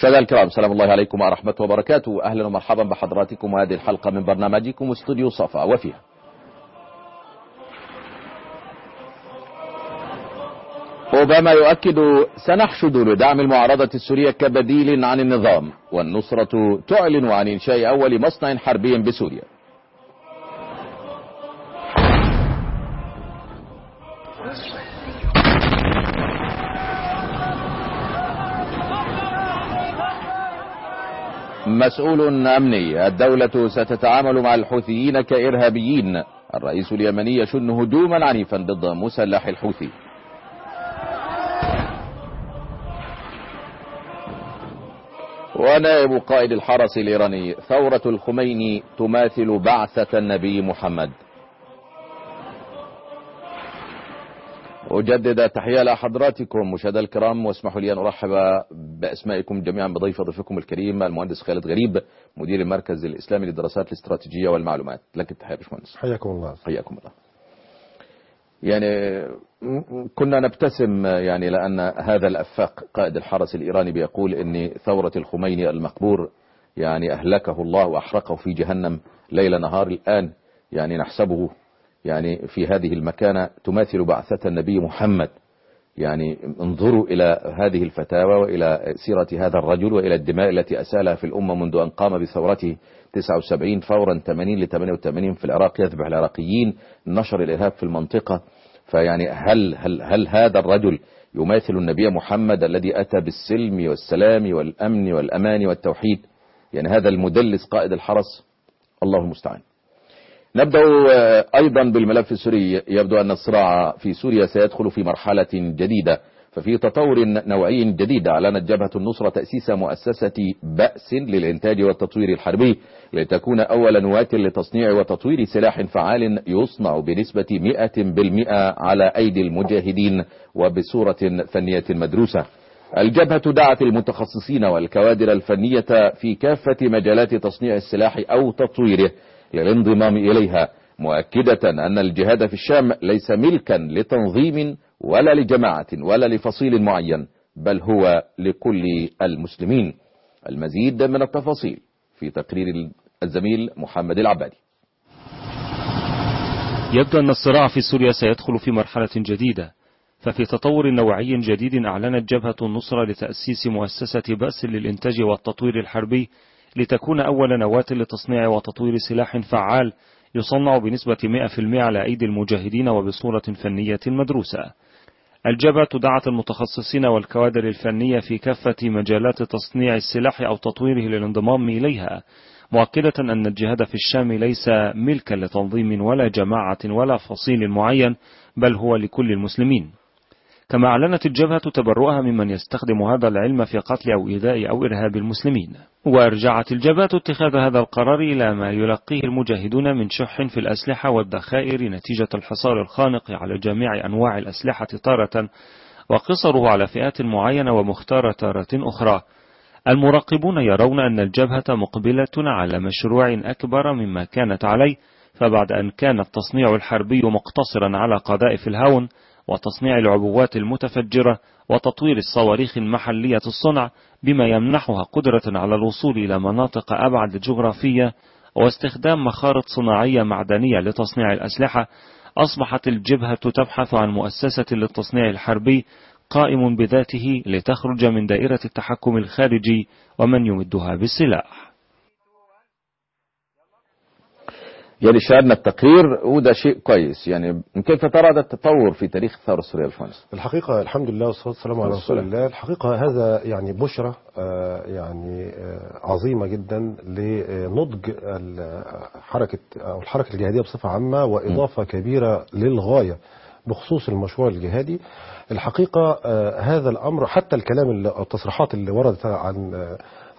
مشاهدينا الكرام سلام الله عليكم ورحمة وبركاته أهلا ومرحبا بحضراتكم وهذه الحلقة من برنامجكم استوديو صفا وفيها أوباما يؤكد سنحشد لدعم المعارضة السورية كبديل عن النظام والنصرة تعلن عن إنشاء أول مصنع حربي بسوريا مسؤول أمني الدولة ستتعامل مع الحوثيين كإرهابيين الرئيس اليمني يشن هجوما عنيفا ضد مسلح الحوثي ونائب قائد الحرس الإيراني ثورة الخميني تماثل بعثة النبي محمد أجدد تحية لحضراتكم مشاهدة الكرام واسمحوا لي أن أرحب بأسمائكم جميعا بضيف ضيفكم الكريم المهندس خالد غريب مدير المركز الإسلامي للدراسات الاستراتيجية والمعلومات لك التحية باشمهندس حياكم الله حياكم الله يعني كنا نبتسم يعني لأن هذا الأفاق قائد الحرس الإيراني بيقول أن ثورة الخميني المقبور يعني أهلكه الله وأحرقه في جهنم ليل نهار الآن يعني نحسبه يعني في هذه المكانة تماثل بعثة النبي محمد يعني انظروا إلى هذه الفتاوى وإلى سيرة هذا الرجل وإلى الدماء التي أسالها في الأمة منذ أن قام بثورته 79 فورا 80 ل 88 في العراق يذبح العراقيين نشر الإرهاب في المنطقة فيعني هل, هل, هل هذا الرجل يماثل النبي محمد الذي أتى بالسلم والسلام والأمن والأمان والتوحيد يعني هذا المدلس قائد الحرس الله المستعان نبدأ أيضا بالملف السوري يبدو أن الصراع في سوريا سيدخل في مرحلة جديدة ففي تطور نوعي جديد أعلنت جبهة النصرة تأسيس مؤسسة بأس للإنتاج والتطوير الحربي لتكون أول نواة لتصنيع وتطوير سلاح فعال يصنع بنسبة 100% على أيدي المجاهدين وبصورة فنية مدروسة الجبهة دعت المتخصصين والكوادر الفنية في كافة مجالات تصنيع السلاح أو تطويره للانضمام إليها مؤكدة أن الجهاد في الشام ليس ملكا لتنظيم ولا لجماعة ولا لفصيل معين بل هو لكل المسلمين المزيد من التفاصيل في تقرير الزميل محمد العبادي يبدو أن الصراع في سوريا سيدخل في مرحلة جديدة ففي تطور نوعي جديد أعلنت جبهة النصرة لتأسيس مؤسسة بأس للإنتاج والتطوير الحربي لتكون أول نواة لتصنيع وتطوير سلاح فعال يصنع بنسبة 100% على أيدي المجاهدين وبصورة فنية مدروسة الجبهة دعت المتخصصين والكوادر الفنية في كافة مجالات تصنيع السلاح أو تطويره للانضمام إليها مؤكدة أن الجهاد في الشام ليس ملكا لتنظيم ولا جماعة ولا فصيل معين بل هو لكل المسلمين كما أعلنت الجبهة تبرؤها ممن يستخدم هذا العلم في قتل أو إيذاء أو إرهاب المسلمين وأرجعت الجبهة اتخاذ هذا القرار إلى ما يلقيه المجاهدون من شح في الأسلحة والذخائر نتيجة الحصار الخانق على جميع أنواع الأسلحة تارة وقصره على فئات معينة ومختارة تارة أخرى المراقبون يرون أن الجبهة مقبلة على مشروع أكبر مما كانت عليه فبعد أن كان التصنيع الحربي مقتصرا على قذائف الهون وتصنيع العبوات المتفجرة وتطوير الصواريخ المحلية الصنع بما يمنحها قدرة على الوصول إلى مناطق أبعد جغرافية واستخدام مخارط صناعية معدنية لتصنيع الأسلحة أصبحت الجبهة تبحث عن مؤسسة للتصنيع الحربي قائم بذاته لتخرج من دائرة التحكم الخارجي ومن يمدها بالسلاح يعني شاهدنا التقرير وده شيء كويس يعني كيف ترى هذا التطور في تاريخ الثورة السورية الفرنسي الحقيقة الحمد لله والصلاة والسلام على رسول الله الحقيقة هذا يعني بشرة يعني عظيمة جدا لنضج حركة أو الحركة الجهادية بصفة عامة وإضافة كبيرة للغاية بخصوص المشروع الجهادي الحقيقة هذا الأمر حتى الكلام التصريحات اللي وردت عن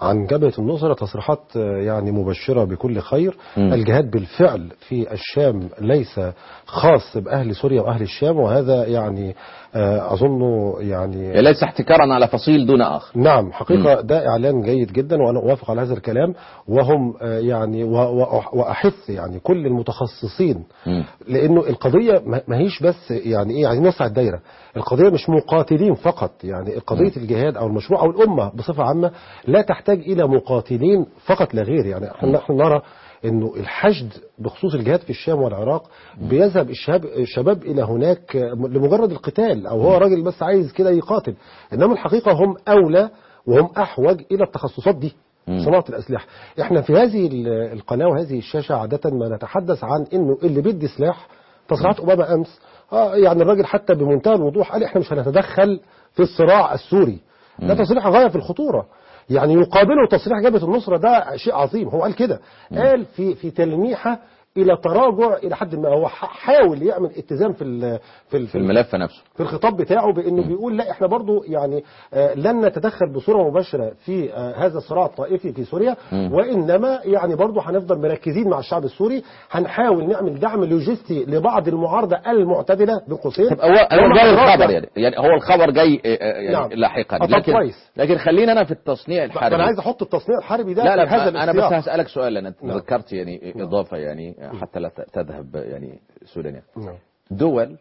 عن جبهة النصرة تصريحات آه، يعني مبشرة بكل خير مم. الجهاد بالفعل في الشام ليس خاص بأهل سوريا وأهل الشام وهذا يعني آه، أظنه يعني يعني ليس احتكارا على فصيل دون اخر نعم حقيقة ده إعلان جيد جدا وأنا أوافق على هذا الكلام وهم آه، يعني و- و- وأحث يعني كل المتخصصين مم. لأنه القضية ما ما هيش بس يعني إيه عايزين نوسع الدايرة القضية مش مقاتلين فقط يعني قضية الجهاد أو المشروع أو الأمة بصفة عامة لا تحتاج إلى مقاتلين فقط لا غير يعني احنا نحن نرى انه الحشد بخصوص الجهاد في الشام والعراق بيذهب الشباب الشباب الى هناك لمجرد القتال او هو راجل بس عايز كده يقاتل انما الحقيقه هم اولى وهم احوج الى التخصصات دي صناعه الاسلحه احنا في هذه ال- القناه وهذه الشاشه عاده ما نتحدث عن انه اللي بيدي سلاح تصريحات اوباما امس آه يعني الراجل حتى بمنتهى الوضوح قال احنا مش هنتدخل في الصراع السوري ده تصريح غايه في الخطوره يعني يقابله تصريح جبهة النصرة ده شيء عظيم هو قال كده قال في في تلميحة الى تراجع الى حد ما هو ح- حاول يعمل اتزان في ال- في ال- في الملف نفسه في الخطاب بتاعه بانه بيقول لا احنا برضو يعني آه، لن نتدخل بصوره مباشره في آه، هذا الصراع الطائفي في سوريا وانما يعني برضو هنفضل مركزين مع الشعب السوري هنحاول نعمل دعم لوجستي لبعض المعارضه المعتدله بين قوسين طب هو هو ومع جاي الرابع. الخبر يعني يعني هو الخبر جاي آه، آه، يعني نعم. لاحقا آه، طب لكن كويس. لكن خلينا انا في التصنيع الحربي فانا عايز احط التصنيع الحربي ده لا في هذا لا انا بس السياق. هسالك سؤال لان نعم. ذكرت يعني اضافه يعني حتى لا ت- تذهب يعني سودا يعني. نعم. دول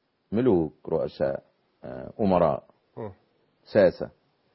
ملوك رؤساء آه، امراء مم. ساسه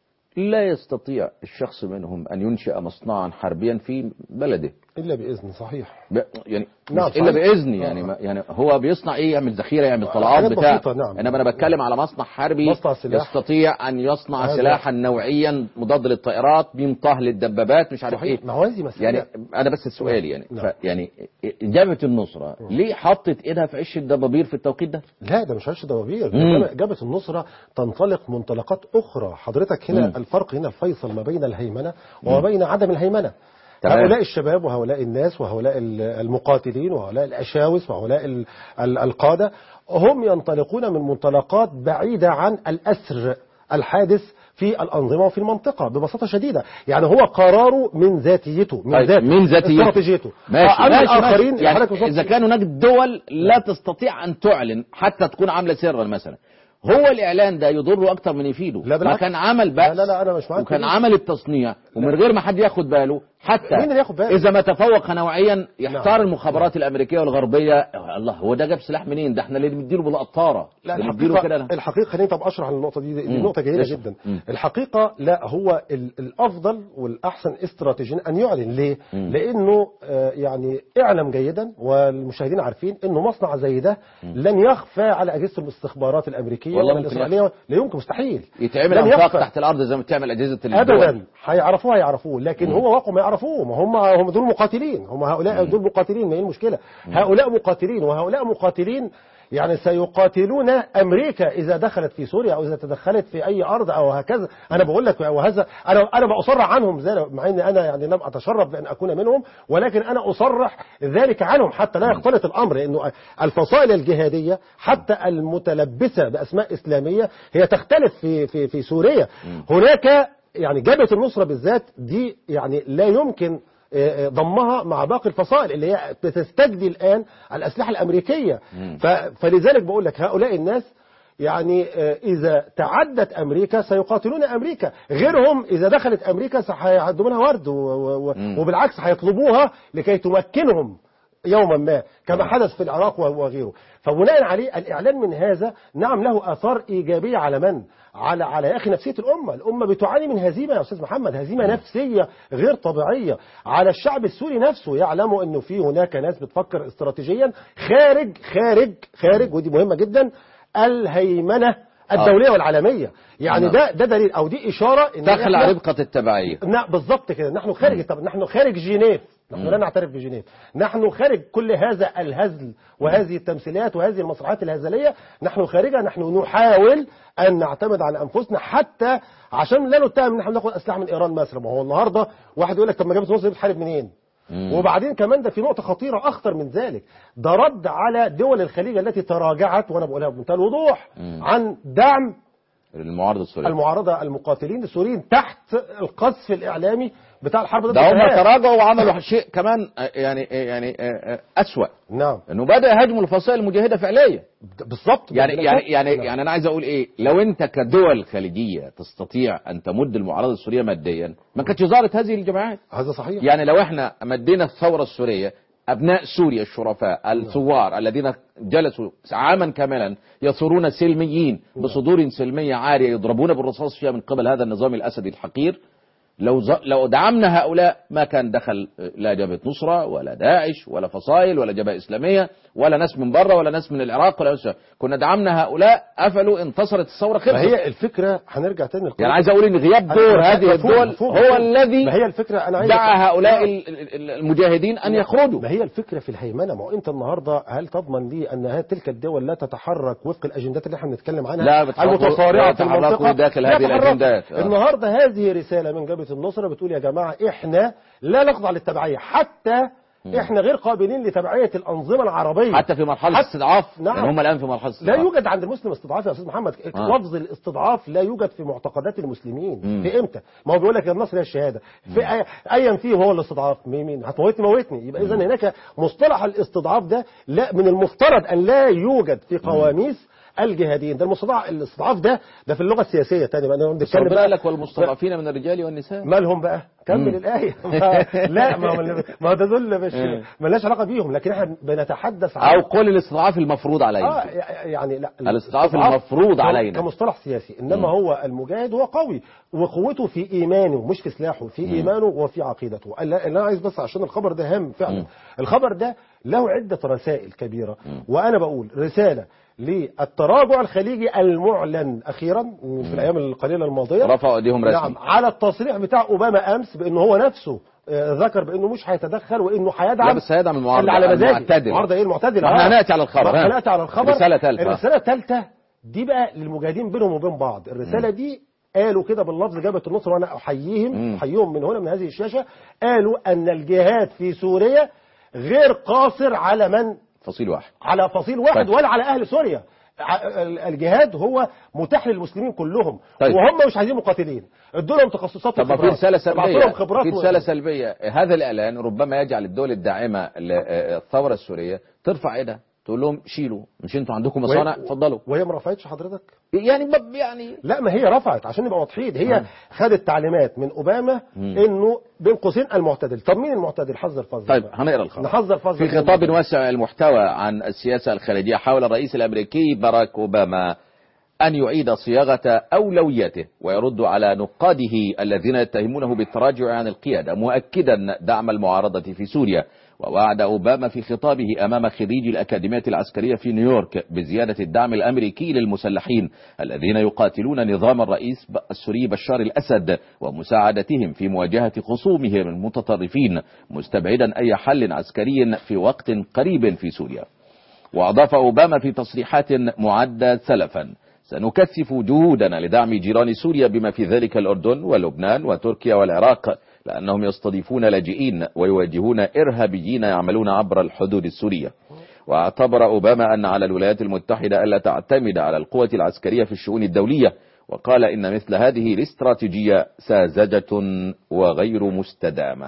لا يستطيع الشخص منهم ان ينشئ مصنعا حربيا في بلده الا باذن صحيح ب- يعني نعم، مش الا صحيح. باذن آه. يعني ما يعني هو بيصنع ايه يعمل ذخيره يعمل حاجات طلعات بتاع بسيطة، نعم. انما انا بتكلم على مصنع حربي مصنع سلاح. يستطيع ان يصنع هذا- سلاحا نوعيا مضاد للطائرات بينطه للدبابات مش عارف صحيح ايه ما هو هذه مسألة يعني انا بس السؤال يعني نعم. ف يعني جبهه النصره ليه حطت ايدها في عش الدبابير في التوقيت ده؟ لا ده مش عش دبابير ده مم. جبهة- جبهة النصرة تنطلق منطلقات أخرى حضرتك هنا مم. الفرق هنا الفيصل ما بين الهيمنة وما بين عدم الهيمنة تمام. هؤلاء الشباب وهؤلاء الناس وهؤلاء ال- المقاتلين وهؤلاء الأشاوس وهؤلاء ال- ال- القادة هم ينطلقون من منطلقات بعيدة عن الأسر الحادث في الأنظمة وفي المنطقة ببساطة شديدة يعني هو قراره من ذاتيته من طيب، ذاته من ذاتيته. استراتيجيته ماشي أما ماشي, الآخرين ماشي. يعني حضرتك وصلت- اذا كان هناك دول لا تستطيع ان تعلن حتى تكون عامله سرا مثلا هو الاعلان ده يضره اكتر من يفيده لا ما بالعكس. كان عمل بأس لا لا لا أنا مش معاك في وكان دي. عمل التصنيع ومن غير ما حد ياخد باله حتى مين اللي ياخد باله؟ اذا ما تفوق نوعيا يحتار نعم. المخابرات الامريكيه والغربيه الله هو ده جاب سلاح منين ده احنا اللي بنديله بالقطاره لا اللي بنديله كده الحقيقة ده. الحقيقة خليني طب أشرح النقطة دي دي مم. نقطة جيدة اشرح. جدا مم. الحقيقة لا هو ال- الأفضل والأحسن استراتيجيا أن يعلن ليه؟ مم. لأنه آه، يعني اعلم جيدا والمشاهدين عارفين أنه مصنع زي ده لن يخفى على أجهزة الاستخبارات الأمريكية والله ولا ممكن الإسرائيلية لا يمكن مستحيل يتعمل لن انفاق يخفى. تحت الارض زي ما بتعمل اجهزه الدول ابدا هيعرفوه هيعرفوه لكن هو واقع ما يعرفوه ما هم هم دول مقاتلين هم هؤلاء دول مقاتلين ما هي المشكله هؤلاء مقاتلين وهؤلاء مقاتلين يعني سيقاتلون امريكا اذا دخلت في سوريا او اذا تدخلت في اي ارض او هكذا انا بقول لك وهذا انا انا بصرح عنهم ذلك مع ان انا يعني لم اتشرف بان اكون منهم ولكن انا اصرح ذلك عنهم حتى لا يختلط الامر لانه الفصائل الجهاديه حتى المتلبسه باسماء اسلاميه هي تختلف في في في سوريا هناك يعني جبهه النصره بالذات دي يعني لا يمكن آه، آه، ضمها مع باقي الفصائل اللي هي بتستجدي الان الاسلحه الامريكيه ف- فلذلك بقول لك هؤلاء الناس يعني آه، إذا تعدت أمريكا سيقاتلون أمريكا غيرهم إذا دخلت أمريكا سيعدوا منها ورد و- و- و- مم. وبالعكس هيطلبوها لكي تمكنهم يوما ما كما حدث في العراق وغيره فبناء عليه الإعلان من هذا نعم له آثار إيجابية على من؟ على على يا أخي نفسية الأمة الأمة بتعاني من هزيمة يا أستاذ محمد هزيمة نفسية غير طبيعية على الشعب السوري نفسه يعلموا أنه في هناك ناس بتفكر استراتيجيا خارج خارج خارج ودي مهمة جدا الهيمنة الدولية والعالمية يعني نعم. ده ده دليل أو دي إشارة إن تخلع إحنا- ربقه التبعيه نعم بالضبط كده نحن خارج طب نحن خارج جنيف نحن لا نعترف بجنيف نحن خارج كل هذا الهزل وهذه التمثيلات وهذه المسرحيات الهزلية نحن خارجها نحن نحاول أن نعتمد على أنفسنا حتى عشان لا نتهم ان احنا بناخد أسلحة من إيران مثلا ما هو النهاردة واحد يقول لك طب ما جابت مصر بتحارب منين مم. وبعدين كمان ده في نقطة خطيرة أخطر من ذلك ده رد على دول الخليج التي تراجعت وأنا بقولها بمنتهى الوضوح مم. عن دعم المعارضة السورية المعارضه المقاتلين السوريين تحت القذف الاعلامي بتاع الحرب ضد ده هم الإرهاب. تراجعوا وعملوا شيء كمان آه، يعني آه، يعني آه، آه، أسوأ نعم انه بدا يهاجموا الفصائل المجاهده فعليا بالظبط يعني بالظبط. يعني يعني نعم. يعني انا عايز اقول ايه لو انت كدول خليجيه تستطيع ان تمد المعارضه السوريه ماديا ما كانتش ظهرت هذه الجماعات هذا صحيح يعني لو احنا مدينا الثوره السوريه ابناء سوريا الشرفاء الثوار الذين جلسوا عاما كاملا يثورون سلميين بصدور سلميه عاريه يضربون بالرصاص فيها من قبل هذا النظام الاسدي الحقير لو ز... لو دعمنا هؤلاء ما كان دخل لا جبهه نصره ولا داعش ولا فصائل ولا جبهه اسلاميه ولا ناس من بره ولا ناس من العراق ولا ناس كنا دعمنا هؤلاء قفلوا انتصرت الثوره خلصت فهي الفكره هنرجع تاني للقضية. يعني عايز اقول ان غياب دور أنا- هذه مفهوم- الدول مفهوم- هو مفهوم. الذي ما هي الفكره انا عايز دعا هؤلاء ال- ال- المجاهدين ان يخرجوا ما هي الفكره في الهيمنه ما هو انت النهارده هل تضمن لي ان هذه تلك الدول لا تتحرك وفق الاجندات اللي احنا بنتكلم عنها لا بتحركوا- المتصارعه لا في يتحركوا المنطقه داخل لا هذه يتحركوا. الأجندات. آه. النهارده هذه رساله من جبهه النصره بتقول يا جماعه احنا لا نخضع للتبعيه حتى احنا غير قابلين لتبعيه الانظمه العربيه حتى في مرحله حتى- استضعاف نعم. يعني هم الان في مرحله لا استضعاف يوجد عند المسلم استضعاف يا استاذ محمد آه. لفظ الاستضعاف لا يوجد في معتقدات المسلمين مم. في امتى ما هو بيقول لك النصر هي الشهاده في أي- ايا فيه هو الاستضعاف مين مين هتموتني موتني يبقى اذا هناك مصطلح الاستضعاف ده لا من المفترض ان لا يوجد في قواميس الجهاديين ده المستضعف الاستضعاف ده ده في اللغه السياسيه تاني بقى بس بنتكلم ربنا بقى قال لك والمستضعفين من الرجال والنساء مالهم بقى كمل مم. الايه ما لا ما هو ما هو ده دول مش مم. مالناش علاقه بيهم لكن احنا بنتحدث عن او قول الاستضعاف المفروض علينا اه يعني لا الاستضعاف الاستضعاف المفروض ك- علينا. كمصطلح سياسي انما مم. هو المجاهد هو قوي وقوته في ايمانه مش في سلاحه في ايمانه وفي عقيدته اللي انا عايز بس عشان الخبر ده هام فعلا مم. الخبر ده له عده رسائل كبيره وانا بقول رساله للتراجع الخليجي المعلن اخيرا في الايام القليله الماضيه رفعوا ايديهم رسمي نعم على التصريح بتاع اوباما امس بانه هو نفسه آه، ذكر بانه مش هيتدخل وانه هيدعم لا بس هيدعم المعارضة اللي على مزاجه المعتدلة. المعارضه ايه المعتدله ما احنا آه. هنأتي على الخبر، ها. هنأتي على الخبر رسالة ثالثة. الرساله الثالثه دي بقى للمجاهدين بينهم وبين بعض الرساله دي قالوا كده باللفظ جبهه النصر وانا احييهم مم. احييهم من هنا من هذه الشاشه قالوا ان الجهاد في سوريا غير قاصر على من فصيل واحد على فصيل واحد طيب. ولا على اهل سوريا ع- ال- الجهاد هو متاح للمسلمين كلهم طيب. وهم مش عايزين مقاتلين ادوا لهم تخصصات طب ما في وخبرات. رسالة ابعتوا سلبية لهم خبرات في و- رسالة سلبية هذا الإعلان ربما يجعل الدول الداعمة للثورة السورية ترفع ايدها تقول لهم شيلوا مش انتوا عندكم مصانع وهي- اتفضلوا وهي ما رفعتش حضرتك يعني ب- يعني لا ما هي رفعت عشان نبقى واضحين هي آه. خدت تعليمات من اوباما مم. انه بين قوسين المعتدل طب مين المعتدل حذر فضل طيب بقى. هنقرا الخبر نحذر فضل في خطاب واسع المحتوى عن السياسة الخارجية حاول الرئيس الأمريكي باراك أوباما أن يعيد صياغة أولوياته ويرد على نقاده الذين يتهمونه بالتراجع عن القيادة مؤكدا دعم المعارضة في سوريا ووعد أوباما في خطابه أمام خريجي الأكاديمية العسكرية في نيويورك بزيادة الدعم الأمريكي للمسلحين الذين يقاتلون نظام الرئيس السوري بشار الأسد ومساعدتهم في مواجهة خصومهم المتطرفين مستبعدا أي حل عسكري في وقت قريب في سوريا وأضاف أوباما في تصريحات معدة سلفا سنكثف جهودنا لدعم جيران سوريا بما في ذلك الأردن ولبنان وتركيا والعراق لأنهم يستضيفون لاجئين ويواجهون إرهابيين يعملون عبر الحدود السورية واعتبر أوباما أن على الولايات المتحدة ألا تعتمد على القوة العسكرية في الشؤون الدولية وقال إن مثل هذه الاستراتيجية ساذجة وغير مستدامة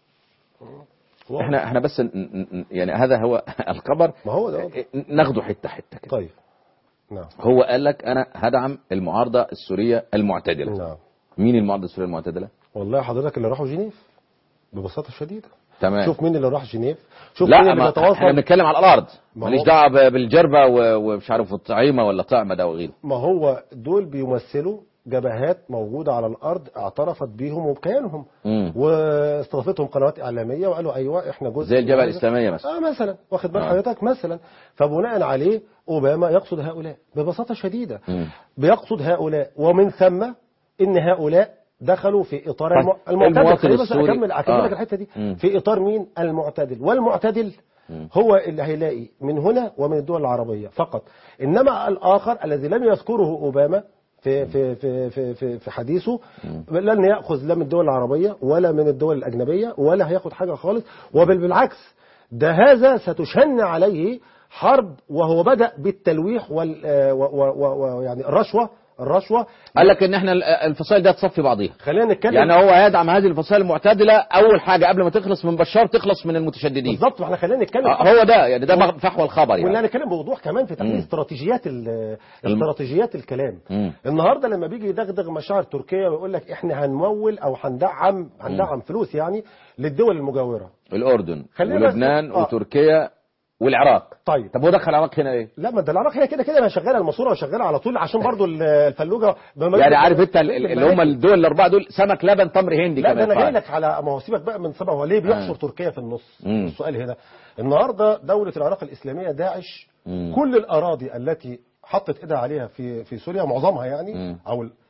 احنا احنا بس ن- ن- يعني هذا هو الخبر ما هو ده ناخده حته حته كده طيب نعم هو قال لك انا هدعم المعارضه السوريه المعتدله نعم مين المعارضه السوريه المعتدله والله حضرتك اللي راحوا جنيف ببساطه شديده تمام شوف مين اللي راح جنيف شوف لا مين اللي ما احنا بيتواصل بنتكلم على الارض ما هو- ماليش دعوه ب- بالجربه و- ومش عارف الطعيمه ولا طعمه ده وغيره ما هو دول بيمثلوا جبهات موجودة على الأرض اعترفت بيهم وبكيانهم مم. واستضافتهم قنوات إعلامية وقالوا أيوة إحنا جزء زي الجبهه من هذا. الاسلاميه مثلا آه مثلا واخد بال آه. حضرتك مثلا فبناء عليه أوباما يقصد هؤلاء ببساطة شديدة مم. بيقصد هؤلاء ومن ثم إن هؤلاء دخلوا في إطار طيب، الم- المعتدل المواطن خليني بس السوري- أكمل أكمل لك آه. الحتة دي مم. في إطار مين المعتدل والمعتدل مم. هو اللي هيلاقي من هنا ومن الدول العربية فقط إنما الآخر الذي لم يذكره أوباما في في في في في, في حديثه لن يأخذ لا من الدول العربية ولا من الدول الأجنبية ولا هياخد حاجة خالص وبل بالعكس ده هذا ستشن عليه حرب وهو بدأ بالتلويح وال آه، و- و- و- و- يعني الرشوة الرشوه قال لك ان احنا ال- الفصائل دي تصفي بعضيها خلينا نتكلم يعني هو يدعم هذه الفصائل المعتدله اول حاجه قبل ما تخلص من بشار تخلص من المتشددين بالظبط واحنا خلينا نتكلم آه، هو ده يعني ده مغ- فحوى الخبر ولا يعني نتكلم بوضوح كمان في تحديد مم. استراتيجيات ال- استراتيجيات الكلام مم. النهارده لما بيجي يدغدغ مشاعر تركيا ويقول لك احنا هنمول او هندعم هندعم فلوس يعني للدول المجاوره الاردن خلينا بس- ولبنان آه. وتركيا والعراق طيب طب هو دخل العراق هنا ايه لا ما ده العراق هي كده كده ما شغاله الماسوره وشغاله على طول عشان برضو ال- الفلوجه بما- يعني عارف انت ال- ال- اللي هم الدول الاربعه دول سمك لبن تمر هندي لا ده كمان انا جاي فعلا. لك على ما هو سيبك بقى من سبب هو ليه بيحشر آه. تركيا في النص مم. السؤال هنا النهارده دوله العراق الاسلاميه داعش مم. كل الاراضي التي حطت ايدها عليها في في سوريا معظمها يعني مم. او ال-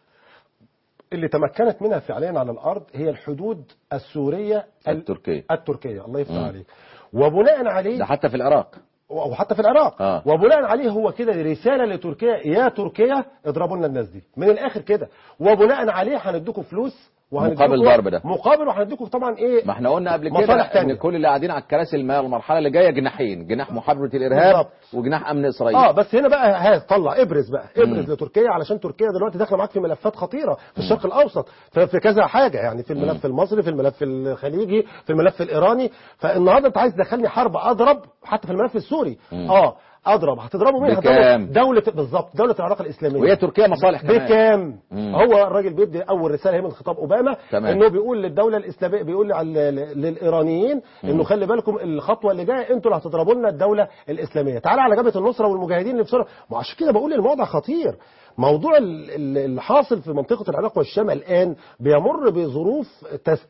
اللي تمكنت منها فعليا على الارض هي الحدود السوريه ال- التركية. التركيه الله يفتح مم. عليك وبناء عليه ده حتى في العراق وحتى في العراق آه. وبناء عليه هو كده رساله لتركيا يا تركيا اضربوا لنا الناس دي من الاخر كده وبناء عليه هنديكم فلوس وهنديكم مقابل ضرب ده. مقابل وهنديكم طبعا ايه ما احنا قلنا قبل كده مصالح ان تانية. كل اللي قاعدين على الكراسي المال المرحله اللي جايه جناحين جناح محاربه الارهاب بالظبط. وجناح امن اسرائيل اه بس هنا بقى ها طلع ابرز بقى ابرز مم. لتركيا علشان تركيا دلوقتي داخله معاك في ملفات خطيره في الشرق الاوسط ف- في كذا حاجه يعني في الملف المصري في الملف الخليجي في الملف الايراني فالنهارده انت عايز تدخلني حرب اضرب حتى في الملف السوري مم. اه اضرب هتضربوا مين بكام؟ هتضربوا دوله بالظبط دوله العراق الاسلاميه وهي تركيا مصالح كمان بكام مم. هو الراجل بيدي اول رساله هي من خطاب اوباما تمام. انه بيقول للدوله الاسلاميه بيقول على- للايرانيين انه خلي بالكم الخطوه اللي جايه انتوا اللي هتضربوا لنا الدوله الاسلاميه تعالى على جبهه النصره والمجاهدين اللي في سوريا ما عشان كده بقول الموضوع خطير موضوع ال- ال- اللي حاصل في منطقه العراق والشام الان بيمر بظروف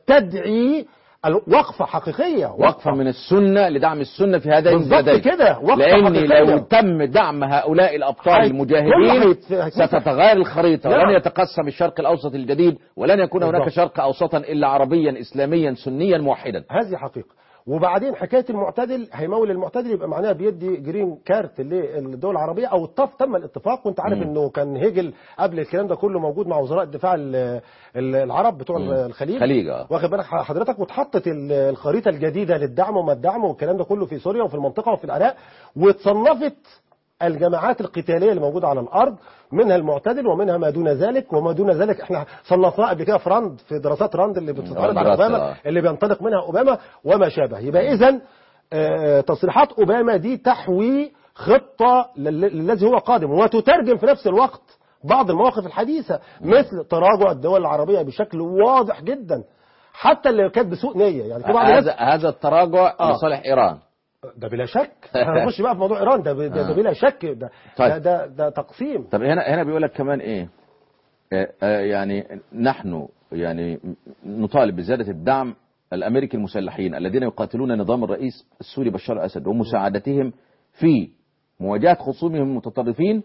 تستدعي وقفه حقيقيه وقفة من السنة لدعم السنة في هذين بالظبط البلدين كده، وقفة لأن حقيقية. لو تم دعم هؤلاء الأبطال هي- المجاهدين كل هيت- هيتمسح. ستتغير الخريطة نعم. ولن يتقسم الشرق الأوسط الجديد ولن يكون هناك بالظبط. شرق أوسطا إلا عربيا إسلاميا سنيا موحدا هذه حقيقة وبعدين حكاية المعتدل هيمول المعتدل يبقى معناها بيدي جرين كارت للدول العربية أو الطف تم الاتفاق وأنت عارف مم. إنه كان هيجل قبل الكلام ده كله موجود مع وزراء الدفاع ال- ال- العرب بتوع مم. الخليج الخليج، آه. واخد بالك حضرتك واتحطت ال- الخريطة الجديدة للدعم وما الدعم والكلام ده كله في سوريا وفي المنطقة وفي العراق واتصنفت الجماعات القتاليه اللي موجوده على الارض منها المعتدل ومنها ما دون ذلك وما دون ذلك احنا صنفناه قبل كده في راند في دراسات راند اللي بتتعرض على دراسة، اوباما آه. اللي بينطلق منها اوباما وما شابه يبقى اذا تصريحات اوباما دي تحوي خطه لل- للذي هو قادم وتترجم في نفس الوقت بعض المواقف الحديثه مثل تراجع الدول العربيه بشكل واضح جدا حتى اللي كانت بسوء نيه يعني في بعض الناس هذا هذا التراجع آه. لصالح إيران ده بلا شك هنخش بقى في موضوع ايران ده, ده, ده آه. بلا شك ده طيب. ده, ده, ده تقسيم طب هنا هنا بيقول لك كمان ايه آه، آه، يعني نحن يعني نطالب بزياده الدعم الامريكي المسلحين الذين يقاتلون نظام الرئيس السوري بشار الاسد ومساعدتهم في مواجهه خصومهم المتطرفين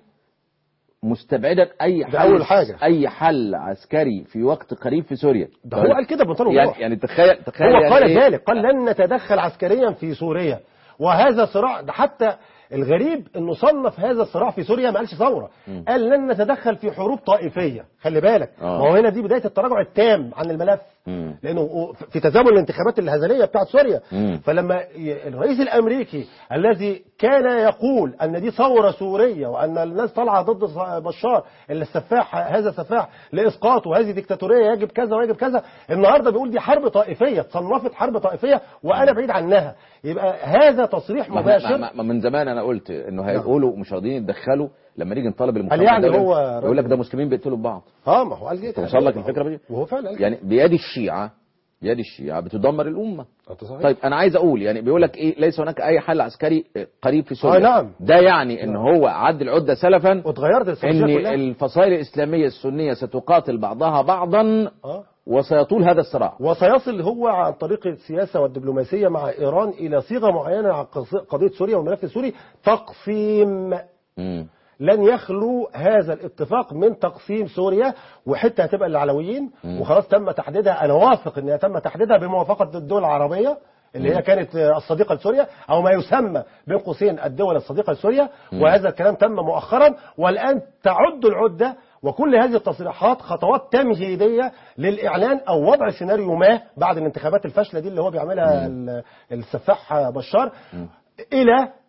مستبعدا اي ده حل أول حاجة. اي حل عسكري في وقت قريب في سوريا ده هو قال كده بمنتهى يعني الوضوح يعني تخيل تخيل هو يعني قال إيه؟ ذلك قال لن نتدخل عسكريا في سوريا وهذا صراع ده حتى الغريب انه صنف هذا الصراع في سوريا ما قالش ثوره قال لن نتدخل في حروب طائفيه خلي بالك آه. ما هو هنا دي بدايه التراجع التام عن الملف مم. لانه في تزامن الانتخابات الهزليه بتاعت سوريا مم. فلما ي- الرئيس الامريكي الذي كان يقول ان دي ثوره سوريه وان الناس طالعه ضد ص- بشار اللي السفاح هذا سفاح لاسقاطه وهذه ديكتاتوريه يجب كذا ويجب كذا النهارده بيقول دي حرب طائفيه تصنفت حرب طائفيه وانا بعيد عنها يبقى هذا تصريح ما- مباشر ما- ما- من زمان انا قلت انه هيقولوا مش راضيين يتدخلوا لما نيجي نطالب قال المجتمع يعني الدولي، هو يقول لك ده مسلمين بيقتلوا ببعض اه ما هو قال كده توصل لك الفكره دي وهو فعلا قال يعني بيد الشيعة بيد الشيعة بتدمر الأمة كده. صحيح. طيب أنا عايز أقول يعني بيقول لك إيه ليس هناك أي حل عسكري قريب في سوريا آه، نعم. ده يعني إن هو عد العدة سلفا واتغيرت الاستراتيجيه إن كلها الفصائل الإسلامية السنية ستقاتل بعضها بعضا اه وسيطول هذا الصراع وسيصل هو عن طريق السياسة والدبلوماسية مع إيران إلى صيغة معينة عن قص- قضية سوريا والملف السوري تقسيم مم. لن يخلو هذا الاتفاق من تقسيم سوريا وحتة هتبقى للعلويين وخلاص تم تحديدها أنا واثق أنها تم تحديدها بموافقة الدول العربية اللي هي كانت الصديقة لسوريا أو ما يسمى بين قوسين الدول الصديقة لسوريا وهذا الكلام تم مؤخرا والآن تعد العدة وكل هذه التصريحات خطوات تمهيدية للإعلان أو وضع سيناريو ما بعد الانتخابات الفاشلة دي اللي هو بيعملها ال- السفاح بشار إلى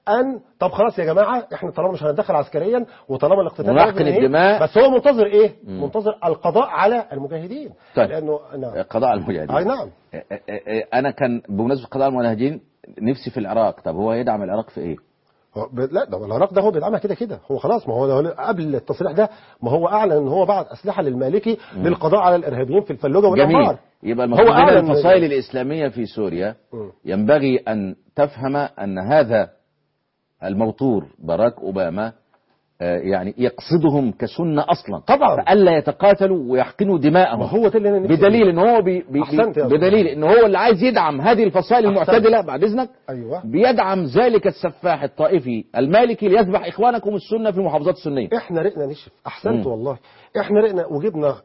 ان طب خلاص يا جماعه احنا طالما مش هنتدخل عسكريا وطالما الاقتتال ونحقن لازم ينتهي، الدماء. بس هو منتظر ايه منتظر القضاء على المجاهدين طيب. لانه نعم قضاء المجاهدين اي نعم اه، اه، اه، انا كان بمناسبه قضاء المجاهدين نفسي في العراق طب هو يدعم العراق في ايه هو ب... لا ده العراق ده هو بيدعمها كده كده هو خلاص ما هو ده قبل التصريح ده ما هو اعلن ان هو بعت اسلحه للمالكي للقضاء على الارهابيين في الفلوجه جميل والانبار يبقى هو المفروض هنا أعلن- الفصائل الإسلامية في سوريا مم. ينبغي أن تفهم أن هذا الموتور باراك أوباما آه، يعني يقصدهم كسنة أصلا طبعا. فألا يتقاتلوا ويحقنوا دماءهم ما هو ده اللي انا نفسي بدليل ان هو بي بي أحسنت يا أستاذ. بدليل ان هو اللي عايز يدعم هذه الفصائل أحسنت. المعتدله بعد اذنك ايوه بيدعم ذلك السفاح الطائفي المالكي ليذبح اخوانكم السنه في المحافظات السنيه احنا رقنا نشف احسنت مم. والله احنا رقنا وجبنا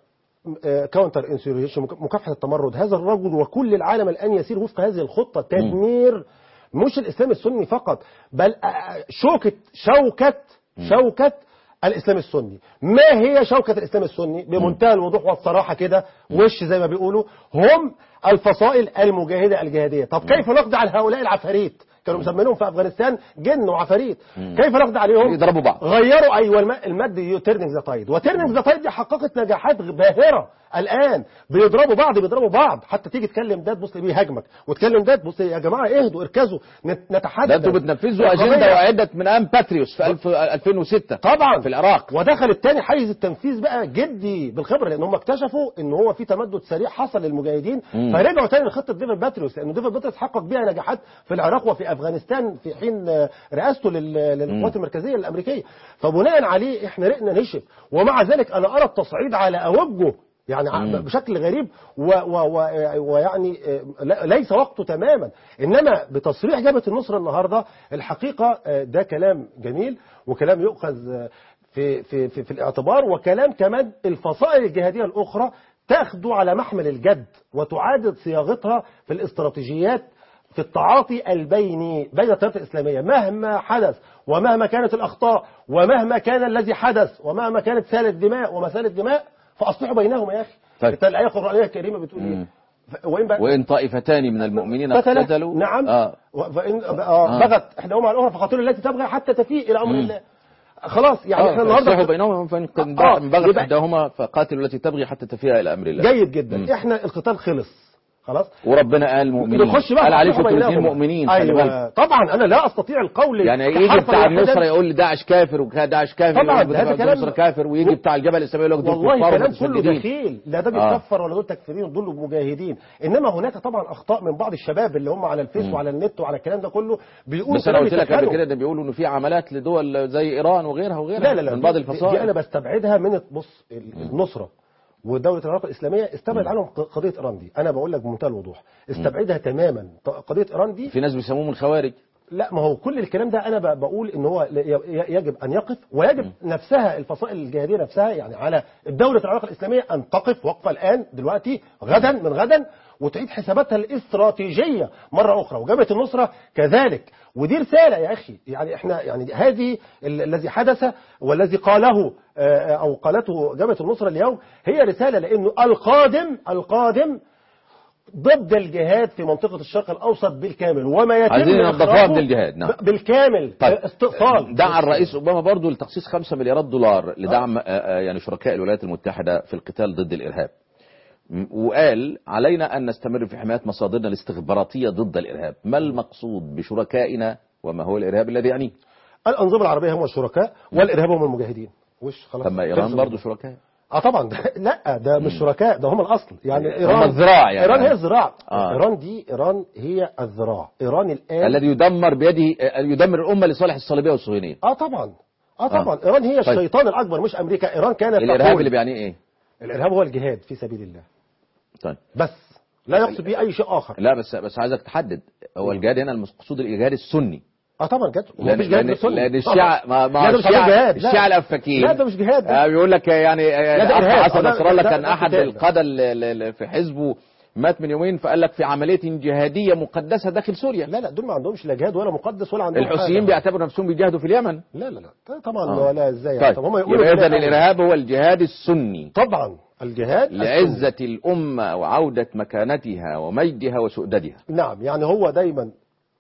كاونتر انسيريشن مكافحه التمرد هذا الرجل وكل العالم الان يسير وفق هذه الخطه تدمير مش الاسلام السني فقط بل آه، شوكه شوكه شوكه الاسلام السني ما هي شوكه الاسلام السني بمنتهى الوضوح والصراحه كده وش زي ما بيقولوا هم الفصائل المجاهده الجهاديه طب كيف نقضي على هؤلاء العفاريت كانوا مسمينهم في افغانستان جن وعفاريت كيف نقضي عليهم يضربوا بعض غيروا ايوه الم- المد تيرنينج ذا تايد وتيرنينج ذا تايد دي حققت نجاحات باهره الان بيضربوا بعض بيضربوا بعض حتى تيجي تكلم ده تبص بيهاجمك وتكلم ده تبص يا جماعه اهدوا اركزوا نت- نتحدث ده انتوا بتنفذوا القضية. اجنده وعدت من ايام باتريوس في 1000 2006 طبعا في العراق ودخل التاني حيز التنفيذ بقى جدي بالخبره لان هم اكتشفوا ان هو في تمدد سريع حصل للمجاهدين مم. فرجعوا تاني لخطه ديفيد باتريوس لان ديفيد باتريوس حقق بيها نجاحات في العراق وفي افغانستان في حين آه، رئاسته لل- للقوات المركزيه الامريكيه فبناء عليه احنا رقنا نشف ومع ذلك انا ارى التصعيد على اوجه يعني ع- بشكل غريب و- و- و- ويعني آه، لا- ليس وقته تماما انما بتصريح جبهه النصره النهارده الحقيقه آه، ده كلام جميل وكلام يؤخذ آه، في في في, في الاعتبار وكلام كمان الفصائل الجهاديه الاخرى تاخده على محمل الجد وتعادل صياغتها في الاستراتيجيات في التعاطي البيني بين التيارات الإسلامية مهما حدث ومهما كانت الأخطاء ومهما كان الذي حدث ومهما كانت سالة دماء ومسالة دماء فأصلحوا بينهم يا أخي طيب. انت الآية القرآنية الكريمة بتقول مم. إيه ف- وإن بقى وان طائفتان من المؤمنين قتلة اقتتلوا نعم آه. و- فإن آه. بغت إحداهما على الأخرى فقاتلوا التي تبغي حتى تفيء إلى أمر مم. الله خلاص يعني آه، احنا فاصلحوا النهارده بينهم فان كان آه، بغت يبقى- احداهما فقاتلوا التي تبغي حتى تفيها الى امر الله جيد جدا مم. احنا القتال خلص خلاص وربنا قال مؤمنين نخش بقى قال عليكم فاصلحوا الاثنين بينهما. مؤمنين خلي بالك. ايوه طبعا انا لا استطيع القول يعني يجي كحرفاً بتاع واحداً. النصرة يقول لي داعش كافر وداعش كافر طبعاً، يقول ده بتاع كلام- النصرة كافر ويجي بتاع الجبل الاسلامي يقول لك دول والله كفار كلام كله ومتشددين. دخيل لا ده آه. بيكفر ولا دول تكفيرين دول مجاهدين انما هناك طبعا اخطاء من بعض الشباب اللي هم على الفيس وعلى النت وعلى الكلام ده كله بيقولوا بس انا كلام قلت لك قبل يسخنوا. كده ده بيقولوا انه في عملات لدول زي ايران وغيرها وغيرها لا لا لا من بعض دي- دي الفصائل انا بستبعدها من بص ال- النصره ودولة العراق الإسلامية استبعد عنهم ق- قضية إيران دي أنا بقول لك بمنتهى الوضوح استبعدها تماما ط- قضية إيران دي في ناس بيسموهم الخوارج لا ما هو كل الكلام ده انا ب- بقول ان هو ل- ي- يجب ان يقف ويجب نفسها الفصائل الجهاديه نفسها يعني على الدوله العراق الاسلاميه ان تقف وقفه الان دلوقتي غدا من غدا وتعيد حساباتها الاستراتيجيه مره اخرى وجبهه النصره كذلك ودي رساله يا اخي يعني احنا يعني هذه ال- الذي حدث والذي قاله آه، او قالته جبهه النصره اليوم هي رساله لانه القادم القادم ضد الجهاد في منطقة الشرق الأوسط بالكامل وما يتم عايزين ينضفوها إخراجه من الجهاد، نعم. ب- بالكامل طيب. استئصال دعا الرئيس اوباما برضه لتخصيص 5 مليارات دولار لدعم آه، آه، يعني شركاء الولايات المتحده في القتال ضد الارهاب م- وقال علينا ان نستمر في حمايه مصادرنا الاستخباراتيه ضد الارهاب ما المقصود بشركائنا وما هو الارهاب الذي يعنيه الأنظمة العربية هم الشركاء والإرهاب هم المجاهدين وش خلاص طب ما ايران خلصوا. برضه شركاء اه طبعا ده لا ده مش شركاء ده هم الاصل يعني ايران هم الذراع يعني. ايران هي الذراع آه. ايران دي ايران هي الذراع ايران الان الذي يدمر بيده آه، يدمر الامه لصالح الصليبيه والصهيونيه اه طبعا اه طبعا ايران هي طيب. الشيطان الاكبر مش امريكا ايران كانت الارهاب تقول- اللي بيعنيه ايه الارهاب هو الجهاد في سبيل الله طيب بس لا يقصد به اي شيء اخر لا بس بس عايزك تحدد هو الجهاد هنا المقصود الجهاد السني اه طبعا جد لان مفيش جهاد لان, بالسنة. لان طبعاً. الشيعة ما ما لا ده مش الشيعة, جهاد لا. الشيعة الافاكين لا ده مش جهاد ده. آه بيقول لك يعني آه، لا ده أخ إرهاب. حسن آه، ده- نصر الله ده- كان ده احد قتال. القاده اللي- اللي في حزبه مات من يومين فقال لك في عمليه جهاديه مقدسه داخل سوريا لا لا دول ما عندهمش لا جهاد ولا مقدس ولا عندهم الحوثيين حاجة. بيعتبروا نفسهم بيجاهدوا في اليمن لا لا لا ده طبعا آه. ولا ازاي يعني. طيب طب هم يقولوا يبقى كده اذا الأول. الارهاب هو الجهاد السني طبعا الجهاد السني. لعزه الامه وعوده مكانتها ومجدها وسؤددها نعم يعني هو دايما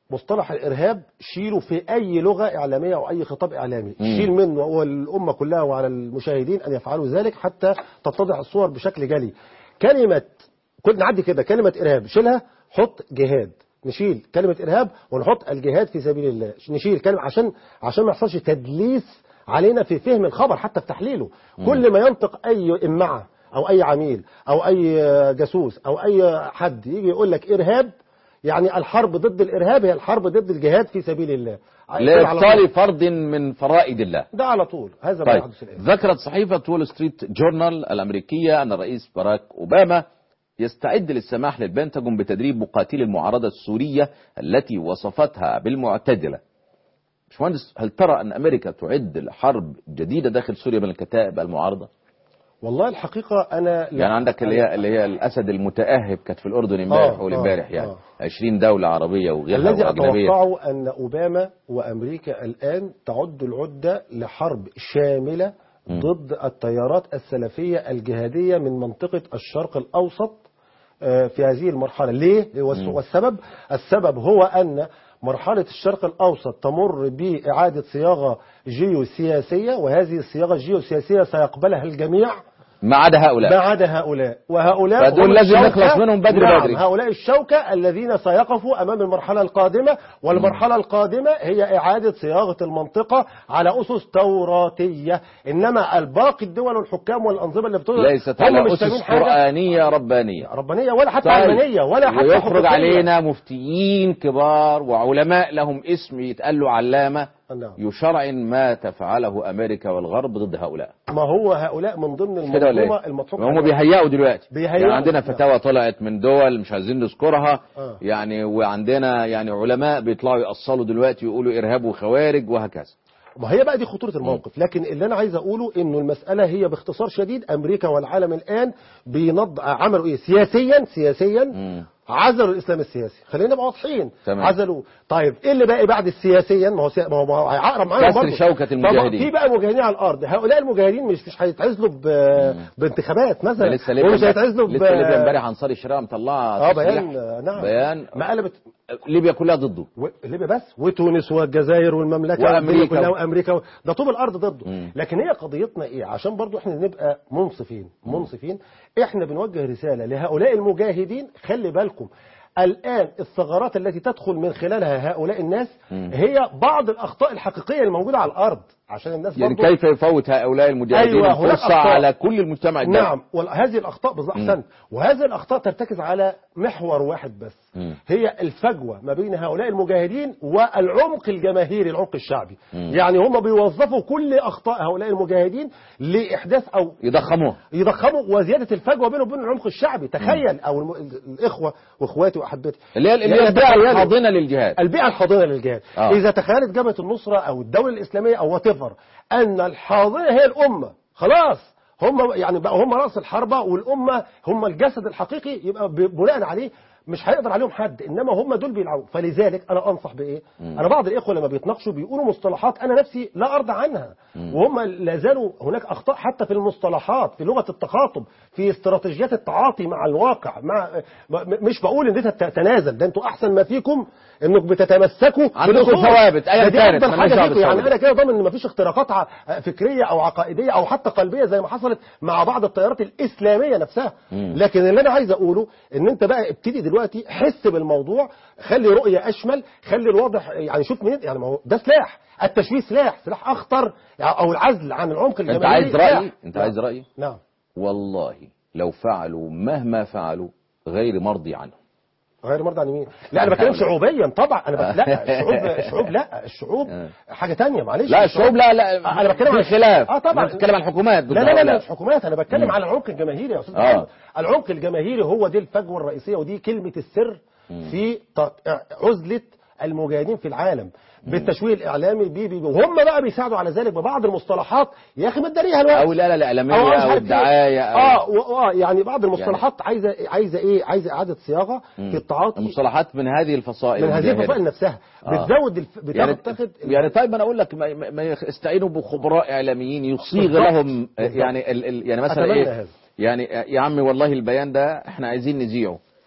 مصطلح الارهاب شيله في اي لغه اعلاميه او اي خطاب اعلامي شيل منه والامه كلها وعلى المشاهدين ان يفعلوا ذلك حتى تتضح الصور بشكل جلي كلمه كل نعدي كده كلمه ارهاب شيلها حط جهاد نشيل كلمه ارهاب ونحط الجهاد في سبيل الله نشيل كلمه عشان عشان ما يحصلش تدليس علينا في فهم الخبر حتى في تحليله كل ما ينطق اي امعه او اي عميل او اي جاسوس او اي حد يجي يقول لك ارهاب يعني الحرب ضد الارهاب هي الحرب ضد الجهاد في سبيل الله لابطال فرض من فرائض الله ده على طول هذا ما طيب يحدث الان ذكرت صحيفة وول ستريت جورنال الأمريكية أن الرئيس باراك أوباما يستعد للسماح للبنتاجون بتدريب مقاتلي المعارضة السورية التي وصفتها بالمعتدلة باشمهندس هل ترى أن أمريكا تعد لحرب جديدة داخل سوريا من الكتائب المعارضة؟ والله الحقيقه انا يعني عندك اللي هي اللي هي الأسد المتأهب كانت في الأردن امبارح آه، أول امبارح آه، يعني آه. 20 دولة عربية وغيرها الذي وأجنبية اتوقعه ان اوباما وامريكا الان تعد العده لحرب شامله ضد التيارات السلفيه الجهاديه من منطقه الشرق الاوسط آه، في هذه المرحله ليه والس- والسبب السبب هو ان مرحله الشرق الاوسط تمر باعاده صياغه جيوسياسيه وهذه الصياغه الجيوسياسيه سيقبلها الجميع ما عدا هؤلاء ما عدا هؤلاء وهؤلاء فدول هم لازم الشوكة- نخلص منهم بدري نعم بدري. هؤلاء الشوكة الذين سيقفوا أمام المرحلة القادمة والمرحلة القادمة هي إعادة صياغة المنطقة على أسس توراتية إنما الباقي الدول والحكام والأنظمة اللي بتقول ليست على أسس قرآنية ربانية ربانية ولا حتى طيب. علمانية ولا حتى ويخرج حقوقية. علينا مفتيين كبار وعلماء لهم اسم يتقال له علامة نعم. يشرعن ما تفعله أمريكا والغرب ضد هؤلاء ما هو هؤلاء من ضمن كده ولا المنظومة ايه؟ المطروحة هم بيهيئوا دلوقتي بيهيئوا. يعني عندنا نعم. فتاوى طلعت من دول مش عايزين نذكرها آه. يعني وعندنا يعني علماء بيطلعوا يأصلوا دلوقتي يقولوا إرهاب وخوارج وهكذا ما هي بقى دي خطورة الموقف لكن اللي أنا عايز أقوله إنه المسألة هي باختصار شديد أمريكا والعالم الآن بينض عملوا إيه سياسيا سياسيا مم. عزلوا الإسلام السياسي خلينا نبقى واضحين تمام. عزلوا طيب إيه اللي باقي بعد السياسيا ما هو سي... ما هو, ما هو هيعقرب معانا كسر برضه. شوكة طب المجاهدين. في بقى مجاهدين على الأرض هؤلاء المجاهدين مش مش هيتعزلوا ب... بانتخابات ده مثلا لسه ليبيا ومش هيتعزلوا ب... لسه ليبيا امبارح انصار الشريعه مطلعه اه تصريح. بيان نعم بيان ما قلبت ليبيا كلها ضده و- ليبيا بس وتونس والجزائر والمملكه وأمريكا. والدنيا كلها وامريكا ده طوب الارض ضده مم. لكن هي قضيتنا ايه عشان برضو احنا نبقى منصفين منصفين احنا بنوجه رساله لهؤلاء المجاهدين خلي بالكم الان الثغرات التي تدخل من خلالها هؤلاء الناس هي بعض الاخطاء الحقيقيه الموجوده على الارض عشان الناس يعني برضو كيف يفوت هؤلاء المجاهدين أيوة، هناك الفرصه أخطاء. على كل المجتمع الدولي نعم وهذه الاخطاء بالظبط احسنت وهذه الاخطاء ترتكز على محور واحد بس مم. هي الفجوه ما بين هؤلاء المجاهدين والعمق الجماهيري العمق الشعبي يعني هم بيوظفوا كل اخطاء هؤلاء المجاهدين لاحداث او يضخموه يضخموا وزياده الفجوه بينه وبين العمق الشعبي تخيل او الم... الاخوه واخواتي واحبتي اللي هي اللي هي يعني البيئه تخيلوا. الحاضنه للجهاد البيئة الحاضنة للجهاد آه. آه. إذا تخيلت جبهة النصرة أو الدولة الإسلامية أو واتيفر أن الحاضنة هي الأمة خلاص هم يعني بقى هم رأس الحربة والأمة هم الجسد الحقيقي يبقى ب- بناء عليه مش هيقدر عليهم حد انما هم دول بيلعبوا فلذلك انا انصح بايه انا بعض الاخوه لما بيتناقشوا بيقولوا مصطلحات انا نفسي لا ارضى عنها وهم لا زالوا هناك اخطاء حتى في المصطلحات في لغه التخاطب في استراتيجيات التعاطي مع الواقع مع م- مش بقول ان دي تتنازل ده انتوا احسن ما فيكم انكم بتتمسكوا عندكم بالأصول. ثوابت، أيا ده دي كانت، افضل مالناش حاجه دعوة فيكم يعني بالثوابت. انا كده ضامن ان مفيش اختراقات ع- فكريه او عقائديه او حتى قلبيه زي ما حصلت مع بعض التيارات الاسلاميه نفسها لكن اللي انا عايز اقوله ان انت بقى ابتدي دلوقتي حس بالموضوع خلي رؤيه اشمل خلي الواضح يعني شوف منين يعني ما هو ده سلاح التشويه سلاح سلاح اخطر او العزل عن العمق انت الجماهيري عايز رايي سلاح. انت نعم. عايز رايي نعم والله لو فعلوا مهما فعلوا غير مرضي عنهم غير مرضى عن مين لا انا بتكلم شعوبيا طبعا انا بك... لا الشعوب الشعوب لا الشعوب حاجه تانية معلش لا الشعوب لا لا انا بتكلم في عن خلاف اه طبعا بتتكلم عن الحكومات ضد لا لا لا, لا هؤلاء. مش حكومات انا بتكلم على العمق الجماهيري يا استاذ آه. محمد العمق الجماهيري هو دي الفجوه الرئيسيه ودي كلمه السر في ت- عزله المجاهدين في العالم بالتشويه الاعلامي بي بي وهم بقى بيساعدوا على ذلك ببعض المصطلحات يا اخي ما تداريها الوقت او لا لا الاعلاميه مش او عارف إيه. الدعايه أو اه و- اه يعني بعض المصطلحات عايزه عايزه ايه عايزه اعاده صياغه في التعاطي المصطلحات من هذه الفصائل من هذه المجاهدة. الفصائل نفسها آه. بتزود الف... يعني بتاخد يعني طيب انا اقول لك ما, ما ما يستعينوا بخبراء اعلاميين يصيغ بالضبط. لهم بالضبط. يعني ال ال يعني مثلا أتمنى ايه هذا. يعني يا عمي والله البيان ده احنا عايزين نذيعه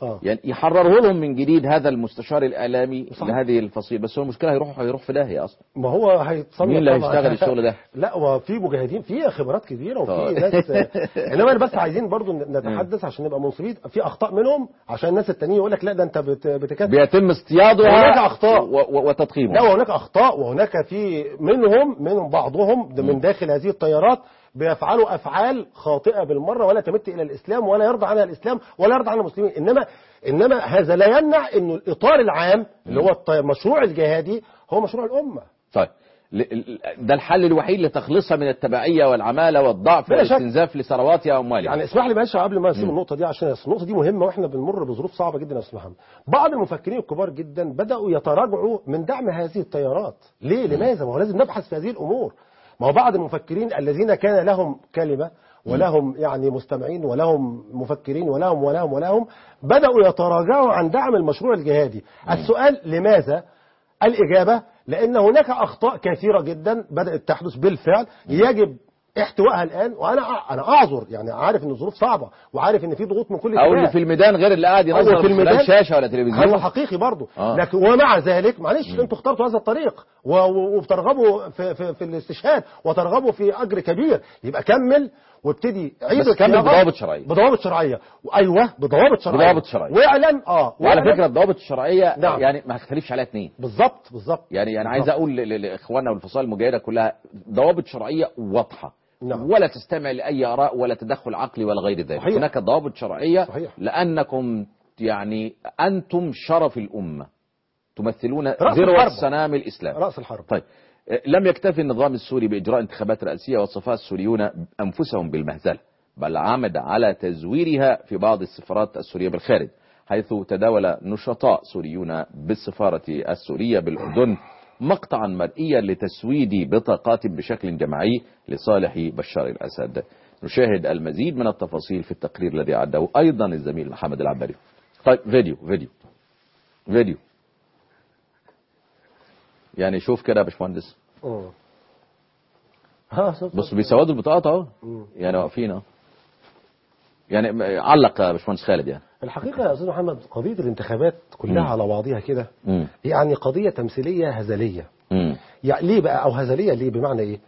آه. يعني يحرره لهم من جديد هذا المستشار الاعلامي صح. لهذه الفصيل بس هو المشكله هيروح هيروح في داهيه اصلا ما هو هيتصنف مين اللي طبعاً. هيشتغل الشغل ده؟ لا وفي مجاهدين في خبرات كبيره طبعاً. وفي ناس انما أنا بس عايزين برضو نتحدث عشان نبقى منصفين في اخطاء منهم عشان الناس التانيين يقول لك لا ده انت بت- بتكذب بيتم اصطيادها هناك أخطاء. و- و- وتضخيمها لا وهناك اخطاء وهناك في منهم منهم بعضهم من داخل هذه التيارات بيفعلوا افعال خاطئه بالمره ولا تمت الى الاسلام ولا يرضى عنها الاسلام ولا يرضى عنها المسلمين انما انما هذا لا يمنع انه الاطار العام اللي هو الط- المشروع الجهادي هو مشروع الامه طيب ل- ل- ده الحل الوحيد لتخليصها من التبعيه والعماله والضعف بلا شك. والاستنزاف لثرواتها واموالها يعني اسمح لي باشا قبل ما اسيب النقطه دي عشان النقطه دي مهمه واحنا بنمر بظروف صعبه جدا يا استاذ محمد بعض المفكرين الكبار جدا بداوا يتراجعوا من دعم هذه التيارات ليه لماذا ما هو لازم نبحث في هذه الامور ما هو بعض المفكرين الذين كان لهم كلمه ولهم يعني مستمعين ولهم مفكرين ولهم ولهم ولهم بداوا يتراجعوا عن دعم المشروع الجهادي السؤال لماذا الإجابة لأن هناك أخطاء كثيرة جدا بدأت تحدث بالفعل يجب احتوائها الآن وأنا أنا أعذر يعني عارف إن الظروف صعبة وعارف إن في ضغوط من كل او اتجاه. اللي في الميدان غير اللي قاعد أو ينظر في في الميدان خلال شاشه ولا هذا تلفزيون حقيقي برضه آه. لكن ومع ذلك معلش انتوا اخترتوا هذا الطريق و- و- وبترغبوا في, في, في الاستشهاد وترغبوا في اجر كبير يبقى كمل وابتدي عيد بس كمل الصياغة بضوابط شرعية. بضوابط شرعيه ايوه بضوابط شرعيه بضوابط شرعية. واعلن اه وعلى واعلن- فكره الضوابط الشرعيه نعم. يعني ما هختلفش عليها اثنين بالظبط بالظبط يعني انا عايز اقول ل- ل- لاخواننا والفصائل المجاهده كلها ضوابط شرعيه واضحه نعم. ولا تستمع لاي اراء ولا تدخل عقلي ولا غير ذلك صحيح. هناك ضوابط شرعيه صحيح. لانكم يعني انتم شرف الامه تمثلون رأس ذروه الحرب. سنام الاسلام راس الحرب طيب آه، لم يكتفي النظام السوري بإجراء انتخابات رئاسية وصفها السوريون أنفسهم بالمهزلة بل عمد على تزويرها في بعض السفارات السورية بالخارج حيث تداول نشطاء سوريون بالسفارة السورية بالأردن مقطعا مرئيا لتسويد بطاقات بشكل جماعي لصالح بشار الأسد نشاهد المزيد من التفاصيل في التقرير الذي أعده أيضا الزميل محمد العباري طيب فيديو فيديو فيديو يعني شوف كده يا باشمهندس مم. ها شوف- بص بيسودوا البطاقات اهو يعني واقفين اهو يعني م- علق يا باشمهندس خالد يعني الحقيقه يا استاذ محمد قضيه الانتخابات كلها مم. على بعضها كده مم. يعني قضيه تمثيليه هزليه مم. يعني ليه بقى او هزليه ليه بمعنى ايه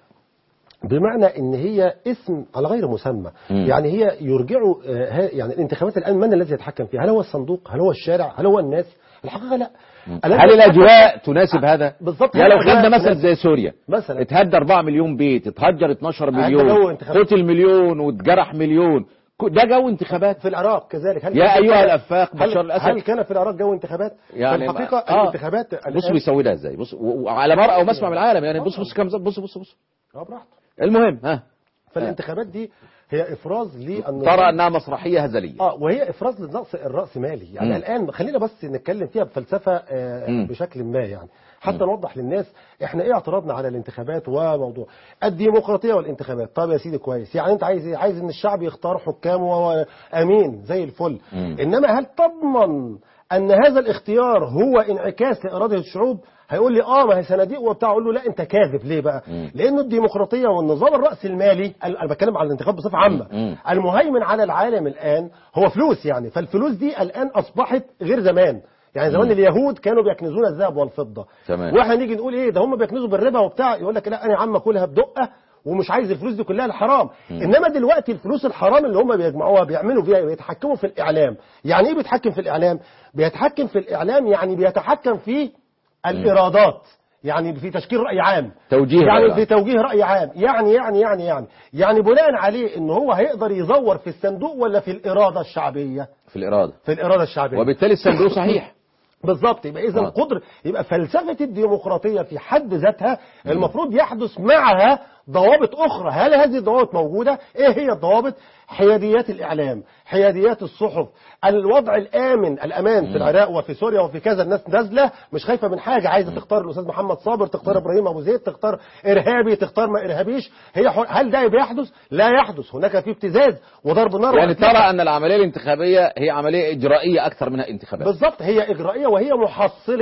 بمعنى ان هي اسم على غير مسمى مم. يعني هي يرجعوا آه، ها- يعني الانتخابات الان من الذي يتحكم فيها هل هو الصندوق هل هو الشارع هل هو الناس الحقيقه لا الذي هل يتحكم- الاجواء تناسب هذا؟ بالظبط. يعني لو الأجواء خدنا مثلا تناسب. زي سوريا مثلا. اتهدى 4 مليون بيت اتهجر 12 جو مليون انتخابات. قتل مليون واتجرح مليون ك- ده جو انتخابات في العراق كذلك هل يا كان- أيها الأفاق بشار هل, الأسد. هل كان في العراق جو انتخابات يعني فالحقيقه آه. الانتخابات بص بيسودها ازاي بص و- وعلى مرأى ومسمع من العالم يعني بص بص كم زب- بص بص بص اه براحته المهم ها فالانتخابات دي هي افراز للنظام ترى انها مسرحيه هزليه اه وهي افراز للنقص الراسمالي يعني مم. الان خلينا بس نتكلم فيها بفلسفه آه مم. بشكل ما يعني حتى نوضح للناس احنا ايه اعتراضنا على الانتخابات وموضوع الديمقراطيه والانتخابات طب يا سيدي كويس يعني انت عايز ايه عايز ان الشعب يختار حكامه وهو امين زي الفل مم. انما هل تضمن ان هذا الاختيار هو انعكاس لاراده الشعوب هيقول لي اه ما هي صناديق وبتاع اقول له لا انت كاذب ليه بقى مم. لانه الديمقراطيه والنظام الراسمالي انا بتكلم على الانتخابات بصفه عامه مم. المهيمن على العالم الآن هو فلوس يعني فالفلوس دي الآن أصبحت غير زمان يعني زمان مم. اليهود كانوا بيكنزون الذهب والفضة تمام. واحنا نيجي نقول ايه ده هم بيكنزوا بالربا وبتاع يقول لك لا انا يا عم اكلها بدقه ومش عايز الفلوس دي كلها الحرام انما دلوقتي الفلوس الحرام اللي هم بيجمعوها بيعملوا فيها إيه؟ بيتحكموا في الاعلام يعني ايه بيتحكم في الاعلام بيتحكم في الاعلام يعني بيتحكم في الايرادات يعني في تشكيل راي عام توجيه رأي يعني عام. في توجيه راي عام يعني يعني يعني يعني يعني بناء عليه ان هو هيقدر يزور في الصندوق ولا في الاراده الشعبيه في الاراده في الاراده الشعبيه وبالتالي الصندوق صحيح بالظبط يبقى اذا آه. قدر يبقى فلسفه الديمقراطيه في حد ذاتها المفروض يحدث معها ضوابط اخرى هل هذه الضوابط موجوده ايه هي الضوابط حياديات الاعلام حياديات الصحف الوضع الامن الامان في العراق وفي سوريا وفي كذا الناس نازله مش خايفه من حاجه عايزه تختار الاستاذ محمد صابر تختار ابراهيم ابو زيد تختار ارهابي تختار ما ارهابيش هي حر... هل ده بيحدث لا يحدث هناك في ابتزاز وضرب نار يعني وأسلحة. ترى ان العمليه الانتخابيه هي عمليه اجرائيه اكثر منها انتخابات بالظبط هي إجرائية وهي محصلة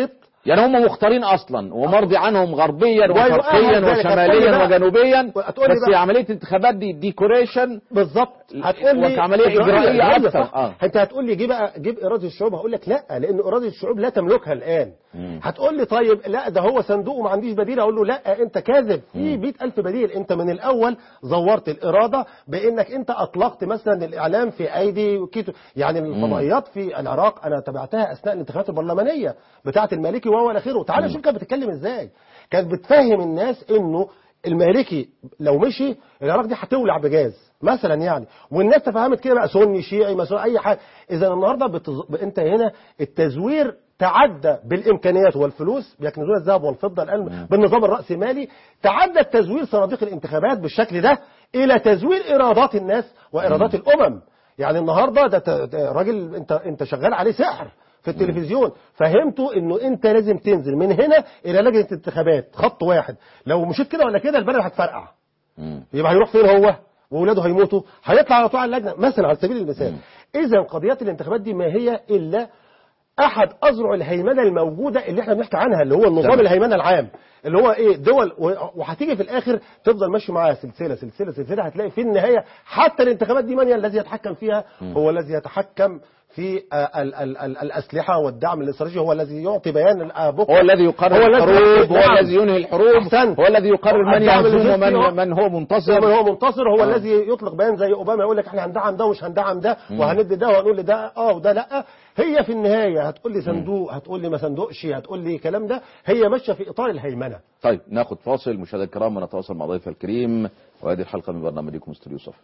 يعني هم مختارين اصلا ومرضي عنهم غربيا ويؤهل وشرقيا ذلك. وشماليا هتقولي بقى- وجنوبيا هتقولي بس بقى- عمليه انتخابات دي ديكوريشن بالظبط هتقول لي وكعملية إجرائية إجرائية، أكثر. صح. آه. انت هتقول لي جيب جيب اراده الشعوب هقول لك لا لان اراده الشعوب لا تملكها الان هتقول لي طيب لا ده هو صندوق وما عنديش بديل اقول له لا انت كاذب في 100000 بديل انت من الاول زورت الاراده بانك انت اطلقت مثلا الاعلام في ايدي كيتو يعني الفضائيات في العراق انا تابعتها اثناء الانتخابات البرلمانيه بتاعه المالكي وهو الى اخره تعال شوف كانت بتتكلم ازاي كانت بتفهم الناس انه المالكي لو مشي العراق دي هتولع بجاز مثلا يعني والناس تفهمت كده بقى سني شيعي مسؤول اي حاجه اذا النهارده بتز... انت هنا التزوير تعدى بالامكانيات والفلوس بيكنزون الذهب والفضه الان بالنظام الراسمالي تعدى التزوير صناديق الانتخابات بالشكل ده الى تزوير ارادات الناس وارادات الامم يعني النهارده ده ت- ده راجل انت انت شغال عليه سحر في التلفزيون فهمتوا انه انت لازم تنزل من هنا الى لجنه الانتخابات خط واحد لو مشيت كده ولا كده البلد هتفرقع يبقى هيروح فين هو واولاده هيموتوا هيطلع على طول على اللجنه مثلا على سبيل المثال اذا قضيات الانتخابات دي ما هي الا احد اذرع الهيمنه الموجوده اللي احنا بنحكي عنها اللي هو النظام تمام. الهيمنه العام اللي هو ايه دول و- وهتيجي في الاخر تفضل ماشي معاها سلسله سلسله سلسله هتلاقي في النهايه حتى الانتخابات دي من الذي يتحكم فيها هو الذي يتحكم في آه، ال ال ال الاسلحه والدعم الاستراتيجي هو الذي يعطي بيان آه، بكره هو الذي يقرر هو الذي الحروب هو نعم. الذي ينهي الحروب أحسنت. هو الذي يقرر من الدعم يهزم اللوجستي هو- ومن من هو من منتصر هو منتصر هو آه. الذي يطلق بيان زي اوباما يقول لك احنا هندعم ده ومش هندعم ده وهندي ده وهنقول لده اه وده لا هي في النهايه هتقول لي صندوق هتقول لي ما صندوقش هتقول لي كلام ده هي ماشيه في اطار الهيمنه طيب ناخد فاصل مشاهدينا الكرام ونتواصل مع ضيف الكريم وهذه الحلقه من برنامجكم استوديو صف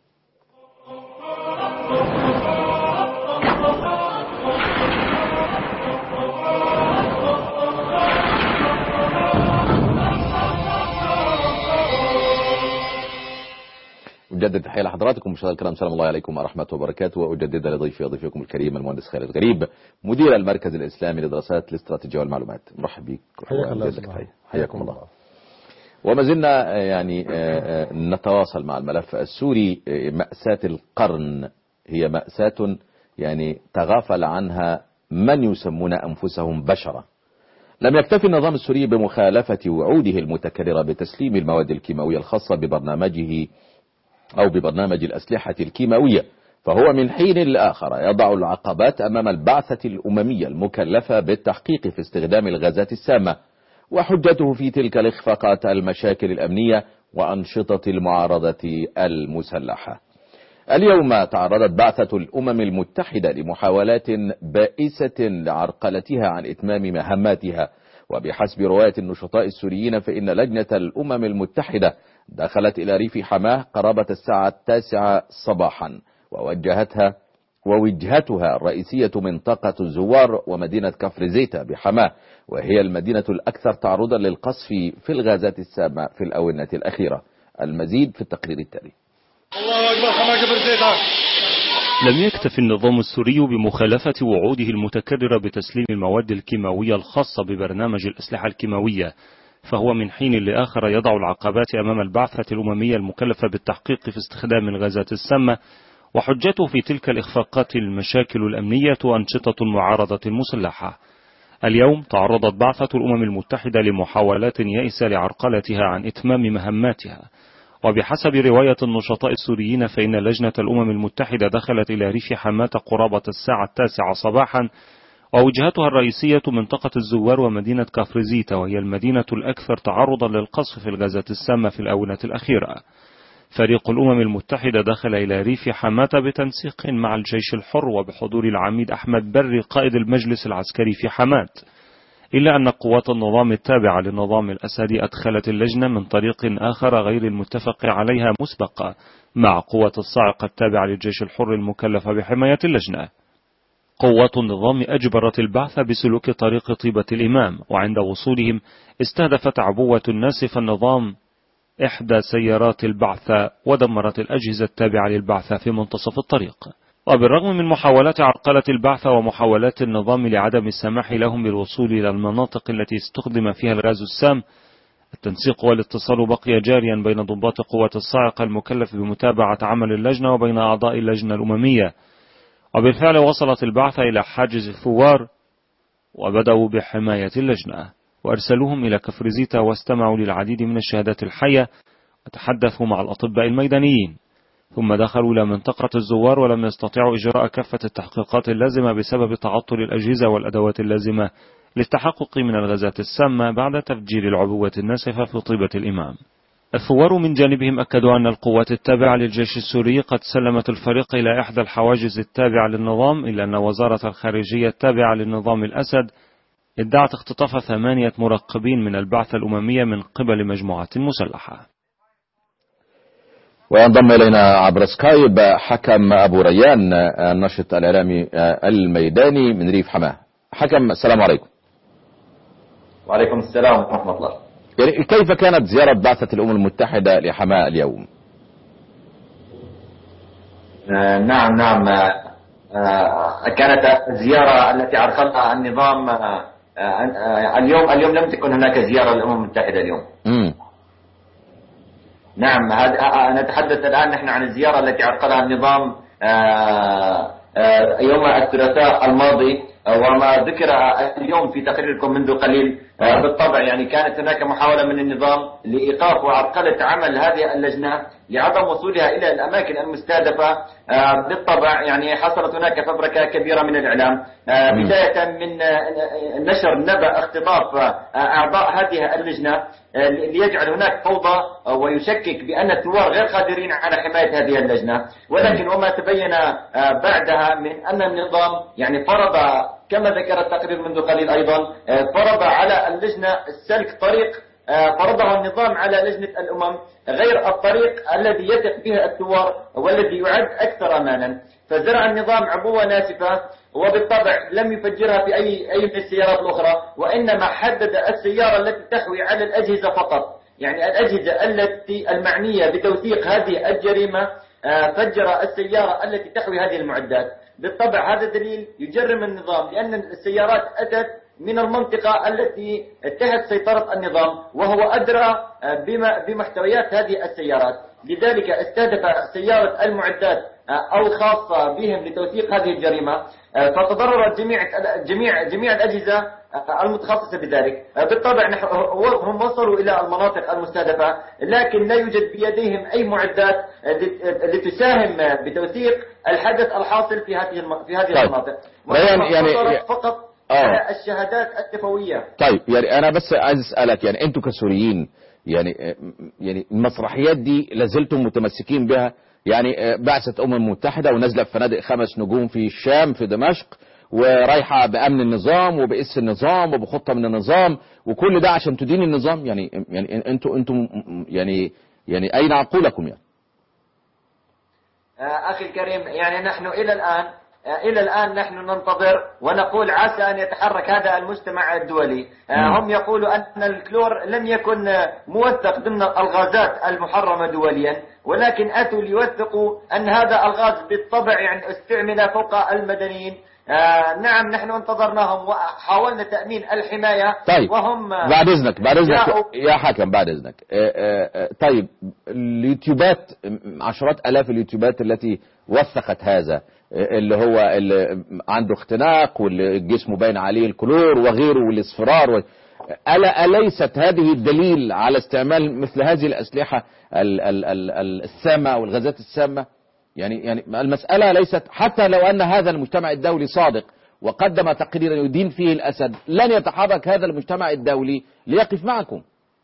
أجدد تحية لحضراتكم مشاهدينا الكرام سلام الله عليكم ورحمة وبركاته وأجدد لضيفي وضيفكم الكريم المهندس خالد غريب مدير المركز الإسلامي لدراسات الاستراتيجية والمعلومات مرحب بك حياك الله وأجدد لك سبحانه. تحية. حياكم الله وما زلنا آه، يعني آه، آه، نتواصل مع الملف السوري آه، مأساة القرن هي مأساة يعني تغافل عنها من يسمون أنفسهم بشرة لم يكتفي النظام السوري بمخالفة وعوده المتكررة بتسليم المواد الكيماوية الخاصة ببرنامجه أو ببرنامج الأسلحة الكيماوية فهو من حين لآخر يضع العقبات أمام البعثة الأممية المكلفة بالتحقيق في استخدام الغازات السامة وحجته في تلك الإخفاقات المشاكل الأمنية وأنشطة المعارضة المسلحة اليوم تعرضت بعثة الأمم المتحدة لمحاولات بائسة لعرقلتها عن إتمام مهماتها وبحسب رواية النشطاء السوريين فإن لجنة الأمم المتحدة دخلت إلى ريف حماه قرابة الساعة التاسعة صباحا ووجهتها ووجهتها الرئيسية منطقة الزوار ومدينة كفر زيتا بحماه وهي المدينة الأكثر تعرضا للقصف في الغازات السامة في الأونة الأخيرة المزيد في التقرير التالي الله اكبر حماك برزيتك لم يكتف النظام السوري بمخالفة وعوده المتكررة بتسليم المواد الكيماوية الخاصة ببرنامج الأسلحة الكيماوية فهو من حين لآخر يضع العقبات أمام البعثة الأممية المكلفة بالتحقيق في استخدام الغازات السامة وحجته في تلك الإخفاقات المشاكل الأمنية وأنشطة المعارضة المسلحة اليوم تعرضت بعثة الأمم المتحدة لمحاولات يائسة لعرقلتها عن إتمام مهماتها وبحسب رواية النشطاء السوريين فإن لجنة الأمم المتحدة دخلت إلى ريف حماة قرابة الساعة التاسعة صباحا ووجهتها الرئيسية منطقة الزوار ومدينة كافرزيتا وهي المدينة الأكثر تعرضا للقصف في الغازات السامة في الآونة الأخيرة فريق الأمم المتحدة دخل إلى ريف حماة بتنسيق مع الجيش الحر وبحضور العميد أحمد بري قائد المجلس العسكري في حماة إلا أن قوات النظام التابعة للنظام الأسدي أدخلت اللجنة من طريق آخر غير المتفق عليها مسبقا مع قوة الصاعقة التابعة للجيش الحر المكلفة بحماية اللجنة قوات النظام أجبرت البعث بسلوك طريق طيبة الإمام وعند وصولهم استهدفت عبوة ناسف النظام إحدى سيارات البعثة ودمرت الأجهزة التابعة للبعثة في منتصف الطريق وبالرغم من محاولات عرقلة البعثة ومحاولات النظام لعدم السماح لهم بالوصول إلى المناطق التي استخدم فيها الغاز السام التنسيق والاتصال بقي جاريا بين ضباط قوات الصاعقة المكلف بمتابعة عمل اللجنة وبين أعضاء اللجنة الأممية وبالفعل وصلت البعثة إلى حاجز الثوار وبدأوا بحماية اللجنة وأرسلوهم إلى كفرزيتا واستمعوا للعديد من الشهادات الحية وتحدثوا مع الأطباء الميدانيين ثم دخلوا إلى منطقة الزوار ولم يستطيعوا إجراء كافة التحقيقات اللازمة بسبب تعطل الأجهزة والأدوات اللازمة للتحقق من الغازات السامة بعد تفجير العبوة الناسفة في طيبة الإمام الثوار من جانبهم أكدوا أن القوات التابعة للجيش السوري قد سلمت الفريق إلى إحدى الحواجز التابعة للنظام إلا أن وزارة الخارجية التابعة للنظام الأسد ادعت اختطاف ثمانية مراقبين من البعثة الأممية من قبل مجموعات مسلحة وينضم إلينا عبر سكايب حكم أبو ريان النشط الإعلامي الميداني من ريف حماه حكم السلام عليكم وعليكم السلام ورحمة الله يعني كيف كانت زيارة بعثة الأمم المتحدة لحماة اليوم آه نعم نعم آه كانت الزيارة التي عرقلها النظام آه اليوم اليوم لم تكن هناك زيارة للأمم المتحدة اليوم مم. نعم نتحدث الآن نحن عن الزيارة التي عقدها النظام يوم الثلاثاء الماضي وما ذكر اليوم في تقريركم منذ قليل بالطبع يعني كانت هناك محاولة من النظام لإيقاف وعرقلة عمل هذه اللجنة لعدم وصولها إلى الأماكن المستهدفة بالطبع يعني حصلت هناك فبركة كبيرة من الإعلام بداية من نشر نبأ اختطاف أعضاء هذه اللجنة ليجعل هناك فوضى ويشكك بأن الثوار غير قادرين على حماية هذه اللجنة ولكن وما تبين بعدها من أن النظام يعني فرض كما ذكر التقرير منذ قليل أيضا فرض على اللجنة السلك طريق فرضه النظام على لجنة الأمم غير الطريق الذي يثق به الثوار والذي يعد أكثر أمانا فزرع النظام عبوة ناسفة وبالطبع لم يفجرها في أي أي من السيارات الأخرى وإنما حدد السيارة التي تحوي على الأجهزة فقط يعني الأجهزة التي المعنية بتوثيق هذه الجريمة فجر السيارة التي تحوي هذه المعدات بالطبع هذا دليل يجرم النظام لأن السيارات أتت من المنطقة التي تحت سيطرة النظام وهو أدرى بما بمحتويات هذه السيارات لذلك استهدف سيارة المعدات أو خاصة بهم لتوثيق هذه الجريمة فتضررت جميع جميع جميع الأجهزة المتخصصة بذلك بالطبع هم وصلوا إلى المناطق المستهدفة لكن لا يوجد بيديهم أي معدات لتساهم بتوثيق الحدث الحاصل في هذه في هذه طيب. المناطق يعني يعني فقط آه. على الشهادات التفوية طيب يعني انا بس عايز اسالك يعني انتوا كسوريين يعني يعني المسرحيات دي لازلتم متمسكين بها يعني بعثة امم متحدة ونازله في فنادق خمس نجوم في الشام في دمشق ورايحة بأمن النظام وبإس النظام وبخطة من النظام وكل ده عشان تدين النظام يعني يعني انتوا انتوا يعني يعني أين عقولكم يعني؟ أخي الكريم يعني نحن إلى الآن إلى الآن نحن ننتظر ونقول عسى أن يتحرك هذا المجتمع الدولي هم يقولوا أن الكلور لم يكن موثق ضمن الغازات المحرمة دوليا ولكن أتوا ليوثقوا أن هذا الغاز بالطبع يعني استعمل فوق المدنيين آه نعم نحن انتظرناهم وحاولنا تأمين الحماية طيب وهم بعد اذنك بعد اذنك جاءوا- يا حكم بعد اذنك آه، آه، آه، طيب اليوتيوبات عشرات الاف اليوتيوبات التي وثقت هذا آه، اللي هو اللي عنده اختناق واللي جسمه باين عليه الكلور وغيره والاصفرار و... ألا أليست هذه الدليل على استعمال مثل هذه الأسلحة ال- ال- ال- ال- السامة والغازات السامة يعني يعني المسألة ليست حتى لو أن هذا المجتمع الدولي صادق وقدم تقريرا يدين فيه الأسد لن يتحرك هذا المجتمع الدولي ليقف معكم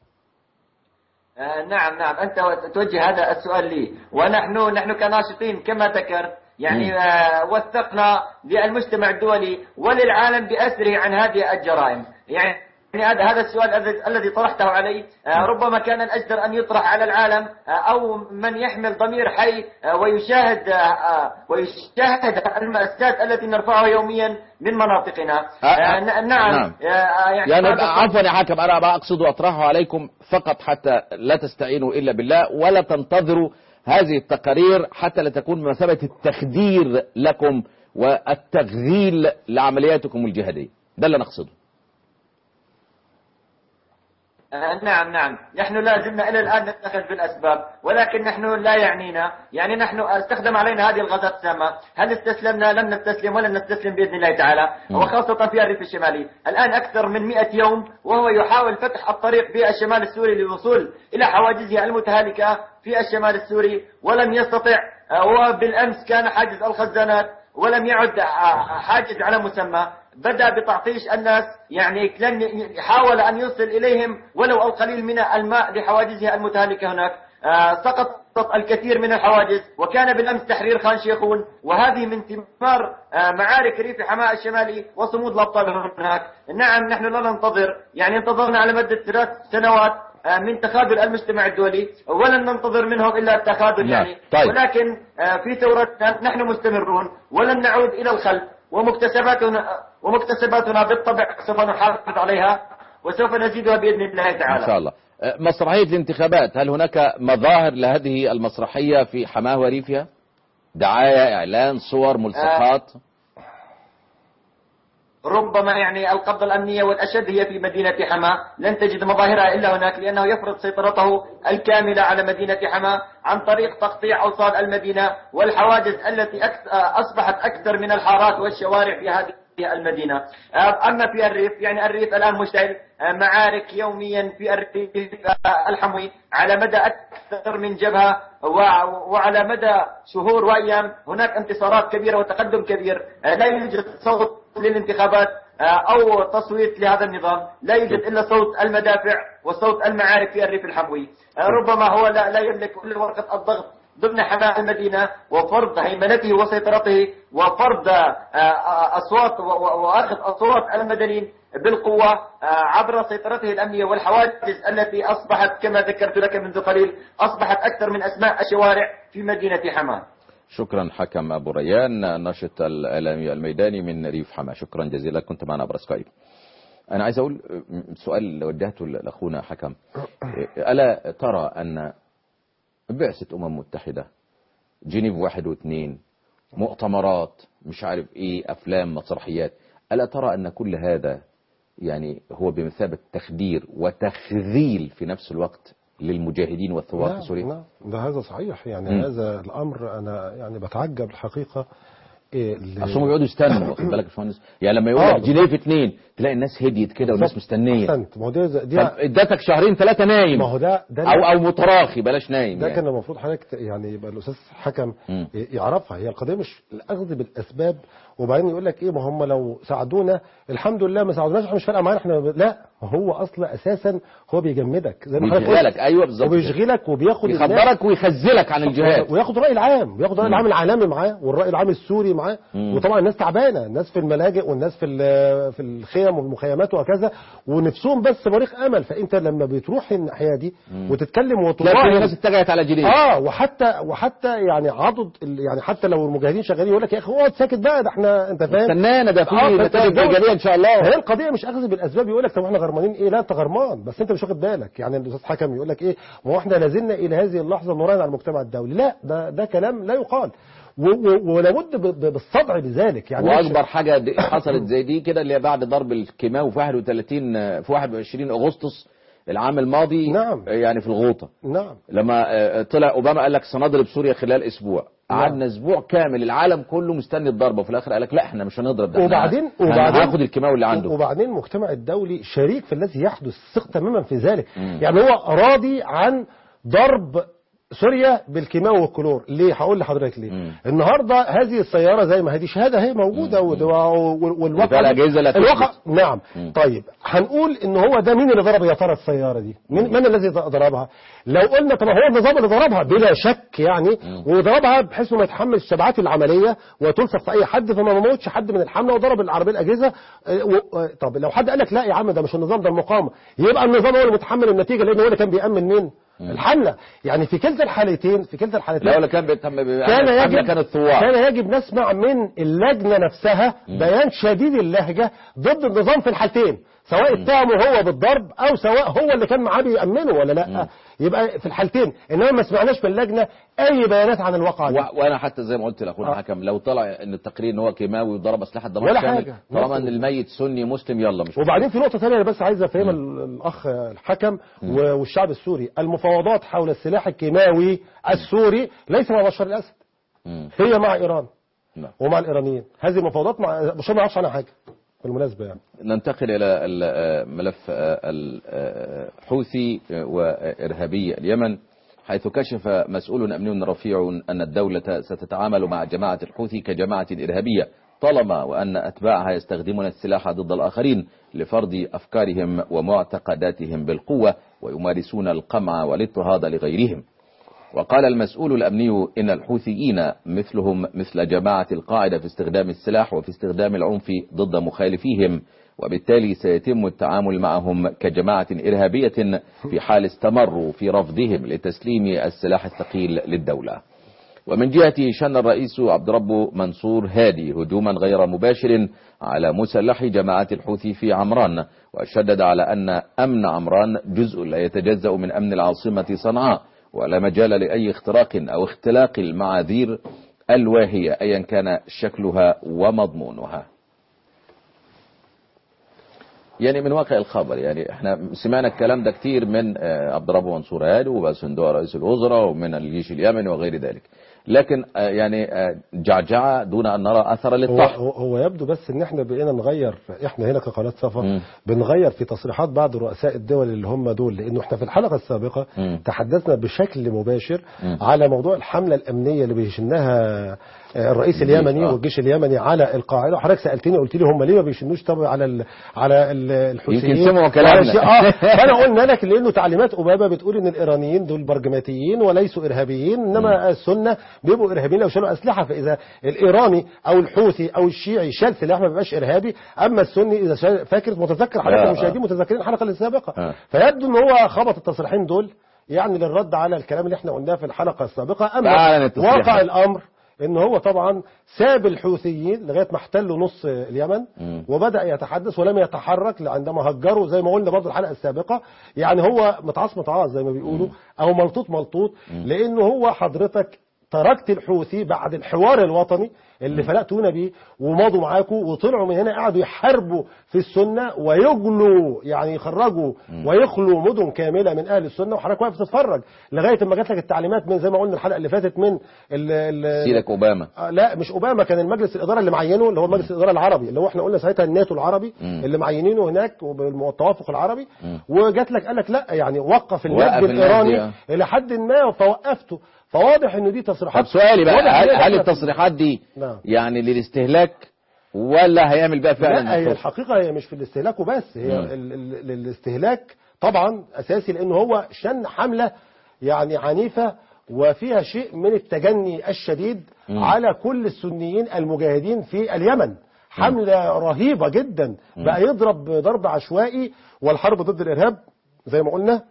آه نعم نعم أنت توجه هذا السؤال لي ونحن نحن كناشطين كما ذكرت يعني آه وثقنا للمجتمع الدولي وللعالم بأسره عن هذه الجرائم يعني يعني هذا هذا السؤال الذي- الذي طرحته علي آه، ربما كان الأجدر أن يطرح على العالم آه، أو من يحمل ضمير حي آه، ويشاهد آه، آه، ويشاهد المأساة التي نرفعها يوميا من مناطقنا آه، آه، آه، ن- نعم نعم. آه، آه، يعني هذا عفوا يا حكم أنا بقى أقصد وأطرحه عليكم فقط حتى لا تستعينوا إلا بالله ولا تنتظروا هذه التقارير حتى لا تكون بمثابة التخدير لكم والتغذيل لعملياتكم الجهادية ده اللي نقصده آه، نعم نعم نحن لا زلنا إلى الآن نتخذ بالأسباب ولكن نحن لا يعنينا يعني نحن استخدم علينا هذه الغازات السامة هل استسلمنا لم نستسلم ولن نستسلم بإذن الله تعالى وخاصة في الريف الشمالي الآن أكثر من 100 يوم وهو يحاول فتح الطريق في الشمال السوري للوصول إلى حواجزه المتهالكة في الشمال السوري ولم يستطع آه، وبالأمس كان حاجز الخزانات ولم يعد آه، حاجز على مسمى بدأ بتعطيش الناس يعني لن حاول أن يوصل إليهم ولو القليل من الماء لحواجزها المتهالكة هناك آه، سقطت الكثير من الحواجز وكان بالأمس تحرير خان شيخون وهذه من ثمار آه، معارك ريف حماة الشمالي وصمود الأبطال هناك نعم نحن لا ننتظر يعني انتظرنا على مدة ثلاث سنوات آه، من تخاذل المجتمع الدولي ولن ننتظر منهم إلا التخاذل نعم. يعني طيب. ولكن في ثورتنا نحن مستمرون ولن نعود إلى الخلف ومكتسباتنا ومكتسباتنا بالطبع سوف نحافظ عليها وسوف نزيدها بإذن الله تعالى إن شاء الله آه، مسرحية الانتخابات هل هناك مظاهر لهذه المسرحية في حماه وريفها دعاية إعلان صور ملصقات ربما يعني القبضة الأمنية والأشد هي في مدينة حماة لن تجد مظاهرها إلا هناك لأنه يفرض سيطرته الكاملة على مدينة حماة عن طريق تقطيع أوصال المدينة والحواجز التي أكث- أصبحت أكثر من الحارات والشوارع في هذه المدينة أما في الريف يعني الريف الآن مشتعل معارك يوميا في الريف الحموي على مدى أكثر من جبهة و- وعلى مدى شهور وأيام هناك انتصارات كبيرة وتقدم كبير لا يوجد صوت للانتخابات أو تصويت لهذا النظام لا يوجد إلا صوت المدافع وصوت المعارك في الريف الحموي ربما هو لا, لا يملك إلا ورقة الضغط ضمن حماة المدينة وفرض هيمنته وسيطرته وفرض آه، آه، أصوات و- و- وأخذ أصوات المدنيين بالقوة آه، عبر سيطرته الأمنية والحواجز التي أصبحت كما ذكرت لك منذ قليل أصبحت أكثر من أسماء الشوارع في مدينة حماة شكرا حكم أبو ريان ناشط الإعلامي الميداني من ريف حماه شكرا جزيلا كنت معنا عبر سكايب أنا عايز أقول آه، سؤال وجهته لأخونا حكم آه، ألا ترى أن بعثة أمم متحدة جنيف واحد واثنين مؤتمرات مش عارف ايه افلام مسرحيات الا ترى ان كل هذا يعني هو بمثابة تخدير وتخذيل في نفس الوقت للمجاهدين والثوار في سوريا نعم ده هذا صحيح يعني مم. هذا الامر انا يعني بتعجب الحقيقه إيه ل- اصل هم بيقعدوا يستنوا واخد بالك يا باشمهندس يعني لما يقول آه، لك جنيف اثنين تلاقي الناس هديت كده والناس مستنيه احسنت ما هو ده دي طب ادتك شهرين ثلاثه نايم ما هو ده ده او او متراخي بلاش نايم ده يعني. كان المفروض حضرتك ت- يعني يبقى الاستاذ حكم مم. ي- يعرفها هي القضيه مش الاخذ بالاسباب وبعدين يقول لك ايه ما هم لو ساعدونا الحمد لله ما ساعدوناش احنا مش فارقه معانا احنا ب- لا هو اصلا اساسا هو بيجمدك زي ما حضرتك قلت. بيشغلك ايوه بالظبط كده. وبيشغلك وبياخد الناس- يخدرك ويخزلك عن الجهاد وياخد الراي العام وياخد الراي مم. العام العالمي معاه والراي العام السوري معاه مم. وطبعا الناس تعبانه الناس في الملاجئ والناس في ال- في الخيم والمخيمات وهكذا ونفسهم بس صواريخ امل فانت لما بتروح الناحيه دي وتتكلم تلاقي وتراعي الناس اتجهت على جنيف اه وحتى وحتى يعني عضد ال- يعني حتى لو المجاهدين شغالين يقول لك يا اخي اقعد ساكت بقى ده احنا انت فاهم استنانا ده في آه، فأنت نتائج بتجاوب. ايجابيه ان شاء الله هي القضيه مش اخذ بالاسباب يقول لك طب احنا غرمانين ايه لا انت غرمان بس انت مش واخد بالك يعني الاستاذ حكم يقول لك ايه ما هو احنا لازلنا الى هذه اللحظه نراهن على المجتمع الدولي لا ده ده كلام لا يقال و- و- ولابد ب- ب- بالصدع بذلك يعني مش- واكبر حاجه دي حصلت زي دي كده اللي هي بعد ضرب الكيماوي في 31 في 21 اغسطس العام الماضي نعم. يعني في الغوطه نعم لما آه، طلع اوباما قال لك سنضرب سوريا خلال اسبوع نعم. قعدنا اسبوع كامل العالم كله مستني الضربه وفي الاخر قال لك لا احنا مش هنضرب ده إحنا وبعدين هن- وبعدين هناخد الكيماوي اللي عنده وبعدين المجتمع الدولي شريك في الذي يحدث ثق تماما في ذلك مم. يعني هو راضي عن ضرب سوريا بالكيماوي والكلور ليه هقول لحضرتك ليه مم. النهارده هذه السياره زي ما هي دي شهاده هي موجوده مم. ود- وال- والواقع وفيها الأجهزة لا الواقع تثبت. نعم مم. طيب هنقول ان هو ده مين اللي ضرب يا ترى السياره دي مين, من الذي ضربها لو قلنا طب هو النظام اللي ضربها بلا شك يعني وضربها بحيث ما يتحمل الشبعات العمليه وتلصق في اي حد فما موتش حد من الحمله وضرب العربيه الاجهزه آه، و- آه، طب لو حد قال لك لا يا عم ده مش النظام ده المقاومه يبقى النظام هو اللي متحمل النتيجه لان هو اللي كان بيامن مين الحمله يعني في كلتا الحالتين في كلتا الحالتين لا ولا كان بيتم كان كان يجب كان الثوار كان يجب نسمع من اللجنة نفسها بيان شديد اللهجة ضد النظام في الحالتين سواء اتهمه هو بالضرب او سواء هو اللي كان معاه بيأمنه ولا لا يبقى في الحالتين انما ما سمعناش من اللجنه اي بيانات عن الواقعه دي و- وانا حتى زي ما قلت لاخونا آه. حكم لو طلع ان التقرير ان هو كيماوي وضرب اسلحه دمار ولا شامل حاجة. طالما نفس- ان الميت سني مسلم يلا مش وبعدين في نقطة ثانية أنا بس عايز أفهمها ال- الأخ الحكم و- والشعب السوري المفاوضات حول السلاح الكيماوي السوري ليس مع بشار الأسد مم. هي مع إيران نعم. ومع الإيرانيين هذه المفاوضات مع بشار ما يعرفش عنها حاجة بالمناسبة يعني ننتقل إلى ال- آه، ملف آه، الحوثي آه، وإرهابي اليمن حيث كشف مسؤول أمني رفيع أن الدولة ستتعامل مع جماعة الحوثي كجماعة إرهابية طالما وأن أتباعها يستخدمون السلاح ضد الآخرين لفرض أفكارهم ومعتقداتهم بالقوة ويمارسون القمع والاضطهاد لغيرهم وقال المسؤول الأمني إن الحوثيين مثلهم مثل جماعة القاعدة في استخدام السلاح وفي استخدام العنف ضد مخالفيهم وبالتالي سيتم التعامل معهم كجماعة إرهابية في حال استمروا في رفضهم لتسليم السلاح الثقيل للدولة ومن جهته شن الرئيس عبد ربه منصور هادي هجوما غير مباشر على مسلح جماعة الحوثي في عمران وشدد على أن أمن عمران جزء لا يتجزأ من أمن العاصمة صنعاء ولا مجال لأي اختراق أو اختلاق المعاذير الواهية أيا كان شكلها ومضمونها يعني من واقع الخبر يعني احنا سمعنا الكلام ده كتير من آه، عبد الرب منصور هادي وباسندوق رئيس الوزراء ومن الجيش اليمني وغير ذلك لكن آه، يعني آه، جعجعة دون أن نرى أثر هو, للطحن هو, هو يبدو بس ان احنا بقينا نغير احنا هنا كقناه سفر مم. بنغير في تصريحات بعض رؤساء الدول اللي هم دول لانه احنا في الحلقه السابقه مم. تحدثنا بشكل مباشر مم. على موضوع الحمله الامنيه اللي بيشنها آه، الرئيس الجيش، اليمني آه. والجيش اليمني على القاعده وحضرتك سالتني قلت لي هم ليه ما بيشنوش طب على ال على ال- الحوثيين يمكن سمعوا كلامنا. وعلى شيء- اه فانا قلنا لك لانه تعليمات اوباما بتقول ان الايرانيين دول برجماتيين وليسوا ارهابيين انما السنه بيبقوا ارهابيين لو شالوا اسلحه فاذا الايراني او الحوثي او الشيعي شال سلاح ما بيبقاش ارهابي اما السني اذا شال فاكر متذكر آه، حضرتك آه. المشاهدين متذكرين الحلقه السابقه آه. فيبدو ان هو خبط التصريحين دول يعني للرد على الكلام اللي احنا قلناه في الحلقه السابقه فعلا اما التصريح واقع ده. الامر ان هو طبعا ساب الحوثيين لغايه ما احتلوا نص اليمن مم. وبدا يتحدث ولم يتحرك عندما هجروا زي ما قلنا برضه الحلقه السابقه يعني هو متعاص متعاص زي ما بيقولوا او ملطوط ملطوط لانه هو حضرتك تركت الحوثي بعد الحوار الوطني اللي فلقتونا بيه ومضوا معاكم وطلعوا من هنا قعدوا يحاربوا في السنه ويجلوا يعني يخرجوا ويخلوا مدن كامله من اهل السنه وحضرتك واقف تتفرج لغايه ما جات لك التعليمات من زي ما قلنا الحلقه اللي فاتت من ال ال سيدك أوباما آه، لا مش اوباما كان المجلس الاداره اللي معينه اللي هو مجلس الاداره العربي اللي هو احنا قلنا ساعتها الناتو العربي مم. اللي معينينه هناك وبالتوافق العربي وجات لك قال لك لا يعني وقف وقف النجم النجم، الايراني آه. الى حد ما فوقفته فواضح ان دي تصريحات طب سؤالي بقى واضح هل, إن هي هل داخلة- التصريحات دي نعم. يعني للاستهلاك ولا هيعمل بقى فعلا لا هي الخوف؟ الحقيقه هي مش في الاستهلاك وبس هي مم. ال- ال- الاستهلاك طبعا اساسي لانه هو شن حمله يعني عنيفه وفيها شيء من التجني الشديد مم. على كل السنيين المجاهدين في اليمن حمله رهيبه جدا بقى يضرب ضرب عشوائي والحرب ضد الارهاب زي ما قلنا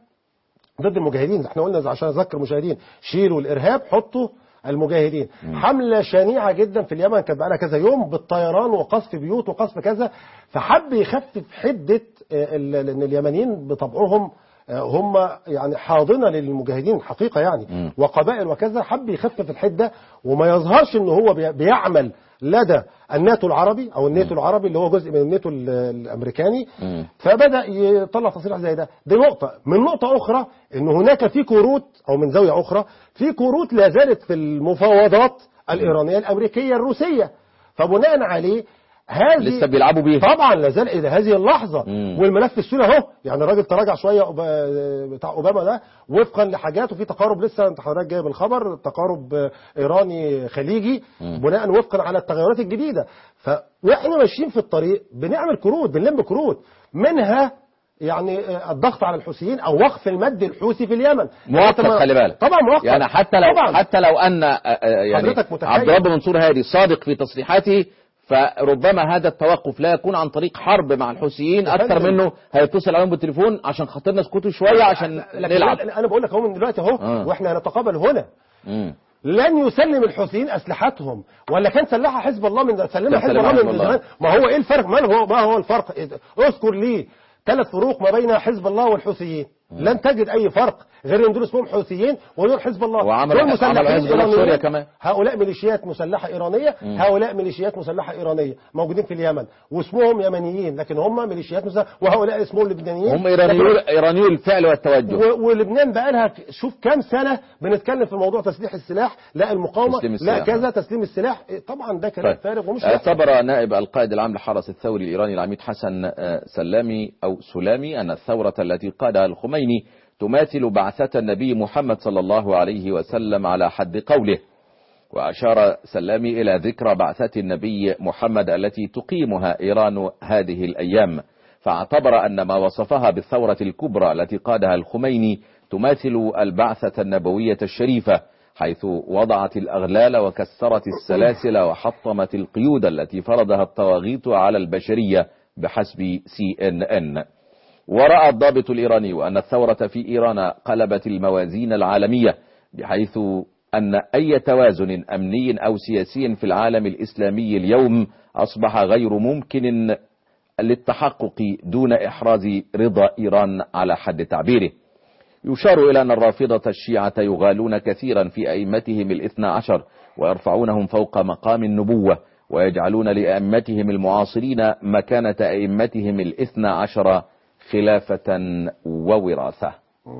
ضد المجاهدين احنا قلنا عشان اذكر المشاهدين شيلوا الارهاب حطوا المجاهدين حملة شنيعة جدا في اليمن كانت بقى لها كذا يوم بالطيران وقصف بيوت وقصف كذا فحب يخفف حدة آه، ال- لأن اليمنيين بطبعهم آه، هم يعني حاضنة للمجاهدين حقيقة يعني مم. وقبائل وكذا حب يخفف الحدة وما يظهرش ان هو بي- بيعمل لدى الناتو العربي او الناتو العربي اللي هو جزء من الناتو ال- الامريكاني مم. فبدا يطلع تصريح زي ده دي نقطه من نقطه اخرى ان هناك في كروت او من زاويه اخرى في كروت لا زالت في المفاوضات الايرانيه الامريكيه الروسيه فبناء عليه هذه لسه بيلعبوا بيها طبعا لا زال الى هذه اللحظه مم. والملف السوري اهو يعني الراجل تراجع شويه أوبا- بتاع اوباما ده وفقا لحاجات وفي تقارب لسه انت حضرتك جايب الخبر تقارب ايراني خليجي مم. بناء وفقا على التغيرات الجديده ف واحنا ماشيين في الطريق بنعمل كروت بنلم كروت منها يعني آه، الضغط على الحوثيين او وقف المد الحوثي في اليمن مؤقت طبعاً- خلي بالك طبعا مؤقت يعني حتى لو طبعا حتى لو ان آه، آه، يعني حضرتك متخيل. عبد الرب منصور هادي صادق في تصريحاته فربما هذا التوقف لا يكون عن طريق حرب مع الحوثيين يا اكثر فندم. منه هيتصل عليهم بالتليفون عشان خاطرنا اسكتوا شويه عشان لكن نلعب انا بقول لك اهو من دلوقتي اهو آه. واحنا هنتقابل هنا مم. لن يسلم الحوثيين اسلحتهم ولا كان سلحها حزب الله من سلمها كان حزب سلمها الله حزب من الله. زمان ما هو ايه الفرق ما هو ما هو الفرق اذكر لي ثلاث فروق ما بين حزب الله والحوثيين لن تجد اي فرق غير ان دول اسمهم حوثيين ودول حزب الله وعملوا- دول مسلحين عملوا حزب الله في إيرانيين. سوريا كمان. هؤلاء ميليشيات مسلحه ايرانيه هؤلاء ميليشيات مسلحه ايرانيه موجودين في اليمن واسمهم يمنيين لكن هم ميليشيات مسلحه وهؤلاء اسمهم لبنانيين هم ايرانيون ايرانيون الفعل والتوجه و- ولبنان بقى لها ك- شوف كام سنه بنتكلم في موضوع تسليح السلاح لا المقاومه تسليم لا السلاح. كذا تسليم السلاح إيه، طبعا ده كلام طيب. فارغ ومش هيحصل. اعتبر نائب القائد العام لحرس الثوري الإيراني العميد حسن آه، سلامي أو سلامي أن الثورة التي قادها الخميني تماثل بعثة النبي محمد صلى الله عليه وسلم على حد قوله وأشار سلامي إلى ذكرى بعثة النبي محمد التي تقيمها إيران هذه الأيام فاعتبر أن ما وصفها بالثورة الكبرى التي قادها الخميني تماثل البعثة النبوية الشريفة حيث وضعت الأغلال وكسرت السلاسل وحطمت القيود التي فرضها الطواغيت على البشرية بحسب سي ان ان ورأى الضابط الإيراني أن الثورة في إيران قلبت الموازين العالمية بحيث أن أي توازن أمني أو سياسي في العالم الإسلامي اليوم أصبح غير ممكن للتحقق دون إحراز رضا إيران على حد تعبيره يشار إلى أن الرافضة الشيعة يغالون كثيرا في أئمتهم الاثنى عشر ويرفعونهم فوق مقام النبوة ويجعلون لأئمتهم المعاصرين مكانة أئمتهم الاثنى عشر خلافة ووراثة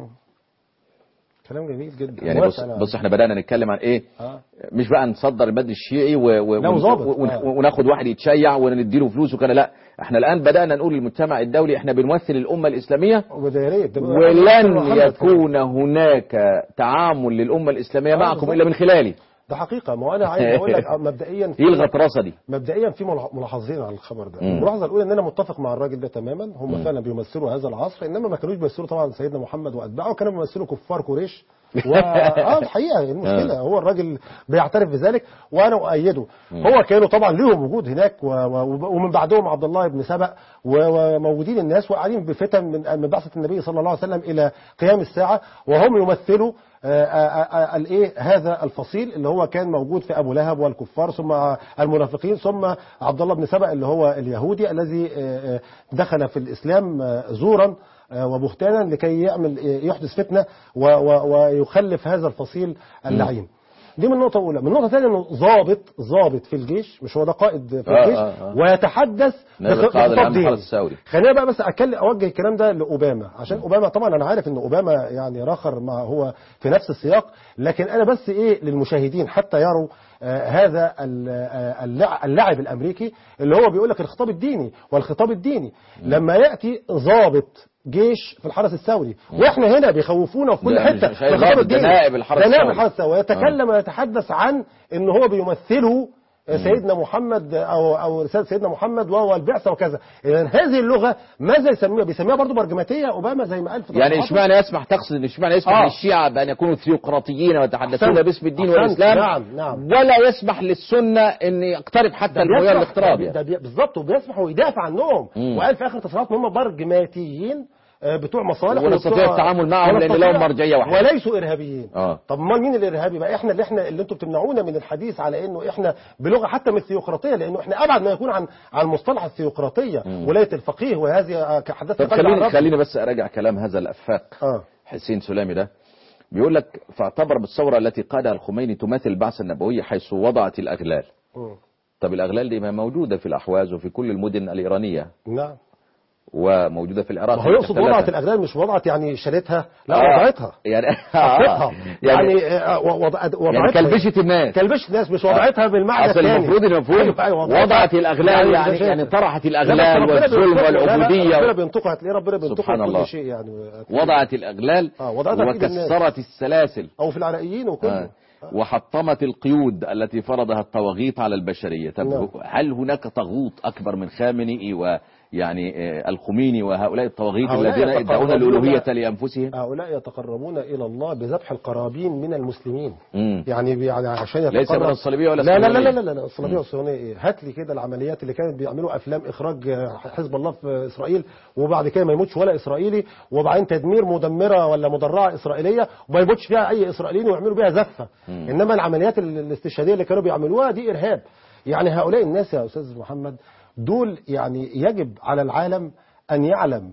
كلام جميل جدا يعني بص, موافق أنا. بص احنا بدأنا نتكلم عن ايه آه. مش بقى نصدر المد الشيعي و و لا، ون- وظابط. ون- آه. وناخد واحد يتشيع ونديله فلوس وكده لا احنا الآن بدأنا نقول للمجتمع الدولي احنا بنمثل الأمة الإسلامية وده يا ريت ده بقى- ولن محمد يكون هناك تعامل للأمة الإسلامية آه، معكم بالظبط. إلا من خلالي ده حقيقه ما هو انا عايز اقول لك آه، مبدئيا في- ايه الغطرسة دي مبدئيا في ملاح- ملاحظين على الخبر ده مم. الملاحظه الاولى ان انا متفق مع الراجل ده تماما هم فعلا بيمثلوا هذا العصر انما ما كانوش بيمثلوا طبعا سيدنا محمد واتباعه كانوا بيمثلوا كفار قريش و... اه الحقيقه المشكله هو الراجل بيعترف بذلك وانا اؤيده هو كانوا طبعا ليهم وجود هناك و... و... ومن بعدهم عبد الله بن سبأ و... وموجودين الناس وقاعدين بفتن من من بعثه النبي صلى الله عليه وسلم الى قيام الساعه وهم يمثلوا آه، آه، آه، الايه هذا الفصيل اللي هو كان موجود في ابو لهب والكفار ثم المنافقين ثم عبد الله بن سبأ اللي هو اليهودي الذي آه، آه، دخل في الاسلام آه، زورا آه، وبهتانا لكي يعمل آه، يحدث فتنه و- و- ويخلف هذا الفصيل اللعين دي من نقطة أولى، من نقطة ثانية إنه ضابط ضابط في الجيش مش هو ده قائد في آه، الجيش آه، آه. ويتحدث نائب بخ- القائد بخطاب العام ديني. لحرس الثوري. خلينا بقى بس اتكلم اوجه الكلام ده لاوباما عشان اوباما طبعا انا عارف ان اوباما يعني راخر مع هو في نفس السياق لكن انا بس ايه للمشاهدين حتى يروا آه هذا ال- آه، اللع- اللاعب الامريكي اللي هو بيقول لك الخطاب الديني والخطاب الديني لما ياتي ضابط جيش في الحرس الثوري واحنا هنا بيخوفونا في كل لا، مش- حته مش أي بالخطاب ضابط، ده الديني. نائب الحرس ده نائب الثوري. الحرس الثوري ويتكلم ويتحدث عن ان هو بيمثله سيدنا محمد او او رساله سيدنا محمد وهو البعثه وكذا اذا هذه اللغه ماذا يسميها بيسميها برضه برجماتيه اوباما زي ما قال في يعني تصريحاته. اشمعنى يسمح تقصد ان اشمعنى يسمح آه. للشيعة بأن يكونوا ثيوقراطيين ويتحدثون أحسنت. باسم الدين أحسنت. والإسلام نعم، نعم. ولا يسمح للسنة ان يقترب حتى ده المعيار بيسمح- الاقتراب ده يعني. بي- بالظبط وبيسمح ويدافع عنهم مم. وقال في اخر تصريحاته ان هم برجماتيين آه، بتوع مصالح ونستطيع وبتوع- التعامل معهم لأن ونستطيع- لهم مرجعية واحدة. وليسوا ارهابيين آه. طب امال مين الارهابي بقى احنا اللي احنا اللي انتم بتمنعونا من الحديث على انه احنا بلغه حتى من الثيوقراطيه لانه احنا ابعد ما يكون عن عن مصطلح الثيوقراطيه ولايه الفقيه وهذه حدثت طب خليني خليني بس اراجع كلام هذا الافاق اه حسين سلامي ده بيقول لك فاعتبر بالثورة التي قادها الخميني تماثل البعثة النبوية حيث وضعت الأغلال مم. طب الأغلال دي ما موجودة في الأحواز وفي كل المدن الإيرانية نعم وموجودة في العراق ما هو يقصد احتلتها. وضعت الاغلال مش وضعت يعني شالتها لا آه. وضعتها يعني حطتها يعني يعني آه، وضعت يعني وضعتها كلبشة الناس كلبشت الناس مش وضعتها بالمعنى اصل الثاني المفروض المفروض أيوة، أيوة، وضعتها. وضعت الاغلال يعني ده شيء. يعني طرحت لا، بس الاغلال ربنا والظلم بينطقه. لا، لا، ربنا والعبوديه بينطقها هتلاقيه ربنا بينطقها سبحان في الله. كل شيء يعني هتلاقيه. وضعت الاغلال آه، وضعتها في إيد الناس. وكسرت السلاسل او في العراقيين وكله آه. وحطمت القيود التي فرضها الطواغيت على البشرية طب نعم. هل هناك طاغوت أكبر من خامنئي ويعني آه، الخميني وهؤلاء الطواغيت هؤلاء الذين يدعون يتقربون- الألوهية لأنفسهم هؤلاء يتقربون الى الله بذبح القرابين من المسلمين مم. يعني بي- يعني عشان ليس يتقرب من الصليبية ولا لا لا لا الصهيونية. لا لا, لا الصليبيه والصهيونيه ايه هات لي كده العمليات اللي كانت بيعملوا افلام اخراج آه، حزب الله في اسرائيل وبعد كده ما يموتش ولا اسرائيلي وبعدين تدمير مدمره ولا مدرعه اسرائيليه وما يموتش فيها اي اسرائيلي ويعملوا بيها زفه انما العمليات ال- الاستشهاديه اللي كانوا بيعملوها دي ارهاب يعني هؤلاء الناس يا استاذ محمد دول يعني يجب على العالم ان يعلم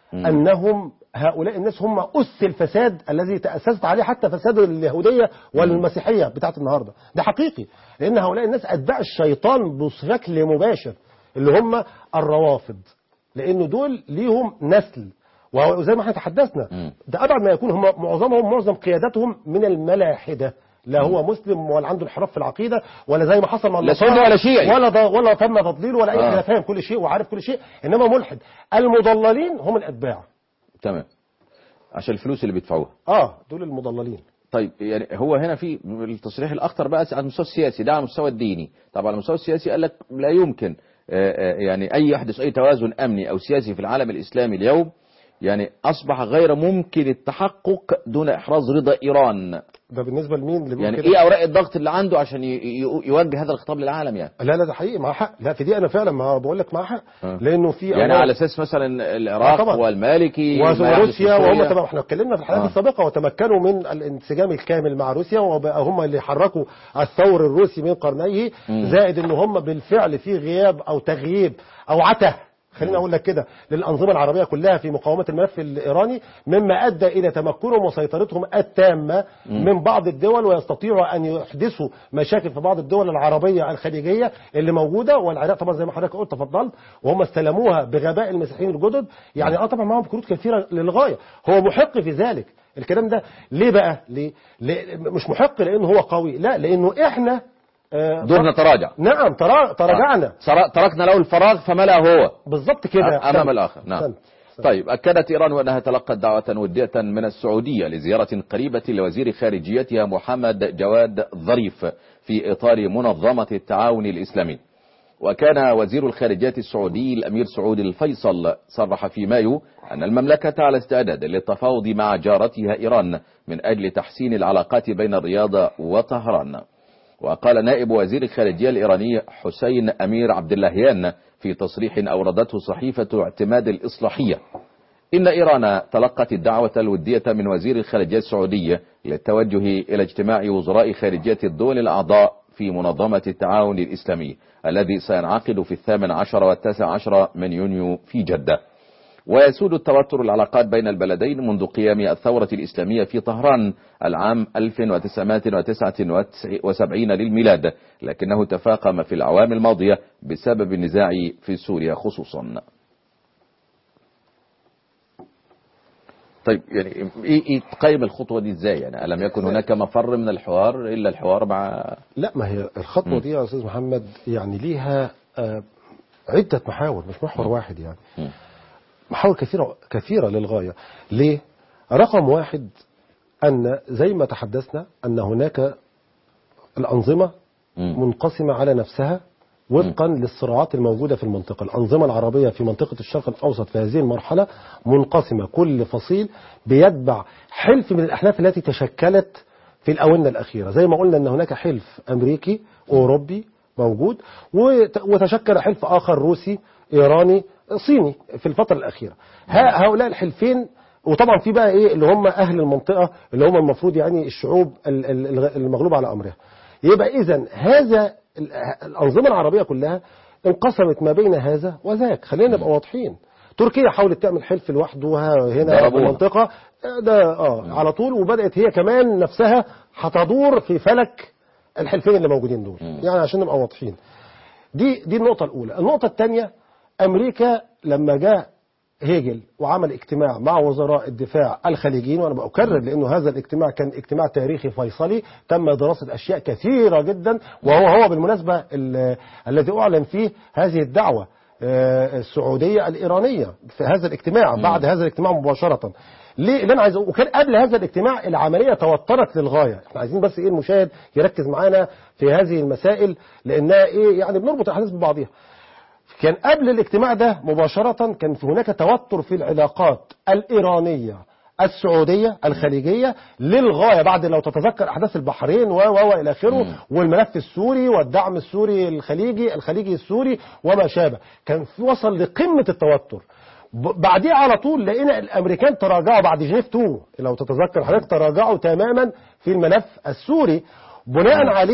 انهم هؤلاء الناس هم اس الفساد الذي تاسست عليه حتى فساد اليهوديه والمسيحيه بتاعت النهارده ده حقيقي لان هؤلاء الناس اتباع الشيطان بشكل مباشر اللي هم الروافض لانه دول ليهم نسل وزي ما احنا تحدثنا مم. ده ابعد ما يكون هم معظمهم معظم قيادتهم من الملاحده لا هو مسلم ولا عنده انحراف في العقيده ولا زي ما حصل مع لا النصارى سني ولا شيعي. ولا ض- ولا تم تضليل ولا اي آه. حاجه فاهم كل شيء وعارف كل شيء انما ملحد المضللين هم الاتباع تمام عشان الفلوس اللي بيدفعوها اه دول المضللين طيب يعني هو هنا في التصريح الاخطر بقى على المستوى السياسي ده على المستوى الديني طبعا على المستوى السياسي قال لك لا يمكن آه، آه، يعني اي يحدث اي توازن امني او سياسي في العالم الاسلامي اليوم يعني اصبح غير ممكن التحقق دون احراز رضا ايران ده بالنسبه لمين اللي بيقول يعني كده؟ ايه اوراق الضغط اللي عنده عشان ي- ي- يوجه هذا الخطاب للعالم يعني لا لا ده حقيقي معاه حق لا في دي انا فعلا ما بقول لك معاه حق آه. لانه في يعني أوراق- على اساس مثلا آه العراق طبعا. والمالكي ما يحدث في وروسيا وهم سوريا. طبعا احنا اتكلمنا في الحلقات آه. السابقه وتمكنوا من الانسجام الكامل مع روسيا وبقى هم اللي حركوا الثور الروسي من قرنيه زائد ان هم بالفعل في غياب او تغييب او عته خليني اقول لك كده للانظمه العربيه كلها في مقاومه الملف الايراني مما ادى الى تمكنهم وسيطرتهم التامه من بعض الدول ويستطيعوا ان يحدثوا مشاكل في بعض الدول العربيه الخليجيه اللي موجوده والعراق طبعا زي ما حضرتك قلت تفضلت وهم استلموها بغباء المسيحيين الجدد يعني اه طبعا معاهم كروت كثيره للغايه هو محق في ذلك الكلام ده ليه بقى ليه, ليه مش محق لانه هو قوي لا لانه احنا آه دورنا تراجع نعم ترا- تراجعنا سر- تركنا له الفراغ فملأ هو بالظبط كده أمام استنى. الآخر نعم استنى. طيب أكدت إيران أنها تلقت دعوة ودية من السعودية لزيارة قريبة لوزير خارجيتها محمد جواد ظريف في إطار منظمة التعاون الإسلامي وكان وزير الخارجية السعودي الأمير سعود الفيصل صرح في مايو أن المملكة على استعداد للتفاوض مع جارتها إيران من أجل تحسين العلاقات بين الرياض وطهران وقال نائب وزير الخارجية الإيراني حسين أمير عبد اللهيان في تصريح أوردته صحيفة اعتماد الإصلاحية إن إيران تلقت الدعوة الودية من وزير الخارجية السعودي للتوجه إلى اجتماع وزراء خارجية الدول الأعضاء في منظمة التعاون الإسلامي الذي سينعقد في الثامن عشر والتاسع عشر من يونيو في جدة ويسود التوتر العلاقات بين البلدين منذ قيام الثورة الإسلامية في طهران العام 1979 للميلاد لكنه تفاقم في الأعوام الماضية بسبب النزاع في سوريا خصوصا طيب يعني ايه ايه تقيم الخطوه دي ازاي يعني الم يكن هناك مفر من الحوار الا الحوار مع لا ما هي الخطوه دي يا استاذ محمد يعني ليها آه، عده محاور مش محور واحد يعني مم. محاور كثيره كثيره للغايه ليه رقم واحد ان زي ما تحدثنا ان هناك الانظمه مم. منقسمه على نفسها وفقا للصراعات الموجوده في المنطقه الانظمه العربيه في منطقه الشرق الاوسط في هذه المرحله منقسمه كل فصيل بيتبع حلف من الاحلاف التي تشكلت في الاونه الاخيره زي ما قلنا ان هناك حلف امريكي اوروبي موجود وت- وتشكل حلف اخر روسي ايراني صيني في الفتره الاخيره ها- هؤلاء الحلفين وطبعا في بقى ايه اللي هم اهل المنطقه اللي هم المفروض يعني الشعوب ال- ال- المغلوبه على امرها يبقى اذا هذا ال- الانظمه العربيه كلها انقسمت ما بين هذا وذاك خلينا نبقى واضحين تركيا حاولت تعمل حلف لوحدها هنا في ضربوها. المنطقه ده اه على طول وبدات هي كمان نفسها هتدور في فلك الحلفين اللي موجودين دول يعني عشان نبقى واضحين دي دي النقطة الأولى، النقطة الثانية أمريكا لما جاء هيجل وعمل اجتماع مع وزراء الدفاع الخليجيين وأنا بأكرر لأنه هذا الاجتماع كان اجتماع تاريخي فيصلي تم دراسة أشياء كثيرة جدا وهو هو بالمناسبة ال- الذي أعلن فيه هذه الدعوة آه، السعودية الإيرانية في هذا الاجتماع بعد هذا الاجتماع مباشرة ليه اللي انا عايز أقول- وكان قبل هذا الاجتماع العمليه توترت للغايه احنا عايزين بس ايه المشاهد يركز معانا في هذه المسائل لانها ايه يعني بنربط الاحداث ببعضها كان قبل الاجتماع ده مباشرة كان في هناك توتر في العلاقات الإيرانية السعودية الخليجية للغاية بعد لو تتذكر أحداث البحرين و و و إلى آخره والملف السوري والدعم السوري الخليجي الخليجي السوري وما شابه كان في وصل لقمة التوتر ب- بعديه على طول لقينا الامريكان تراجعوا بعد جنيف 2 لو تتذكر حضرتك تراجعوا تماما في الملف السوري بناء عليه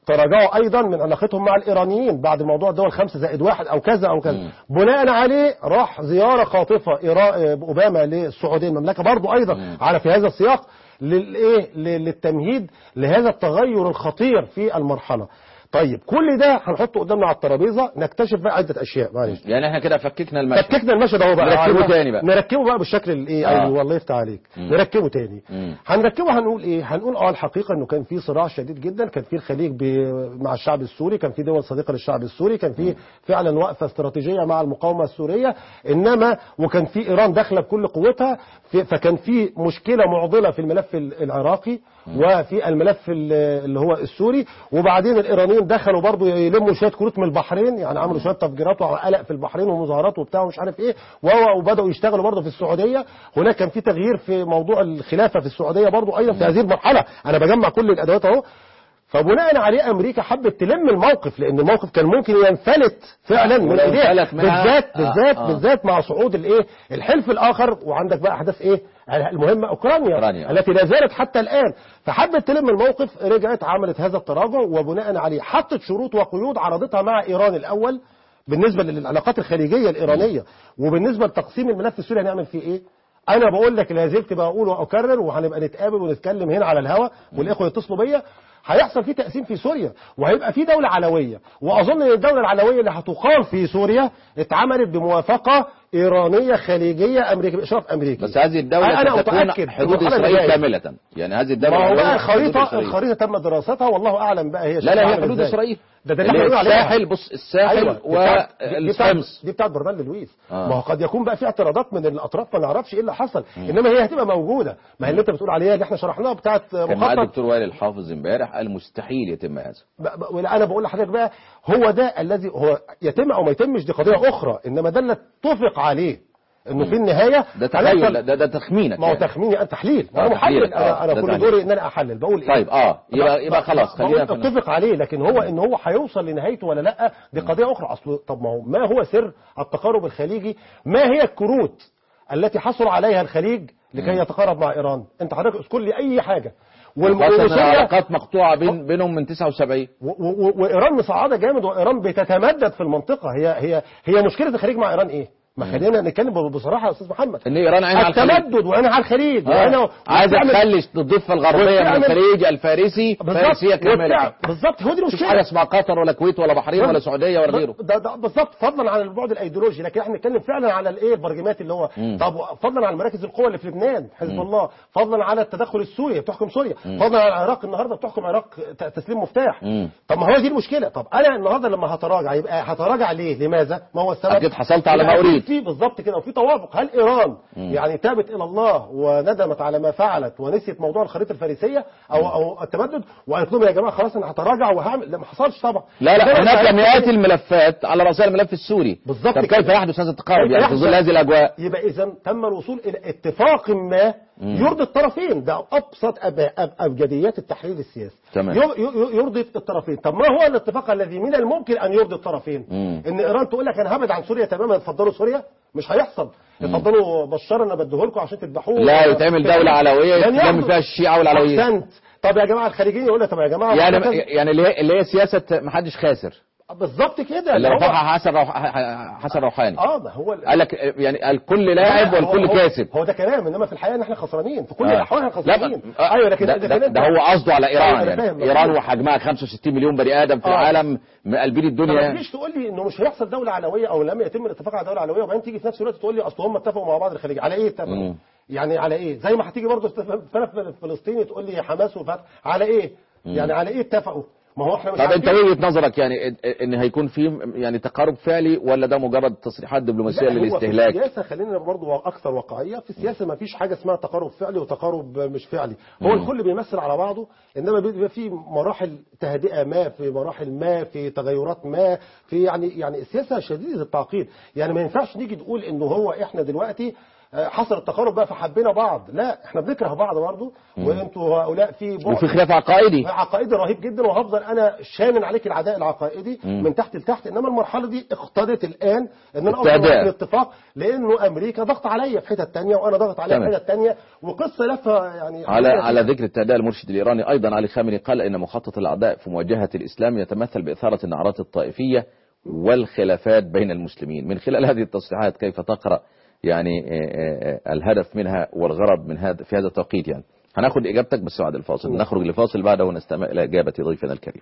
تراجعوا ايضا من علاقتهم مع الايرانيين بعد موضوع الدول خمسة زائد واحد او كذا او كذا بناء عليه راح زياره خاطفه إيرا- اوباما للسعوديه المملكه برضو ايضا على في هذا السياق للايه ل- للتمهيد لهذا التغير الخطير في المرحله طيب كل ده هنحطه قدامنا على الترابيزه نكتشف بقى عده اشياء معلش يعني احنا كده فككنا المشهد فككنا المشهد اهو بقى نركبه على- تاني بقى. نركبه بقى بالشكل الايه آه. ايوه الله يفتح عليك نركبه تاني مم. هنركبه هنقول ايه هنقول اه الحقيقه انه كان في صراع شديد جدا كان في الخليج ب- مع الشعب السوري كان في دول صديقه للشعب السوري كان في فعلا وقفه استراتيجيه مع المقاومه السوريه انما وكان في ايران داخله بكل قوتها في فكان في مشكله معضله في الملف ال- العراقي وفي الملف ال- اللي هو السوري وبعدين الايرانيين دخلوا برضو يلموا شويه كروت من البحرين يعني عملوا شويه تفجيرات وقلق في البحرين ومظاهرات وبتاع ومش عارف ايه وهو- وبداوا يشتغلوا برضو في السعوديه هناك كان في تغيير في موضوع الخلافه في السعوديه برضو ايضا في هذه المرحله انا بجمع كل الادوات اهو فبناء عليه امريكا حبت تلم الموقف لان الموقف كان ممكن ينفلت فعلا من ولو ايديها انفلت منها- بالذات آه، بالذات آه. بالذات مع صعود الايه الحلف الاخر وعندك بقى احداث ايه المهمه اوكرانيا, أوكرانيا. التي لا زالت حتى الان فحبت تلم الموقف رجعت عملت هذا التراجع وبناء عليه حطت شروط وقيود عرضتها مع ايران الاول بالنسبه للعلاقات الخليجيه الايرانيه وبالنسبه لتقسيم الملف السوري هنعمل فيه ايه انا بقول لك لا زلت بقول واكرر وهنبقى نتقابل ونتكلم هنا على الهوا والاخوه يتصلوا بيا هيحصل في تقسيم في سوريا وهيبقى في دولة علوية وأظن أن الدولة العلوية اللي هتقام في سوريا اتعملت بموافقة إيرانية خليجية أمريكية بإشراف أمريكي بس هذه الدولة أنا ستكون أتأكد حدود المرحلة إسرائيل الجاية. كاملة يعني هذه الدولة ما هو بقى العلوية حدود الخريطة إسرائيل. الخريطة تم دراستها والله أعلم بقى هي لا شكلها لا هي عامل حدود إزاي. إسرائيل ده ده اللي اللي احنا هي بنقول عليها. الساحل بص الساحل أيوة. دي بتاعت- دي بتاعت- والسمس دي بتاعت برنامج لويس آه. ما هو قد يكون بقى في اعتراضات من الاطراف ما نعرفش ايه اللي حصل انما هي هتبقى موجوده ما هي اللي انت بتقول عليها اللي احنا شرحناها بتاعت كان معاه مخطط الدكتور وائل الحافظ امبارح قال مستحيل يتم هذا ب- ب- ولا انا بقول لحضرتك بقى هو ده الذي هو يتم او ما يتمش دي قضيه اخرى انما ده اللي اتفق عليه انه في النهايه ده هنحصل- تخيل ده ده تخمينك ما هو يعني. تخميني أنا تحليل آه، انا محلل تحليلك. انا آه، انا ده كل تحليل. دوري ان انا احلل بقول ايه طيب اه يبقى يبقى خلاص بقول خلينا في اتفق عليه لكن هو ان هو هيوصل لنهايته ولا لا دي قضيه اخرى اصل طب ما هو ما هو سر التقارب الخليجي ما هي الكروت التي حصل عليها الخليج لكي يتقارب مع ايران انت حضرتك اذكر لي اي حاجه والم- خاصة إن وسوريا- العلاقات مقطوعة بين بينهم من 79 و- و- وايران مصعده جامد وايران بتتمدد في المنطقه هي هي هي مشكله الخليج مع ايران ايه؟ ما خلينا نتكلم بصراحه يا استاذ محمد ان ايران عين على الخليج التمدد وعين على الخليج آه. وعين عايزه وبتعمل- تخلي الضفه الغربيه من وبتعمل- الخليج الفارسي فارسيه كامله وبتاع- بالظبط هو دي مفيش المشكله حاجه اسمها قطر ولا كويت ولا بحرين ولا سعوديه ولا غيره ده ده بالظبط فضلا عن البعد الايديولوجي لكن احنا بنتكلم فعلا على الايه البرجمات اللي هو مم. طب فضلا عن مراكز القوه اللي في لبنان حزب الله فضلا على التدخل السوري بتحكم سوريا فضلا عن العراق النهارده بتحكم العراق ت- تسليم مفتاح مم. طب ما هو دي المشكله طب انا النهارده لما هتراجع يبقى هتراجع ليه لماذا ما هو السبب أكيد حصلت على ما يبقى أريد. في بالظبط كده وفي توافق هل ايران يعني تابت الى الله وندمت على ما فعلت ونسيت موضوع الخريطه الفارسيه او او التمدد وقالت لهم يا جماعه خلاص انا هتراجع وهعمل لا ما حصلش طبعا لا لا لذلك هناك بقى- مئات الملفات على راسها الملف السوري بالظبط طب كده. كيف يحدث هذا التقارب كيف يعني في يحدث؟ ظل هذه الاجواء يبقى اذا تم الوصول الى اتفاق ما يرضي الطرفين ده ابسط أب... أب... ابجديات التحليل السياسي تمام. ي... ي... يرضي الطرفين طب ما هو الاتفاق الذي من الممكن ان يرضي الطرفين مم. ان ايران تقول لك انا هبعد عن سوريا تماما اتفضلوا سوريا مش هيحصل اتفضلوا بشار انا بديه لكم عشان تذبحوه لا يتعمل دولة علوية لن يتلم يحدث. فيها الشيعة والعلويين احسنت طب يا جماعه الخليجيين يقول لك طب يا جماعه يعني كذا. يعني اللي هي, اللي هي سياسة محدش خاسر بالظبط كده اللي هو- رفعها حسن روح حسن روحاني اه ما هو ال- قال لك يعني الكل لاعب هو- والكل هو- كاسب هو ده كلام انما في الحقيقه ان احنا خسرانين في كل آه. الاحوال احنا لا خسرانين آه، ايوه لكن ده, إذا ده, كان ده أنت- هو قصده على أيوة، ايران أنا يعني فاهم. ايران وحجمها 65 مليون بني ادم في آه. العالم مقلبين ما الدنيا تجيش تقول لي انه مش هيحصل دوله علويه او لم يتم الاتفاق على دوله علويه وبعدين تيجي في نفس الوقت تقول لي اصل هم اتفقوا مع بعض الخليج على ايه اتفقوا؟ مم. يعني على ايه؟ زي ما هتيجي برضه في فلسطين تقول لي حماس وفتح على ايه؟ يعني على ايه اتفقوا؟ ما هو احنا مش طب انت عارفين. وجهة نظرك يعني ان- ان هيكون في يعني تقارب فعلي ولا ده مجرد تصريحات دبلوماسية لا، هو في للاستهلاك السياسه خلينا برضه اكثر واقعيه في السياسه ما فيش حاجه اسمها تقارب فعلي وتقارب مش فعلي هو الكل بيمثل على بعضه انما بيبقى في مراحل تهدئه ما في مراحل ما في تغيرات ما في يعني يعني السياسه شديده التعقيد يعني ما ينفعش نيجي نقول انه هو احنا دلوقتي آه، حصل التقارب بقى فحبينا بعض لا احنا بنكره بعض برضه وانتوا هؤلاء في بعد وفي خلاف عقائدي عقائدي رهيب جدا وهفضل انا شانن عليك العداء العقائدي مم. من تحت لتحت انما المرحله دي اقتضت الان ان انا التعداء. اوصل الاتفاق لانه امريكا ضغط عليا في حتت تانية وانا ضغط عليها في تمام. حتت تانية وقصه لفه يعني على على ذكر التعداء المرشد الايراني ايضا علي خامنئي قال ان مخطط الاعداء في مواجهه الاسلام يتمثل باثاره النعرات الطائفيه والخلافات بين المسلمين من خلال هذه التصريحات كيف تقرا يعني آه، آه، آه، الهدف منها والغرض من هذا في هذا التوقيت يعني هناخد اجابتك بس بعد الفاصل نخرج لفاصل بعده ونستمع الى اجابه ضيفنا الكريم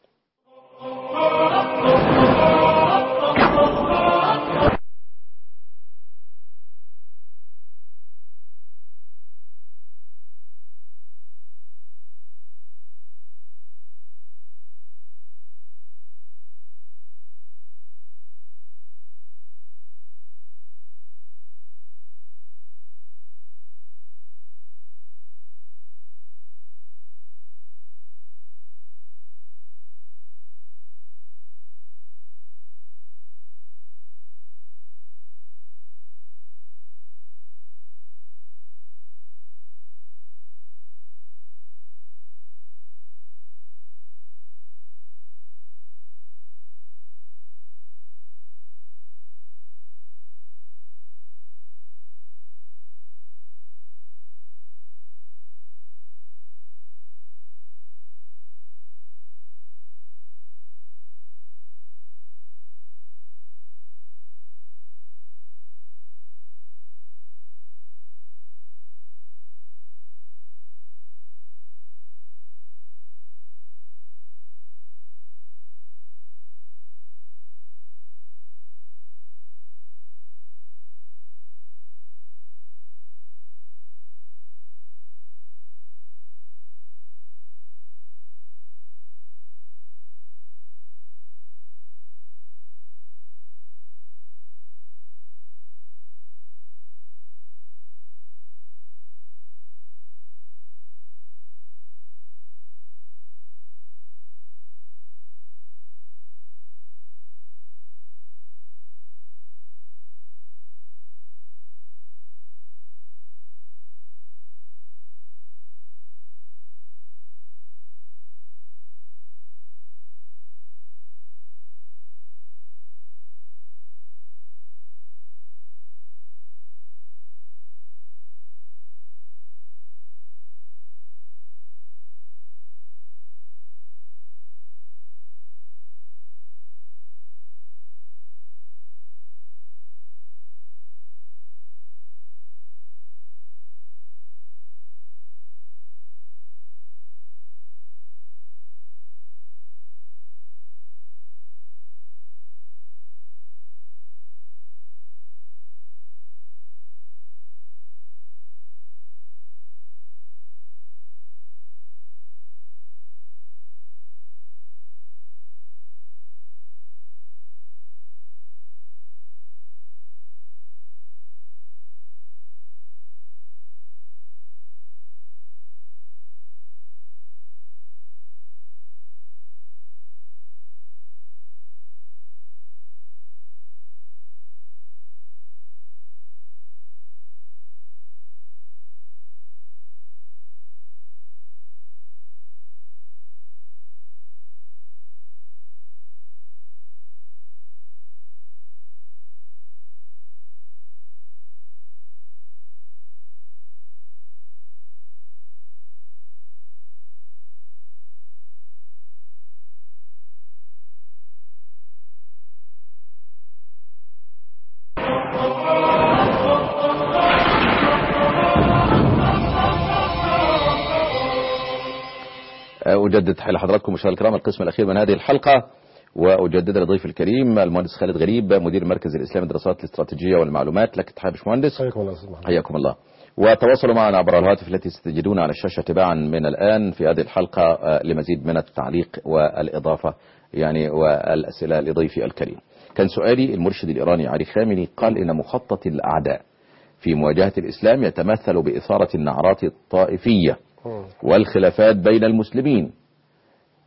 أجدد تحية لحضراتكم مشاهدينا الكرام القسم الأخير من هذه الحلقة وأجدد لضيف الكريم المهندس خالد غريب مدير المركز الإسلامي للدراسات الاستراتيجية والمعلومات لك تحية يا باشمهندس حياكم الله استاذ محمد حياكم الله وتواصلوا معنا عبر الهاتف التي ستجدونها على الشاشة تباعا من الآن في هذه الحلقة آه، لمزيد من التعليق والإضافة يعني والأسئلة لضيفي الكريم كان سؤالي المرشد الإيراني علي خامنئي قال إن مخطط الأعداء في مواجهة الإسلام يتمثل بإثارة النعرات الطائفية والخلافات بين المسلمين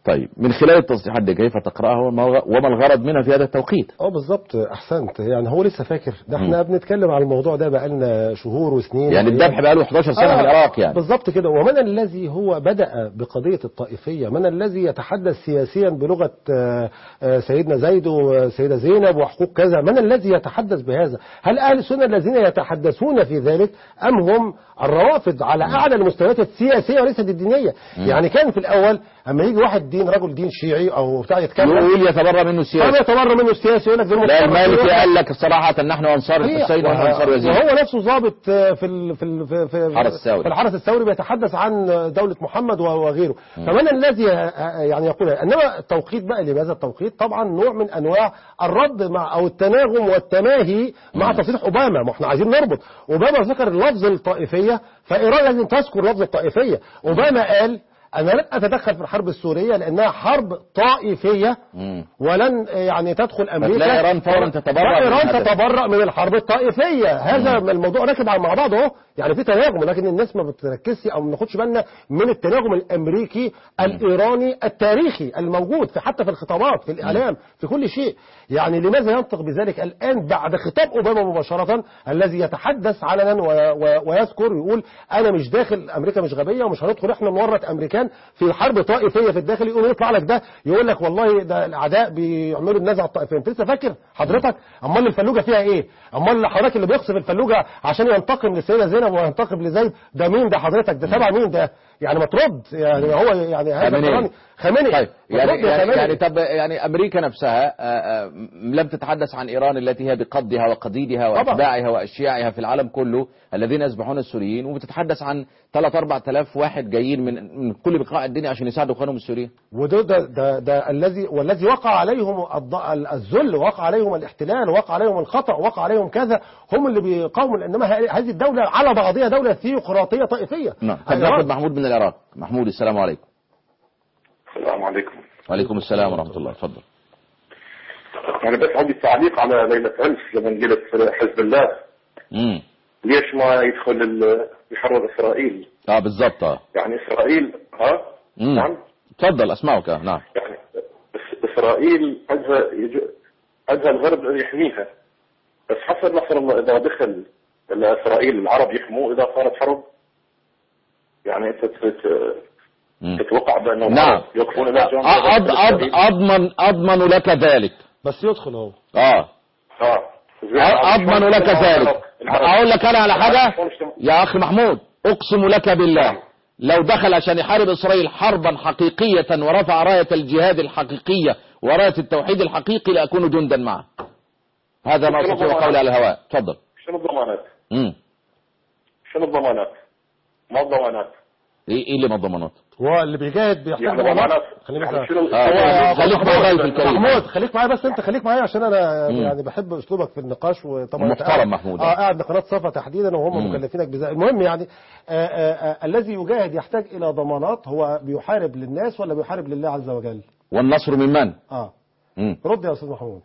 طيب من خلال التصريحات دي كيف تقراها وما وما الغرض منها في هذا التوقيت اه بالظبط احسنت يعني هو لسه فاكر ده احنا بنتكلم على الموضوع ده بقالنا شهور وسنين يعني وأيام. الذبح بقى له 11 سنه آه، في العراق يعني بالظبط كده ومن الذي هو بدأ بقضية الطائفية من الذي يتحدث سياسيا بلغة آه، آه، سيدنا زيد وسيدة زينب وحقوق كذا من الذي يتحدث بهذا هل أهل السنة الذين يتحدثون في ذلك أم هم الروافض على أعلى المستويات السياسية وليست الدينية يعني كان في الأول أما يجي واحد دين رجل دين شيعي أو بتاع يتكلم يقول يتبرى منه فما السياسه يتبرى منه السياسي يقول لك دول لا متطرفين. المالكي قال لك صراحه نحن انصار صحيح. الحسين ونحن وه- انصار يزيد وهو نفسه ضابط في ال في ال في في الحرس الثوري. في الحرس الثوري بيتحدث عن دولة محمد وغيره فمن الذي يعني يقول هذا؟ انما التوقيت بقى لماذا التوقيت طبعا نوع من انواع الرد مع او التناغم والتماهي مع تصريح اوباما ما احنا عايزين نربط اوباما ذكر لفظ الطائفيه فايران لازم تذكر لفظ الطائفيه اوباما قال انا لن اتدخل في الحرب السوريه لانها حرب طائفيه مم. ولن يعني تدخل امريكا فتلاقي إيران فوراً تتبرأ من ايران الحدث. تتبرأ من الحرب الطائفيه هذا الموضوع راكب على- مع بعض اهو يعني في تناغم لكن الناس ما بتركزش او ما بناخدش بالنا من التناغم الامريكي الايراني التاريخي الموجود في حتى في الخطابات في الاعلام في كل شيء يعني لماذا ينطق بذلك الان بعد خطاب اوباما مباشره الذي يتحدث علنا و- و- ويذكر ويقول انا مش داخل امريكا مش غبيه ومش هندخل احنا نورط امريكان في حرب طائفيه في الداخل يقول يطلع لك ده يقول لك والله ده الاعداء بيعملوا النزعه الطائفيه انت لسه فاكر حضرتك امال الفلوجه فيها ايه امال حضرتك اللي بيقصف الفلوجه عشان ينتقم للسيده زينب وينتقم لزيد ده مين ده حضرتك ده تبع مين ده يعني ما ترد يعني هو يعني هذا خامنئي. الإيراني. خامنئي طيب ما يعني ترد يا يعني, خامنئي. يعني طب يعني امريكا نفسها آه، آه، لم تتحدث عن ايران التي هي بقضها وقضيدها طبعا. واتباعها واشياعها في العالم كله الذين يذبحون السوريين وبتتحدث عن 3 4000 واحد جايين من من كل بقاع الدنيا عشان يساعدوا اخوانهم السوريين وده ده, ده, ده الذي والذي وقع عليهم الض- الذل وقع عليهم الاحتلال وقع عليهم الخطأ وقع عليهم كذا هم اللي بيقاوموا انما ه- هذه الدولة على بعضها دولة ثيوقراطية طائفية نعم طب العراق. ناخد محمود من العراق محمود السلام عليكم السلام عليكم وعليكم السلام ورحمه الله اتفضل أنا بس عندي تعليق على ليلة أمس لما قلت حزب الله امم ليش ما يدخل ال- يحرر إسرائيل اه بالظبط اه يعني إسرائيل ها مم. نعم اتفضل اسمعك آه، نعم يعني إس- إسرائيل عندها يج- عندها الغرب اللي يحميها بس حسب نصر الله إذا دخل إسرائيل العرب يحموه إذا صارت حرب يعني أنت تت- مم. تتوقع بأنه نعم العرب يوقفون إلى جانب أ- أض- أض- إسرائيل؟ اضمن اضمن لك ذلك بس يدخل اهو اه ها اضمن لك ذلك اقول لك انا على حاجه يا اخي محمود اقسم لك بالله لو دخل عشان يحارب اسرائيل حربا حقيقيه ورفع رايه الجهاد الحقيقيه ورايه التوحيد الحقيقي لاكون جندا معه هذا ما استطيع قولي على الهواء تفضل شنو الضمانات؟ امم شنو الضمانات؟ ما الضمانات؟ ايه إيه اللي ما الضمانات هو اللي بيجاهد بيحتاج يعني ضمانات ضمانات خلينا يعني بس- شنو آه، خليك مع الضيف الكريم محمود خليك معايا بس انت خليك معايا عشان انا مم. يعني بحب اسلوبك في النقاش وطبعا محترم أنت قاعد- محمود. اه قاعد بقناه صفا تحديدا وهم مم. مكلفينك بذلك المهم يعني آه آه آه الذي يجاهد يحتاج الى ضمانات هو بيحارب للناس ولا بيحارب لله عز وجل والنصر من من اه مم. رد يا استاذ محمود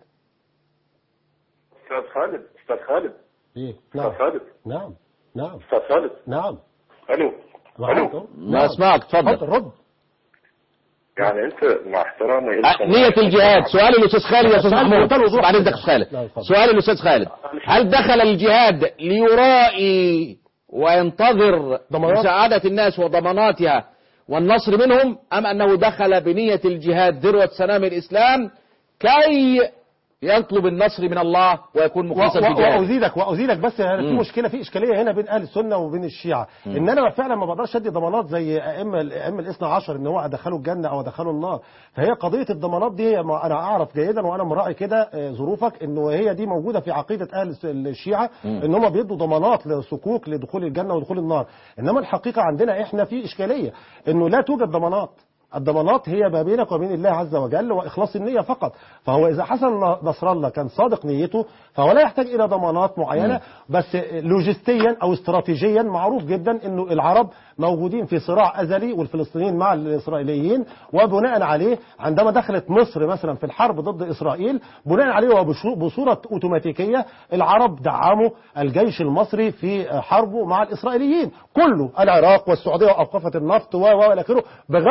استاذ خالد استاذ خالد ايه استاذ نعم خالد نعم نعم استاذ خالد نعم الو معاك الو أهو. ما نعم. اسمعك تفضل اتفضل رد يعني انت مع احترامي آه، لكم نية الجهاد سؤال الاستاذ خالد يا استاذ سؤال محمود بمنتهى الوضوح بعد كده. اذنك يا أستاذ خالد لا، اتفضل. سؤال الاستاذ خالد هل دخل الجهاد ليرائي وينتظر ضمانات؟ مساعدة الناس وضماناتها والنصر منهم أم أنه دخل بنية الجهاد ذروة سنام الإسلام كي يطلب النصر من الله ويكون مخلصا في و- و- جهاده وازيدك وازيدك بس يعني في مم. مشكله في اشكاليه هنا بين اهل السنه وبين الشيعه ان انا فعلا ما بقدرش ادي ضمانات زي ائمه الائمه الاثنى عشر ان هو ادخله الجنه او ادخله النار فهي قضيه الضمانات دي ما انا اعرف جيدا وانا مراعي كده آه، ظروفك انه هي دي موجوده في عقيده اهل الس- الشيعه ان هم بيدوا ضمانات لصكوك لدخول الجنه ودخول النار انما الحقيقه عندنا احنا في اشكاليه انه لا توجد ضمانات الضمانات هي ما بينك وبين الله عز وجل واخلاص النيه فقط فهو اذا حسن نصر الله كان صادق نيته فهو لا يحتاج الى ضمانات معينه بس لوجستيا او استراتيجيا معروف جدا انه العرب موجودين في صراع ازلي والفلسطينيين مع الاسرائيليين وبناء عليه عندما دخلت مصر مثلا في الحرب ضد اسرائيل بناء عليه وبصوره اوتوماتيكيه العرب دعموا الجيش المصري في حربه مع الاسرائيليين كله العراق والسعوديه واوقفت النفط و و الى اخره بغض النظر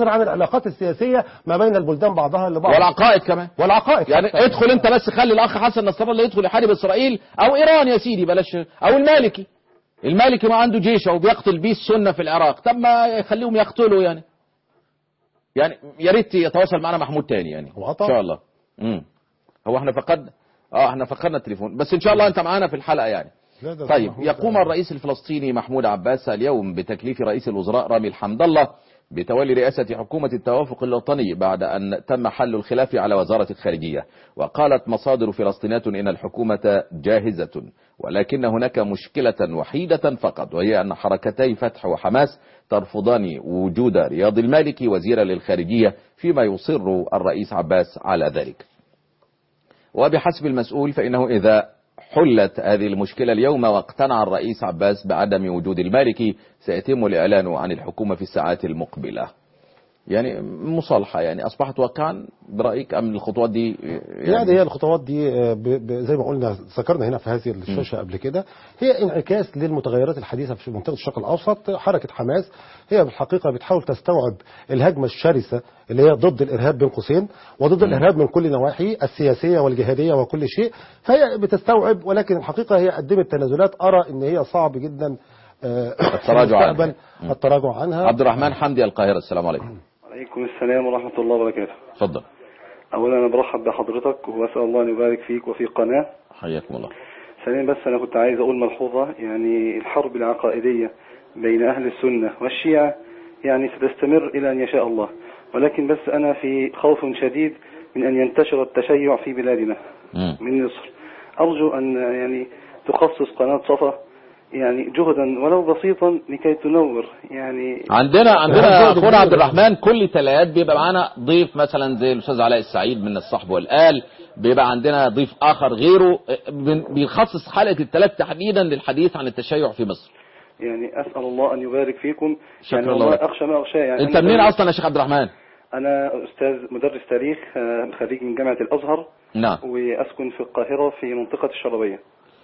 نظر عن العلاقات السياسيه ما بين البلدان بعضها لبعض والعقائد كمان والعقائد يعني حتى. ادخل انت بس خلي الاخ حسن نصر الله يدخل يحارب اسرائيل او ايران يا سيدي بلاش او المالكي المالكي ما عنده جيش او بيقتل بيه السنه في العراق طب ما يخليهم يقتلوا يعني يعني يا ريت يتواصل معنا محمود تاني يعني هو ان طبعا. شاء الله امم هو احنا فقدنا اه احنا فقدنا التليفون بس ان شاء الله انت معانا في الحلقه يعني لا ده طيب محمود يقوم ده- الرئيس الفلسطيني محمود عباس اليوم بتكليف رئيس الوزراء رامي الحمد الله بتولي رئاسة حكومة التوافق الوطني بعد أن تم حل الخلاف على وزارة الخارجية وقالت مصادر فلسطينية إن الحكومة جاهزة ولكن هناك مشكلة وحيدة فقط وهي أن حركتي فتح وحماس ترفضان وجود رياض المالكي وزيرا للخارجية فيما يصر الرئيس عباس على ذلك وبحسب المسؤول فإنه إذا حلت هذه المشكلة اليوم واقتنع الرئيس عباس بعدم وجود المالكي سيتم الإعلان عن الحكومة في الساعات المقبلة يعني مصالحة يعني أصبحت واقعا برأيك أم الخطوات دي يعني هي الخطوات دي آه، ب- ب- زي ما قلنا ذكرنا هنا في هذه الشاشه قبل كده هي انعكاس للمتغيرات الحديثه في منطقه الشرق الاوسط حركه حماس هي بالحقيقه بتحاول تستوعب الهجمه الشرسه اللي هي ضد الارهاب بين قوسين وضد الارهاب من كل نواحي السياسيه والجهاديه وكل شيء فهي بتستوعب ولكن الحقيقه هي قدمت تنازلات ارى ان هي صعب جدا آه، في التراجع عنها. المستقبل التراجع عنها عبد الرحمن حمدي القاهرة السلام عليكم عليكم السلام ورحمة الله وبركاته تفضل أولا أنا برحب بحضرتك وأسأل الله أن يبارك فيك وفي قناة حياكم الله ثانيا بس أنا كنت عايز أقول ملحوظة يعني الحرب العقائدية بين أهل السنة والشيعة يعني ستستمر إلى أن يشاء الله ولكن بس أنا في خوف شديد من أن ينتشر التشيع في بلادنا مم. من مصر أرجو أن يعني تخصص قناة صفا يعني جهدا ولو بسيطا لكي تنور يعني عندنا عندنا الجهد اخونا عبد كبير. الرحمن كل تلات بيبقى معانا ضيف مثلا زي الاستاذ علاء السعيد من الصحب والآل بيبقى عندنا ضيف اخر غيره بن- بيخصص حلقة التلات تحديدا للحديث عن التشيع في مصر يعني أسأل الله أن يبارك فيكم شكرا يعني الله والله لك. أخشى ما أخشى يعني انت أنا منين تاريخ- اصلا يا شيخ عبد الرحمن أنا أستاذ مدرس تاريخ آه، خريج من جامعة الأزهر نعم وأسكن في القاهرة في منطقة الشربية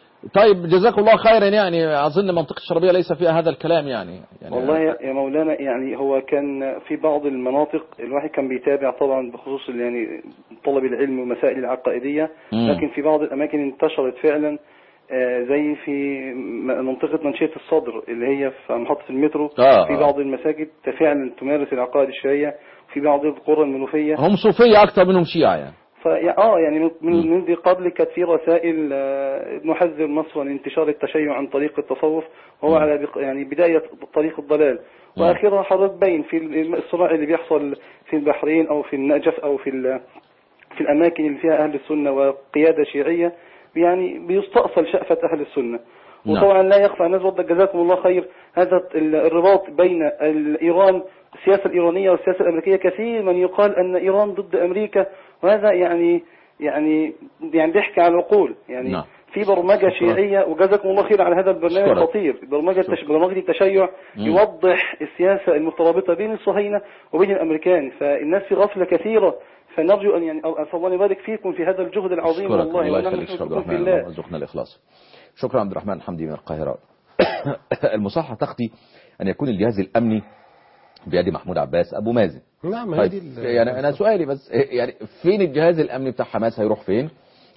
طيب جزاكم الله خيرا يعني اظن منطقة الشربية ليس فيها هذا الكلام يعني, يعني والله يا يا مولانا يعني هو كان في بعض المناطق الواحد كان بيتابع طبعا بخصوص يعني طلب العلم والمسائل العقائدية مم. لكن في بعض الأماكن انتشرت فعلا آه، زي في م- منطقة منشية الصدر اللي هي في محطة المترو آه، في آه. بعض المساجد فعلا تمارس العقائد الشيعية في بعض القرى المنوفية هم صوفية اكثر منهم شيعة يعني فيا اه يعني من- من من ذي قبل كانت في رسائل آه، نحذر مصر من انتشار التشيع عن طريق التصوف وهو على بق- يعني بداية طريق الضلال مم. واخرها حضرتك باين في ال- الصراع اللي بيحصل في البحرين او في النجف او في ال- في الاماكن اللي فيها اهل السنة وقيادة شيعية يعني بيستأصل شأفة اهل السنة نعم. وطبعا لا يخفى على الناس برضه جزاكم الله خير هذا ال- الرباط بين ال- ايران السياسة الإيرانية والسياسة الأمريكية كثير من يقال أن إيران ضد أمريكا وهذا يعني يعني يعني ضحك على العقول يعني نعم. في برمجة شكرا. شيعية وجزاكم الله خير على هذا البرنامج شكرا. الخطير برمجة التش... برمجة التشيع مم. يوضح السياسة المترابطة بين الصهاينة وبين الأمريكان فالناس في غفلة كثيرة فنرجو أن يعني أسأل الله يبارك فيكم في هذا الجهد العظيم اشكرك والله الله ونحن يخليك شيخ عبد نحبكم في الرحمن الله اللهم ارزقنا الاخلاص شكرا عبد الرحمن حمدي من القاهرة المصالحة تقضي ان يكون الجهاز الامني بيد محمود عباس ابو مازن نعم هي طيب دي ال- يعني انا سؤالي بس يعني فين الجهاز الامني بتاع حماس هيروح فين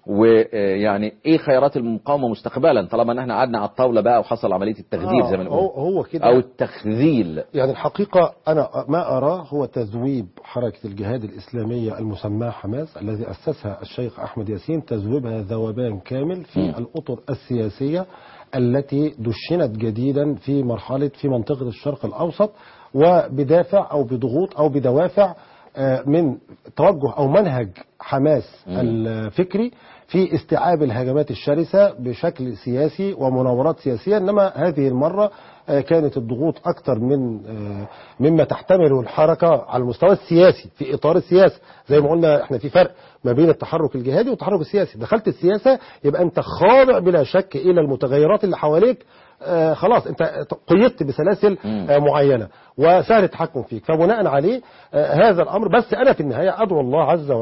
ويعني ايه خيارات المقاومه مستقبلا طالما ان احنا قعدنا على الطاوله بقى وحصل عمليه التخدير آه، زي ما هو نقول هو كده او التخذيل يعني الحقيقة أنا ما أراه هو تذويب حركة الجهاد الإسلامية المسماة حماس الذي أسسها الشيخ أحمد ياسين تذويبها ذوبان كامل في مم. الأطر السياسية التي دشنت جديدا في مرحلة في منطقة الشرق الأوسط وبدافع أو بضغوط أو بدوافع آه، من توجه أو منهج حماس الفكري في استيعاب الهجمات الشرسة بشكل سياسي ومناورات سياسية إنما هذه المرة آه، كانت الضغوط أكثر من آه، مما تحتمله الحركة على المستوى السياسي في إطار السياسة زي ما قلنا احنا في فرق ما بين التحرك الجهادي والتحرك السياسي دخلت السياسة يبقى أنت خاضع بلا شك إلى المتغيرات اللي حواليك آه خلاص انت قيدت بسلاسل آه معينه وسهل التحكم فيك فبناء عليه آه هذا الامر بس انا في النهايه ادعو الله عز وجل ان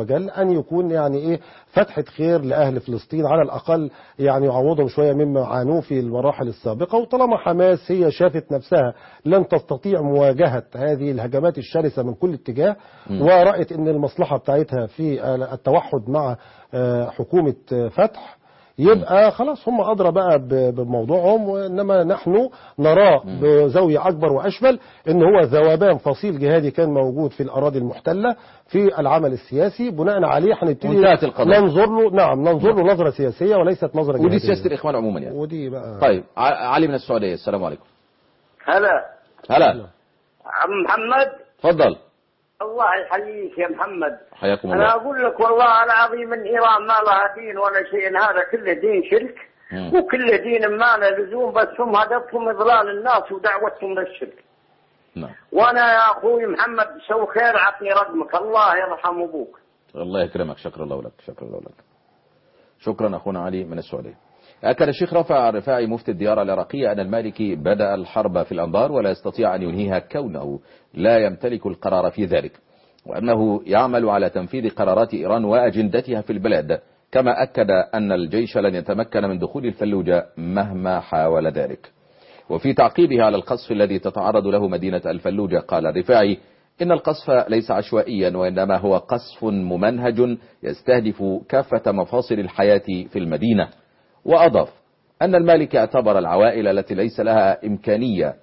يعني يكون يعني ايه فتحة خير لأهل فلسطين على الأقل يعني يعوضهم شوية مما عانوه في المراحل السابقة وطالما حماس هي شافت نفسها لن تستطيع مواجهة هذه الهجمات الشرسة من كل اتجاه ورأت ان المصلحة بتاعتها في التوحد مع آه، حكومة آه، فتح يبقى خلاص هم أدرى بقى ب- بموضوعهم وإنما نحن نراه بزاوية أكبر وأشمل إن هو ذوبان فصيل جهادي كان موجود في الأراضي المحتلة في العمل السياسي بناء عليه هنبتدي وانتهت القضية. ننظر له نعم ننظر له نظرة سياسية وليست نظرة ودي جهادية سياسة الإخوان عموما يعني ودي بقى طيب ع- علي من السعودية السلام عليكم هلا هلا عم محمد تفضل الله يحييك يا محمد حياكم انا الله اقول لك والله العظيم ان ايران ما لها دين ولا شيء هذا كله دين شرك مم. وكل دين ما له لزوم بس هم هدفهم اضلال الناس ودعوتهم للشرك نعم وانا يا اخوي محمد سو خير عطني رقمك الله يرحم ابوك الله يكرمك شكرا الله لك شكرا الله لك شكرا أخونا علي من السعودية أكد الشيخ رفع الرفاعي مفتي الديار العراقية أن المالكي بدأ الحرب في الأنبار ولا يستطيع أن ينهيها كونه لا يمتلك القرار في ذلك وأنه يعمل على تنفيذ قرارات إيران وأجندتها في البلاد كما أكد أن الجيش لن يتمكن من دخول الفلوجة مهما حاول ذلك وفي تعقيبه على القصف الذي تتعرض له مدينة الفلوجة قال الرفاعي إن القصف ليس عشوائيا وإنما هو قصف ممنهج يستهدف كافة مفاصل الحياة في المدينة وأضاف أن المالك اعتبر العوائل التي ليس لها إمكانية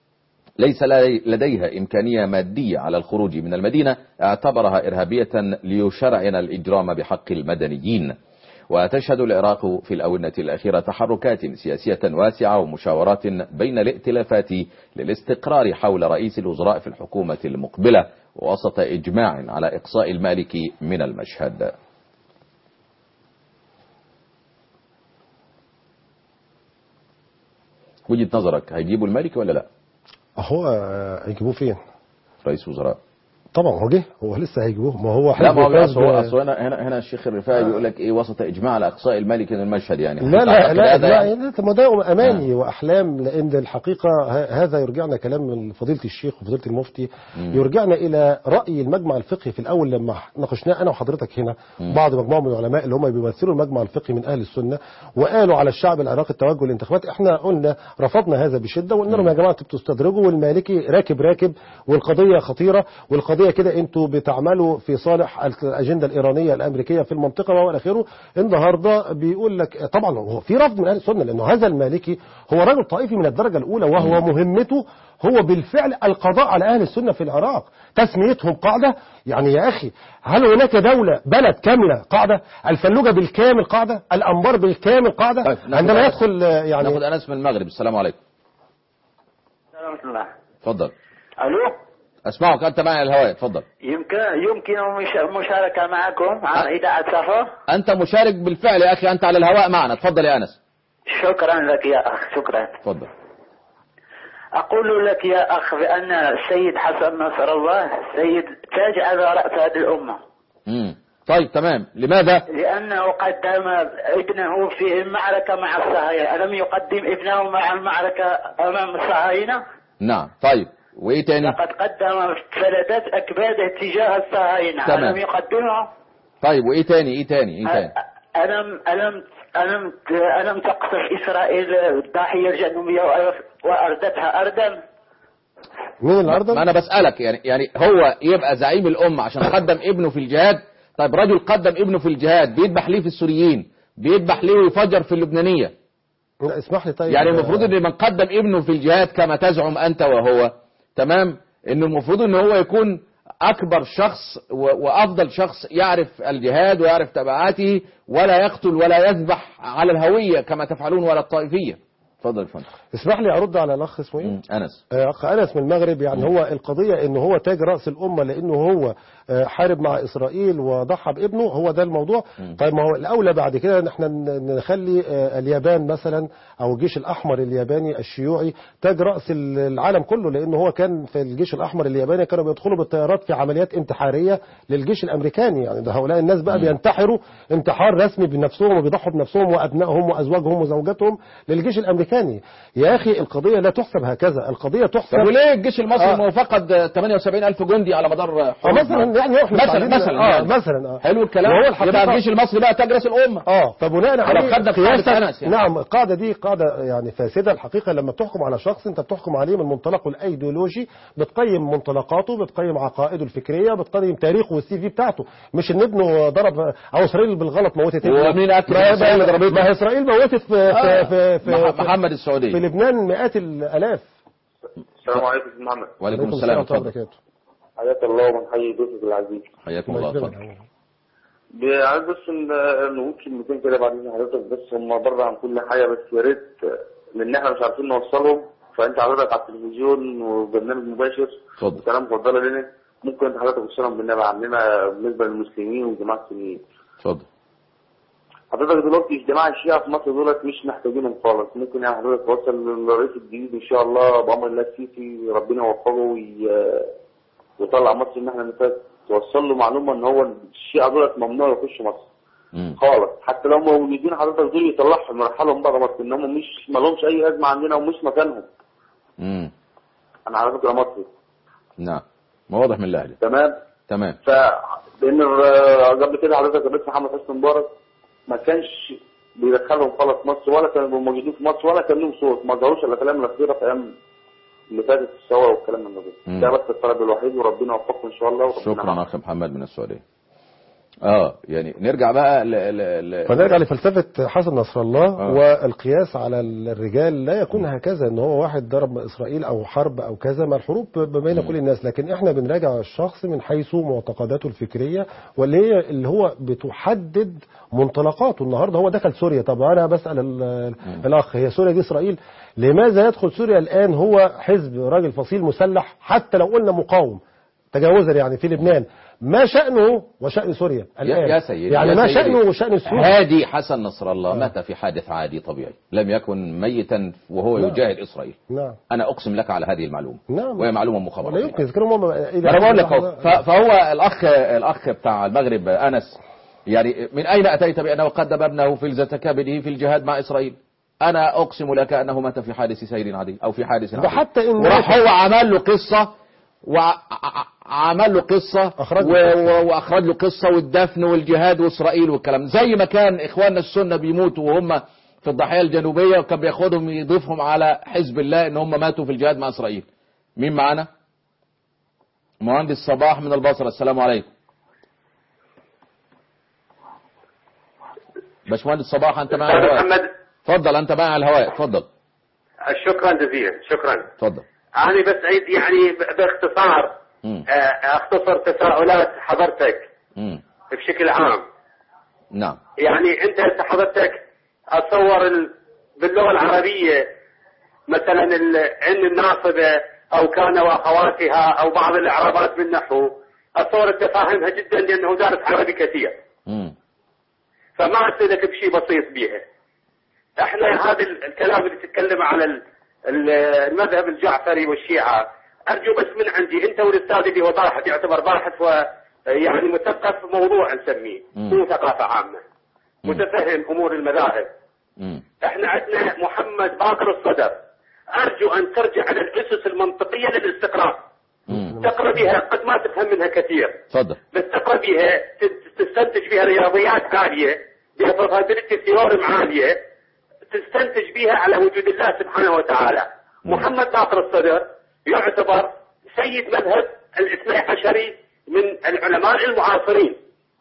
ليس لدي- لديها إمكانية مادية على الخروج من المدينة اعتبرها إرهابية ليشرعن الإجرام بحق المدنيين وتشهد العراق في الأونة الأخيرة تحركات سياسية واسعة ومشاورات بين الائتلافات للاستقرار حول رئيس الوزراء في الحكومة المقبلة وسط إجماع على إقصاء المالك من المشهد وجهة نظرك هيجيبوا المالك ولا لا هو آه، هيجيبوه فين؟ رئيس وزراء طبعا هو جه هو لسه هيجيبوه ما هو لا حزب ما هو فاز أصل هو ب- أصل هنا هنا هنا الشيخ الرفاعي بيقول لك ايه وسط اجماع على اقصاء الملك من المشهد يعني لا لا تعتقد لا, هذا لا, يعني؟ لا طب ما ده اماني واحلام لان الحقيقه ه- هذا يرجعنا كلام من فضيله الشيخ وفضيله المفتي يرجعنا الى راي المجمع الفقهي في الاول لما ناقشناه انا وحضرتك هنا بعض مجموعه من العلماء اللي هم بيمثلوا المجمع الفقهي من اهل السنه وقالوا على الشعب العراقي التوجه للانتخابات احنا قلنا رفضنا هذا بشده وقلنا لهم يا جماعه انتوا بتستدرجوا والمالكي راكب راكب والقضيه خطيره والقضيه كده انتوا بتعملوا في صالح الاجنده الايرانيه الامريكيه في المنطقه والى اخره النهارده بيقول لك طبعا هو في رفض من اهل السنه لانه هذا المالكي هو رجل طائفي من الدرجه الاولى وهو مهمته هو بالفعل القضاء على اهل السنه في العراق تسميتهم قاعده يعني يا اخي هل هناك دوله بلد كامله قاعده الفلوجه بالكامل قاعده الانبار بالكامل قاعده طيب، ناخد عندما أنس- يدخل آه، يعني ناخد انس من المغرب السلام عليكم سلامة الله اتفضل الو اسمعك انت معي على الهواء اتفضل يمكن يمكن مش- مشاركة معكم عن إذاعة سفر انت مشارك بالفعل يا اخي انت على الهواء معنا اتفضل يا انس شكرا لك يا أخ شكرا اتفضل أقول لك يا أخ بأن السيد حسن نصر الله سيد تاج على رأس هذه الأمة امم طيب تمام لماذا لأنه قدم ابنه في المعركة مع الصهاينة ألم يقدم ابنه مع المعركة أمام الصهاينة نعم طيب وايه تاني لقد قدم فلذات أكباده تجاه الصهاينة تمام. ألم يقدمه طيب وايه تاني ايه تاني ايه تاني أ- ألم ألم ألم ألم تقصف إسرائيل الضاحية الجنوبية وأر- وأردتها أردا مين الارض ما انا بسالك يعني يعني هو يبقى زعيم الامه عشان قدم ابنه في الجهاد طيب رجل قدم ابنه في الجهاد بيذبح ليه في السوريين بيذبح ليه ويفجر في اللبنانيه لا اسمح لي طيب يعني المفروض ان من قدم ابنه في الجهاد كما تزعم انت وهو تمام ان المفروض ان هو يكون اكبر شخص و- وافضل شخص يعرف الجهاد ويعرف تبعاته ولا يقتل ولا يذبح على الهويه كما تفعلون ولا الطائفيه اتفضل يا فندم اسمح لي ارد على الاخ اسمه ايه مم، انس آه، اخ انس من المغرب يعني هو القضيه ان هو تاج راس الامه لانه هو آه، حارب مع اسرائيل وضحى بابنه هو ده الموضوع طيب ما هو الاولى بعد كده ان احنا ن- نخلي آه، اليابان مثلا او الجيش الاحمر الياباني الشيوعي تاج راس ال- العالم كله لانه هو كان في الجيش الاحمر الياباني كانوا بيدخلوا بالطيارات في عمليات انتحاريه للجيش الامريكاني يعني ده هؤلاء الناس بقى بينتحروا انتحار رسمي بنفسهم وبيضحوا بنفسهم وابنائهم وازواجهم وزوجاتهم للجيش الامريكاني ثاني يا اخي القضيه لا تحسب هكذا القضيه تحسب طب وليه الجيش المصري آه. ما هو فقد 78 ألف جندي على مدار آه حروب مثلا يعني احنا مثلا متعلمين- مثلا اه يعني. مثلا اه حلو الكلام وهو يبقى الحقيقة- الجيش المصري بقى تجرس الأمة اه فبناء ولو عليه خدنا في حادث قياساً- أنس يعني. نعم القاعده دي قاعده يعني فاسده الحقيقه لما بتحكم على شخص انت بتحكم عليه من منطلقه الايديولوجي بتقيم منطلقاته بتقيم عقائده الفكريه بتقيم تاريخه والسي في بتاعته مش ان ابنه ضرب او اسرائيل بالغلط موتت ابنه. ومين أكد ما- إسرائيل ما- اللي ضربته؟ ما هي اسرائيل موتت في آه. في في, مح- في, محمد في السعودي لبنان مئات الالاف السلام عليكم استاذ محمد وعليكم عليكم السلام ورحمة الله اتفضل وبركاته. حياك الله وبنحيي ضيفك العزيز حياكم الله اتفضل عايز بس ن- نقول كلمتين كده بعد اذن حضرتك بس هم بره عن كل حاجه بس يا ريت لان احنا مش عارفين نوصلهم فانت حضرتك على التلفزيون وبرنامج مباشر اتفضل كلام مفضله لنا ممكن انت حضرتك توصلهم بالنبي عننا بالنسبه للمسلمين وجماعه السنيين اتفضل حضرتك دلوقتي الجماعه الشيعة في مصر دولت مش محتاجينهم خالص ممكن يعني حضرتك توصل للرئيس الجديد ان شاء الله بامر الله السيسي ربنا يوفقه وي... ويطلع مصر ان احنا نفاق توصل له معلومه ان هو الشيعة دولت ممنوع يخشوا مصر مم. خالص حتى لو موجودين حضرتك دول يطلعهم يرحلهم بره مصر ان هم مش ما لهمش اي ازمه عندنا ومش مكانهم مم. انا على فكره مصري نعم ما واضح من اللهجة تمام تمام ف لان الر- قبل كده حضرتك الرئيس محمد حسني مبارك ما كانش بيدخلهم خالص مصر ولا كانوا موجودين في مصر ولا كان لهم صوت ما ظهروش الا كلام الاخيره في ايام اللي فاتت الثوره والكلام من ده مم. ده بس الطلب الوحيد وربنا يوفقكم ان شاء الله وربنا شكرا معاكم. اخ محمد من السعوديه اه يعني نرجع بقى ل... ل... ل... فنرجع لفلسفة حسن نصر الله آه. والقياس على الرجال لا يكون هكذا ان هو واحد ضرب إسرائيل أو حرب أو كذا ما الحروب بين كل الناس لكن احنا بنراجع الشخص من حيث معتقداته الفكرية واللي هي اللي هو بتحدد منطلقاته النهارده هو دخل سوريا طب أنا بسأل ال- الأخ هي سوريا دي إسرائيل لماذا يدخل سوريا الآن هو حزب راجل فصيل مسلح حتى لو قلنا مقاوم تجاوزا يعني في لبنان ما شأنه وشأن سوريا يا, الآن يا سيدي يعني يا ما سيدي. شأنه وشأن السوري هادي حسن نصر الله مات في حادث عادي طبيعي لم يكن ميتا وهو نعم. يجاهد اسرائيل نعم انا اقسم لك على هذه المعلومه نعم. وهي معلومه ولا مخابراتيه يمكن يذكروا هم ما انا بقول لك اهو ف- فهو الاخ الاخ بتاع المغرب انس يعني من اين اتيت بانه قدم ابنه فلذة كبده في الجهاد مع اسرائيل انا اقسم لك انه مات في حادث سير عادي او في حادث عادي حتى إن وراح مات- هو عمل له قصه وعمل له قصة أخرج و... له قصة. و... وأخرج له قصة والدفن والجهاد وإسرائيل والكلام زي ما كان إخواننا السنة بيموتوا وهم في الضاحية الجنوبية وكان بياخدهم يضيفهم على حزب الله إن هم ماتوا في الجهاد مع إسرائيل مين معانا؟ مهندس صباح من البصرة السلام عليكم باشمهندس صباح أنت معي على استاذ الهواء محمد اتفضل أنت معي على الهواء اتفضل شكرا جزيلا شكرا اتفضل انا بس اريد يعني ب- باختصار مم. آه، اختصر تساؤلات حضرتك مم. بشكل عام نعم يعني انت حضرتك اتصور ال... باللغه العربيه مثلا ال... عن الناصبه او كان واخواتها او بعض الاعرابات بالنحو اتصور انت فاهمها جدا لانه دارس عربي كثير مم. فما اسالك بشيء بسيط بيها احنا هذا ال- الكلام اللي تتكلم على ال- ال- المذهب الجعفري والشيعة ارجو بس من عندي انت والاستاذ اللي هو باحث يعتبر باحث ويعني مثقف موضوع نسميه مم. مو ثقافة عامة متفهم امور المذاهب مم. احنا عندنا محمد باقر الصدر ارجو ان ترجع على الاسس المنطقية للاستقراء مم. تقرا بها قد ما تفهم منها كثير اتفضل بس تقرا بها ت- تستنتج بها رياضيات عاليه بها probability theorem عاليه تستنتج بها على وجود الله سبحانه وتعالى محمد باقر الصدر يعتبر سيد مذهب الاثني عشري من العلماء المعاصرين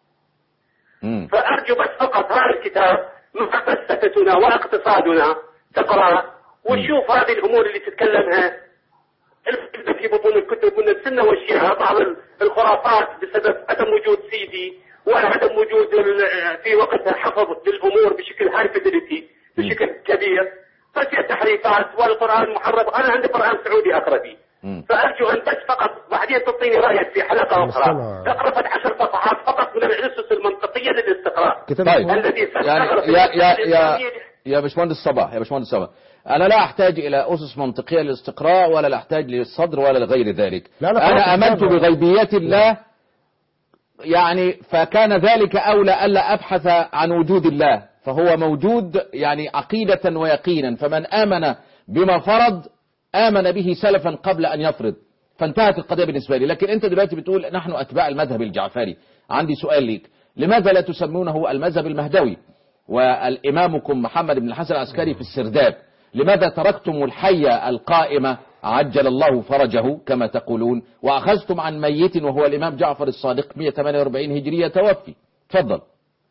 مم. فارجو بس فقط هذا الكتاب مع فلسفتنا واقتصادنا تقراه وتشوف هذه الامور اللي تتكلمها اللي في بطون الكتب من السنه والشيعه بعض الخرافات بسبب عدم وجود سيدي وعدم وجود ال- في وقتها حفظ للامور بشكل هاي فيدلتي بشكل كبير ففي تحريفات والقران محرف انا عندي قران سعودي اقرا فيه مم. فارجو ان بس فقط بعدين تعطيني رايك في حلقه اخرى مستمع. اقرا فد عشر صفحات فقط من الاسس المنطقيه للاستقراء كتاب طيب الذي يعني سنستغرق يا يا في يا الإسلامية. يا باشمهندس صباح يا باشمهندس صباح انا لا احتاج الى اسس منطقيه للاستقراء ولا لا احتاج للصدر ولا لغير ذلك لا، لا، انا خلاص، امنت اتفضل. بغيبيات الله يعني فكان ذلك اولى الا ابحث عن وجود الله فهو موجود يعني عقيدة ويقينا فمن آمن بما فرض آمن به سلفا قبل أن يفرض فانتهت القضية بالنسبة لي لكن أنت دلوقتي بتقول نحن أتباع المذهب الجعفري عندي سؤال ليك لماذا لا تسمونه المذهب المهدوي والإمامكم محمد بن الحسن العسكري في السرداب لماذا تركتم الحي القائمة عجل الله فرجه كما تقولون وأخذتم عن ميت وهو الإمام جعفر الصادق 148 هجرية توفي تفضل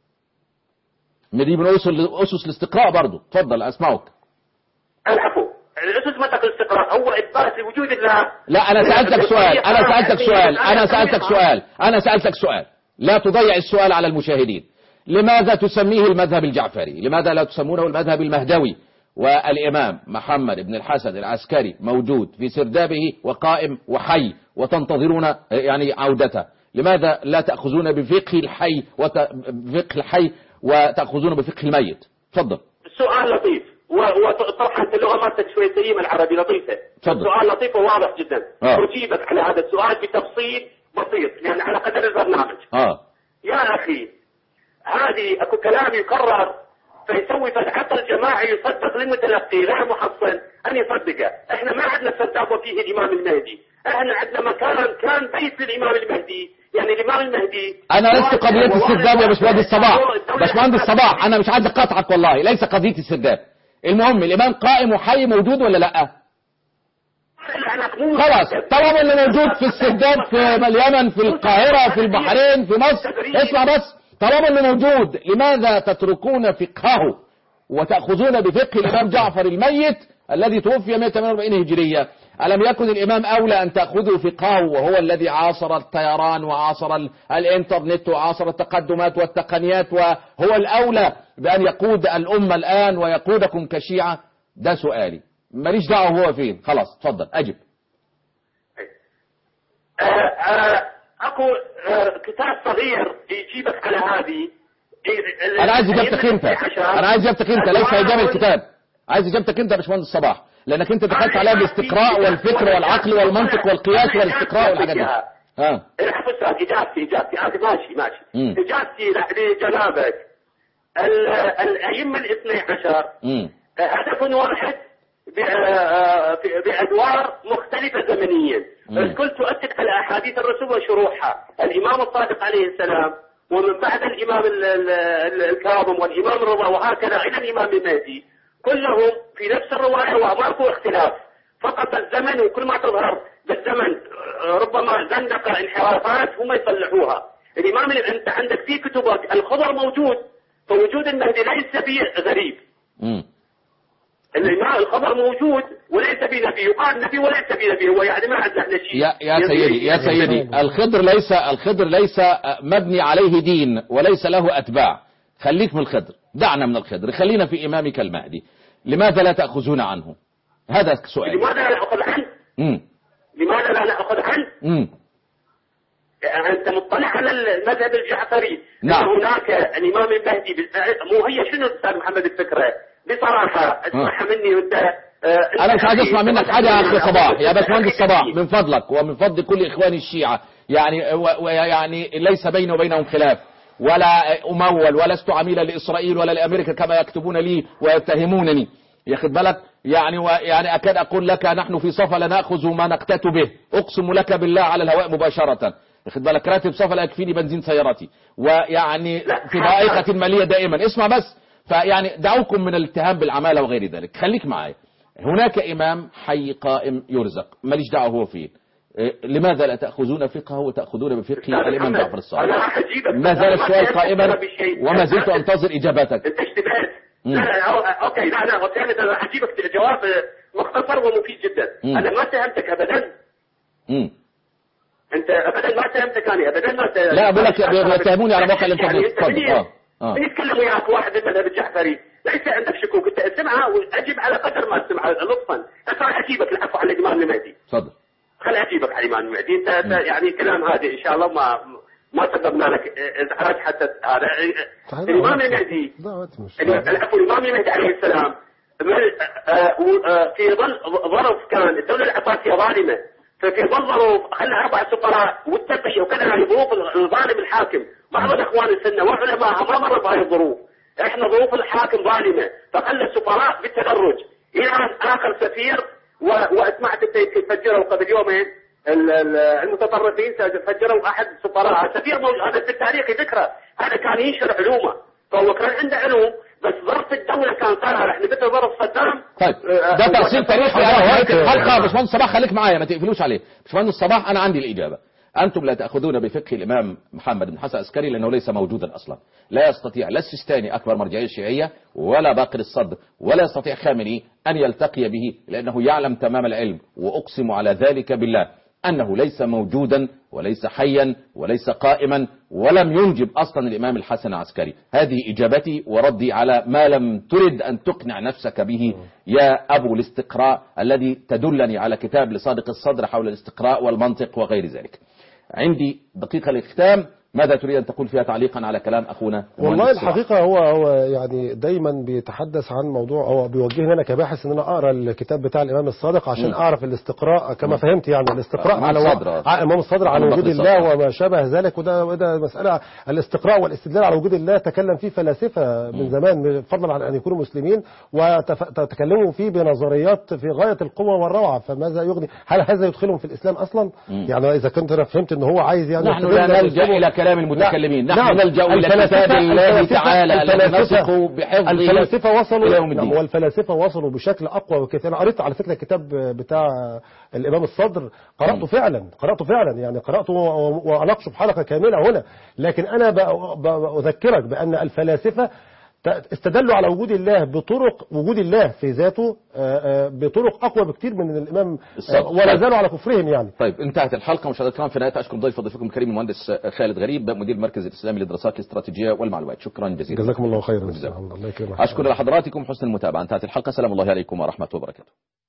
دي من أسس أسس الاستقراء برضو تفضل أسمعك العفو الاسس منطق الاستقراء هو اثبات وجود الله لا أنا سألتك سؤال أنا سألتك سؤال أنا سألتك سؤال أنا سألتك سؤال لا تضيع السؤال على المشاهدين لماذا تسميه المذهب الجعفري لماذا لا تسمونه المذهب المهدوي والإمام محمد بن الحسن العسكري موجود في سردابه وقائم وحي وتنتظرون يعني عودته لماذا لا تأخذون بفقه الحي وفقه الحي وتأخذون بفقه الميت تفضل السؤال لطيف وطرحا انت اللغه مالتك شوي سليمه العربي لطيفه تفضل. السؤال لطيف وواضح جدا آه. اجيبك على هذا السؤال بتفصيل بسيط يعني على قدر البرنامج آه يا اخي هذه اكو كلام يكرر فيسوي فالعقل الجماعي يصدق للمتلقي غير محصن ان يصدقه، احنا ما عندنا صدق فيه الامام المهدي، احنا عندنا مكان كان بيت للامام المهدي، يعني الامام المهدي انا لست قضية السرداب يا باشمهندس صباح باشمهندس صباح انا مش عايز اقاطعك والله ليس قضية السرداب المهم الامام قائم وحي موجود ولا لا خلاص طالما اللي موجود في السرداب في اليمن في القاهرة في البحرين في مصر اسمع بس طالما اللي موجود لماذا تتركون فقهه وتأخذون بفقه الإمام جعفر الميت الذي توفي 148 هجرية ألم يكن الإمام أولى أن تأخذوا فقهه وهو الذي عاصر الطيران وعاصر ال- الإنترنت وعاصر التقدمات والتقنيات وهو الأولى بأن يقود الأمة الآن ويقودكم كشيعة ده سؤالي ماليش دعوة هو فين خلاص تفضل أجب آه، آه، اكو آه، كتاب صغير يجيبك على هذه أنا عايز إجابتك أنت أنا عايز إجابتك أنت ليس إجابة الكتاب عايز إجابتك أنت يا باشمهندس صباح لأنك أنت دخلت عليها بالاستقراء والفكر والعقل والمنطق والقياس والاستقراء والحاجات دي ها الحفظ اجابتي اجابتي هذه ماشي ماشي مم. اجابتي لجنابك ال- الائمه الاثني عشر امم هدف واحد ب- آه، ب- بادوار مختلفه زمنيا مم. الكل تؤكد على احاديث الرسول وشروحها الامام الصادق عليه السلام ومن بعد الامام ال- ال- ال- الكاظم والامام الرضا وهكذا الى الامام المهدي كلهم في نفس الروايه وماكو اختلاف فقط الزمن وكل ما تظهر بالزمن آه، ربما زندقه انحرافات هم يصلحوها الامام اللي انت عندك في كتبك الخضر موجود فوجود المهدي ليس به غريب امم الإمام الخبر موجود وليس بنبي يقال نبي وليس بنبي هو يعني ما عندنا احنا شيء يا يا سيدي يا سيدي الخضر ليس الخضر ليس مبني عليه دين وليس له أتباع خليك من الخضر دعنا من الخضر خلينا في إمامك المهدي لماذا لا تأخذون عنه هذا سؤال لماذا لا نأخذ عنه؟ امم لماذا لا نأخذ عنه؟ امم أنت مطلع على المذهب الجعفري نعم. أن هناك الإمام المهدي بال- مو هي شنو أستاذ محمد الفكرة؟ بصراحة اسمعها مني وأنت آه، انا مش عايز اسمع منك حاجه يا اخي صباح يا باشمهندس أخي صباح كثير. من فضلك ومن فضل كل اخواني الشيعه يعني و- ويعني ليس بيني وبينهم خلاف ولا امول ولست عميلا لاسرائيل ولا لامريكا كما يكتبون لي ويتهمونني ياخد بالك يعني ويعني اكاد اقول لك نحن في صفا لا ناخذ ما نقتات به اقسم لك بالله على الهواء مباشره ياخد بالك راتب صفا لا يكفيني بنزين سيارتي ويعني في ضائقه ماليه دائما اسمع بس فيعني دعوكم من الاتهام بالعمالة وغير ذلك خليك معايا هناك إمام حي قائم يرزق ماليش دعوة هو فين إيه، لماذا لا تأخذون فقهه وتأخذون بفقه الإمام جعفر أنا الصادق راح أجيبك ما زال أنا السؤال ما قائما أتكلم بشيء. وما زلت أنتظر إجابتك أنت اشتبهت مم. لا لا أو- أوكي لا لا أوكي أنا راح أجيبك جواب مختصر ومفيد جدا مم. أنا ما اتهمتك أبدا مم. أنت أبدا ما اتهمتك أنا أبدا ما ت- لا بقول لك بيتهموني على موقع الانترنت يعني أنت اتفضل منين؟ اه اه من يتكلم وياك واحد من المذهب الجعفري ليس عندك شكوك انت اسمعها واجب على قدر ما تسمعها لطفا اسمع اجيبك العفو على الامام المهدي اتفضل خل اجيبك على الامام المهدي انت أنت يعني كلام هادئ ان شاء الله ما ما سببنا لك ازعاج حتى هذا الامام المهدي دعوات مش العفو الامام المهدي عليه السلام من- آه، آه، في ظل ظرف كان الدوله العباسيه ظالمه ففي ظل ظروف خلى اربع سفراء والتقي وكذا هذه ظروف الظالم الحاكم بعض الاخوان السنه وعلماء ما مر بهذه الظروف احنا ظروف الحاكم ظالمه فخلى السفراء بالتدرج ايران اخر سفير و- وسمعت الت- فجروا قبل يومين ال- ال- المتطرفين فجروا احد السفراء سفير موجود هذا في التاريخ ذكرى هذا كان ينشر علومه فهو كان عنده علوم بس ظرف الدوله كان صالح احنا مثل ظرف صدام طيب آه، ده آه، تفصيل تاريخي آه، انا نهايه وقت- الحلقه يا باشمهندس صباح خليك معايا ما تقفلوش عليه باشمهندس صباح انا عندي الاجابه انتم لا تاخذون بفقه الامام محمد بن حسن العسكري لانه ليس موجودا اصلا لا يستطيع لا السيستاني اكبر مرجعيه شيعيه ولا باقر الصدر ولا يستطيع خامنئي ان يلتقي به لانه يعلم تمام العلم واقسم على ذلك بالله انه ليس موجودا وليس حيا وليس قائما ولم ينجب اصلا الامام الحسن العسكري هذه اجابتي وردي على ما لم ترد ان تقنع نفسك به يا ابو الاستقراء الذي تدلني على كتاب لصادق الصدر حول الاستقراء والمنطق وغير ذلك عندي دقيقه للختام ماذا تريد ان تقول فيها تعليقا على كلام اخونا والله المهندس صلاح؟ الحقيقة هو هو يعني دايما بيتحدث عن موضوع هو بيوجهني انا كباحث ان انا اقرا الكتاب بتاع الامام الصادق عشان مم. اعرف الاستقراء كما فهمت يعني الاستقراء آه، على إمام و- الصدر. ع- امام الصدر على إمام وجود بكر الله الصدر. وما شابه ذلك وده وده مسألة الاستقراء والاستدلال على وجود الله تكلم فيه فلاسفة من زمان فضلا عن ان يكونوا مسلمين وتكلموا فيه بنظريات في غاية القوة والروعة فماذا يغني هل هذا يدخلهم في الاسلام اصلا مم. يعني اذا كنت انا فهمت ان هو عايز يعني نحن يستدل لا نلجا بأسلوبه- الى كلام المتكلمين لا. نحن نعم. نلجا الى الفلاسفة- كتاب الله الفلاسفة- تعالى الذي الفلاسفة- نثق بحفظه الفلاسفة وصلوا إلى يوم نعم، الدين والفلاسفة وصلوا بشكل اقوى وكثير انا قريت على فكره الكتاب بتاع الامام الصدر قراته فعلا قراته فعلا يعني قراته و- واناقشه بحلقه كامله هنا لكن انا ب- ب- اذكرك بان الفلاسفه ت- استدلوا على وجود الله بطرق وجود الله في ذاته آه، آه، بطرق اقوى بكتير من الامام الصدر. آه، ولا زالوا على كفرهم يعني طيب انتهت الحلقه مشاهدينا الكرام في النهايه اشكر ضيف ضيفكم الكريم المهندس خالد غريب مدير المركز الاسلامي للدراسات الاستراتيجيه والمعلومات شكرا جزيلا جزاكم الله خيرا جزاكم. الله يكرمك اشكر لحضراتكم حسن المتابعه انتهت الحلقه سلام الله عليكم ورحمه وبركاته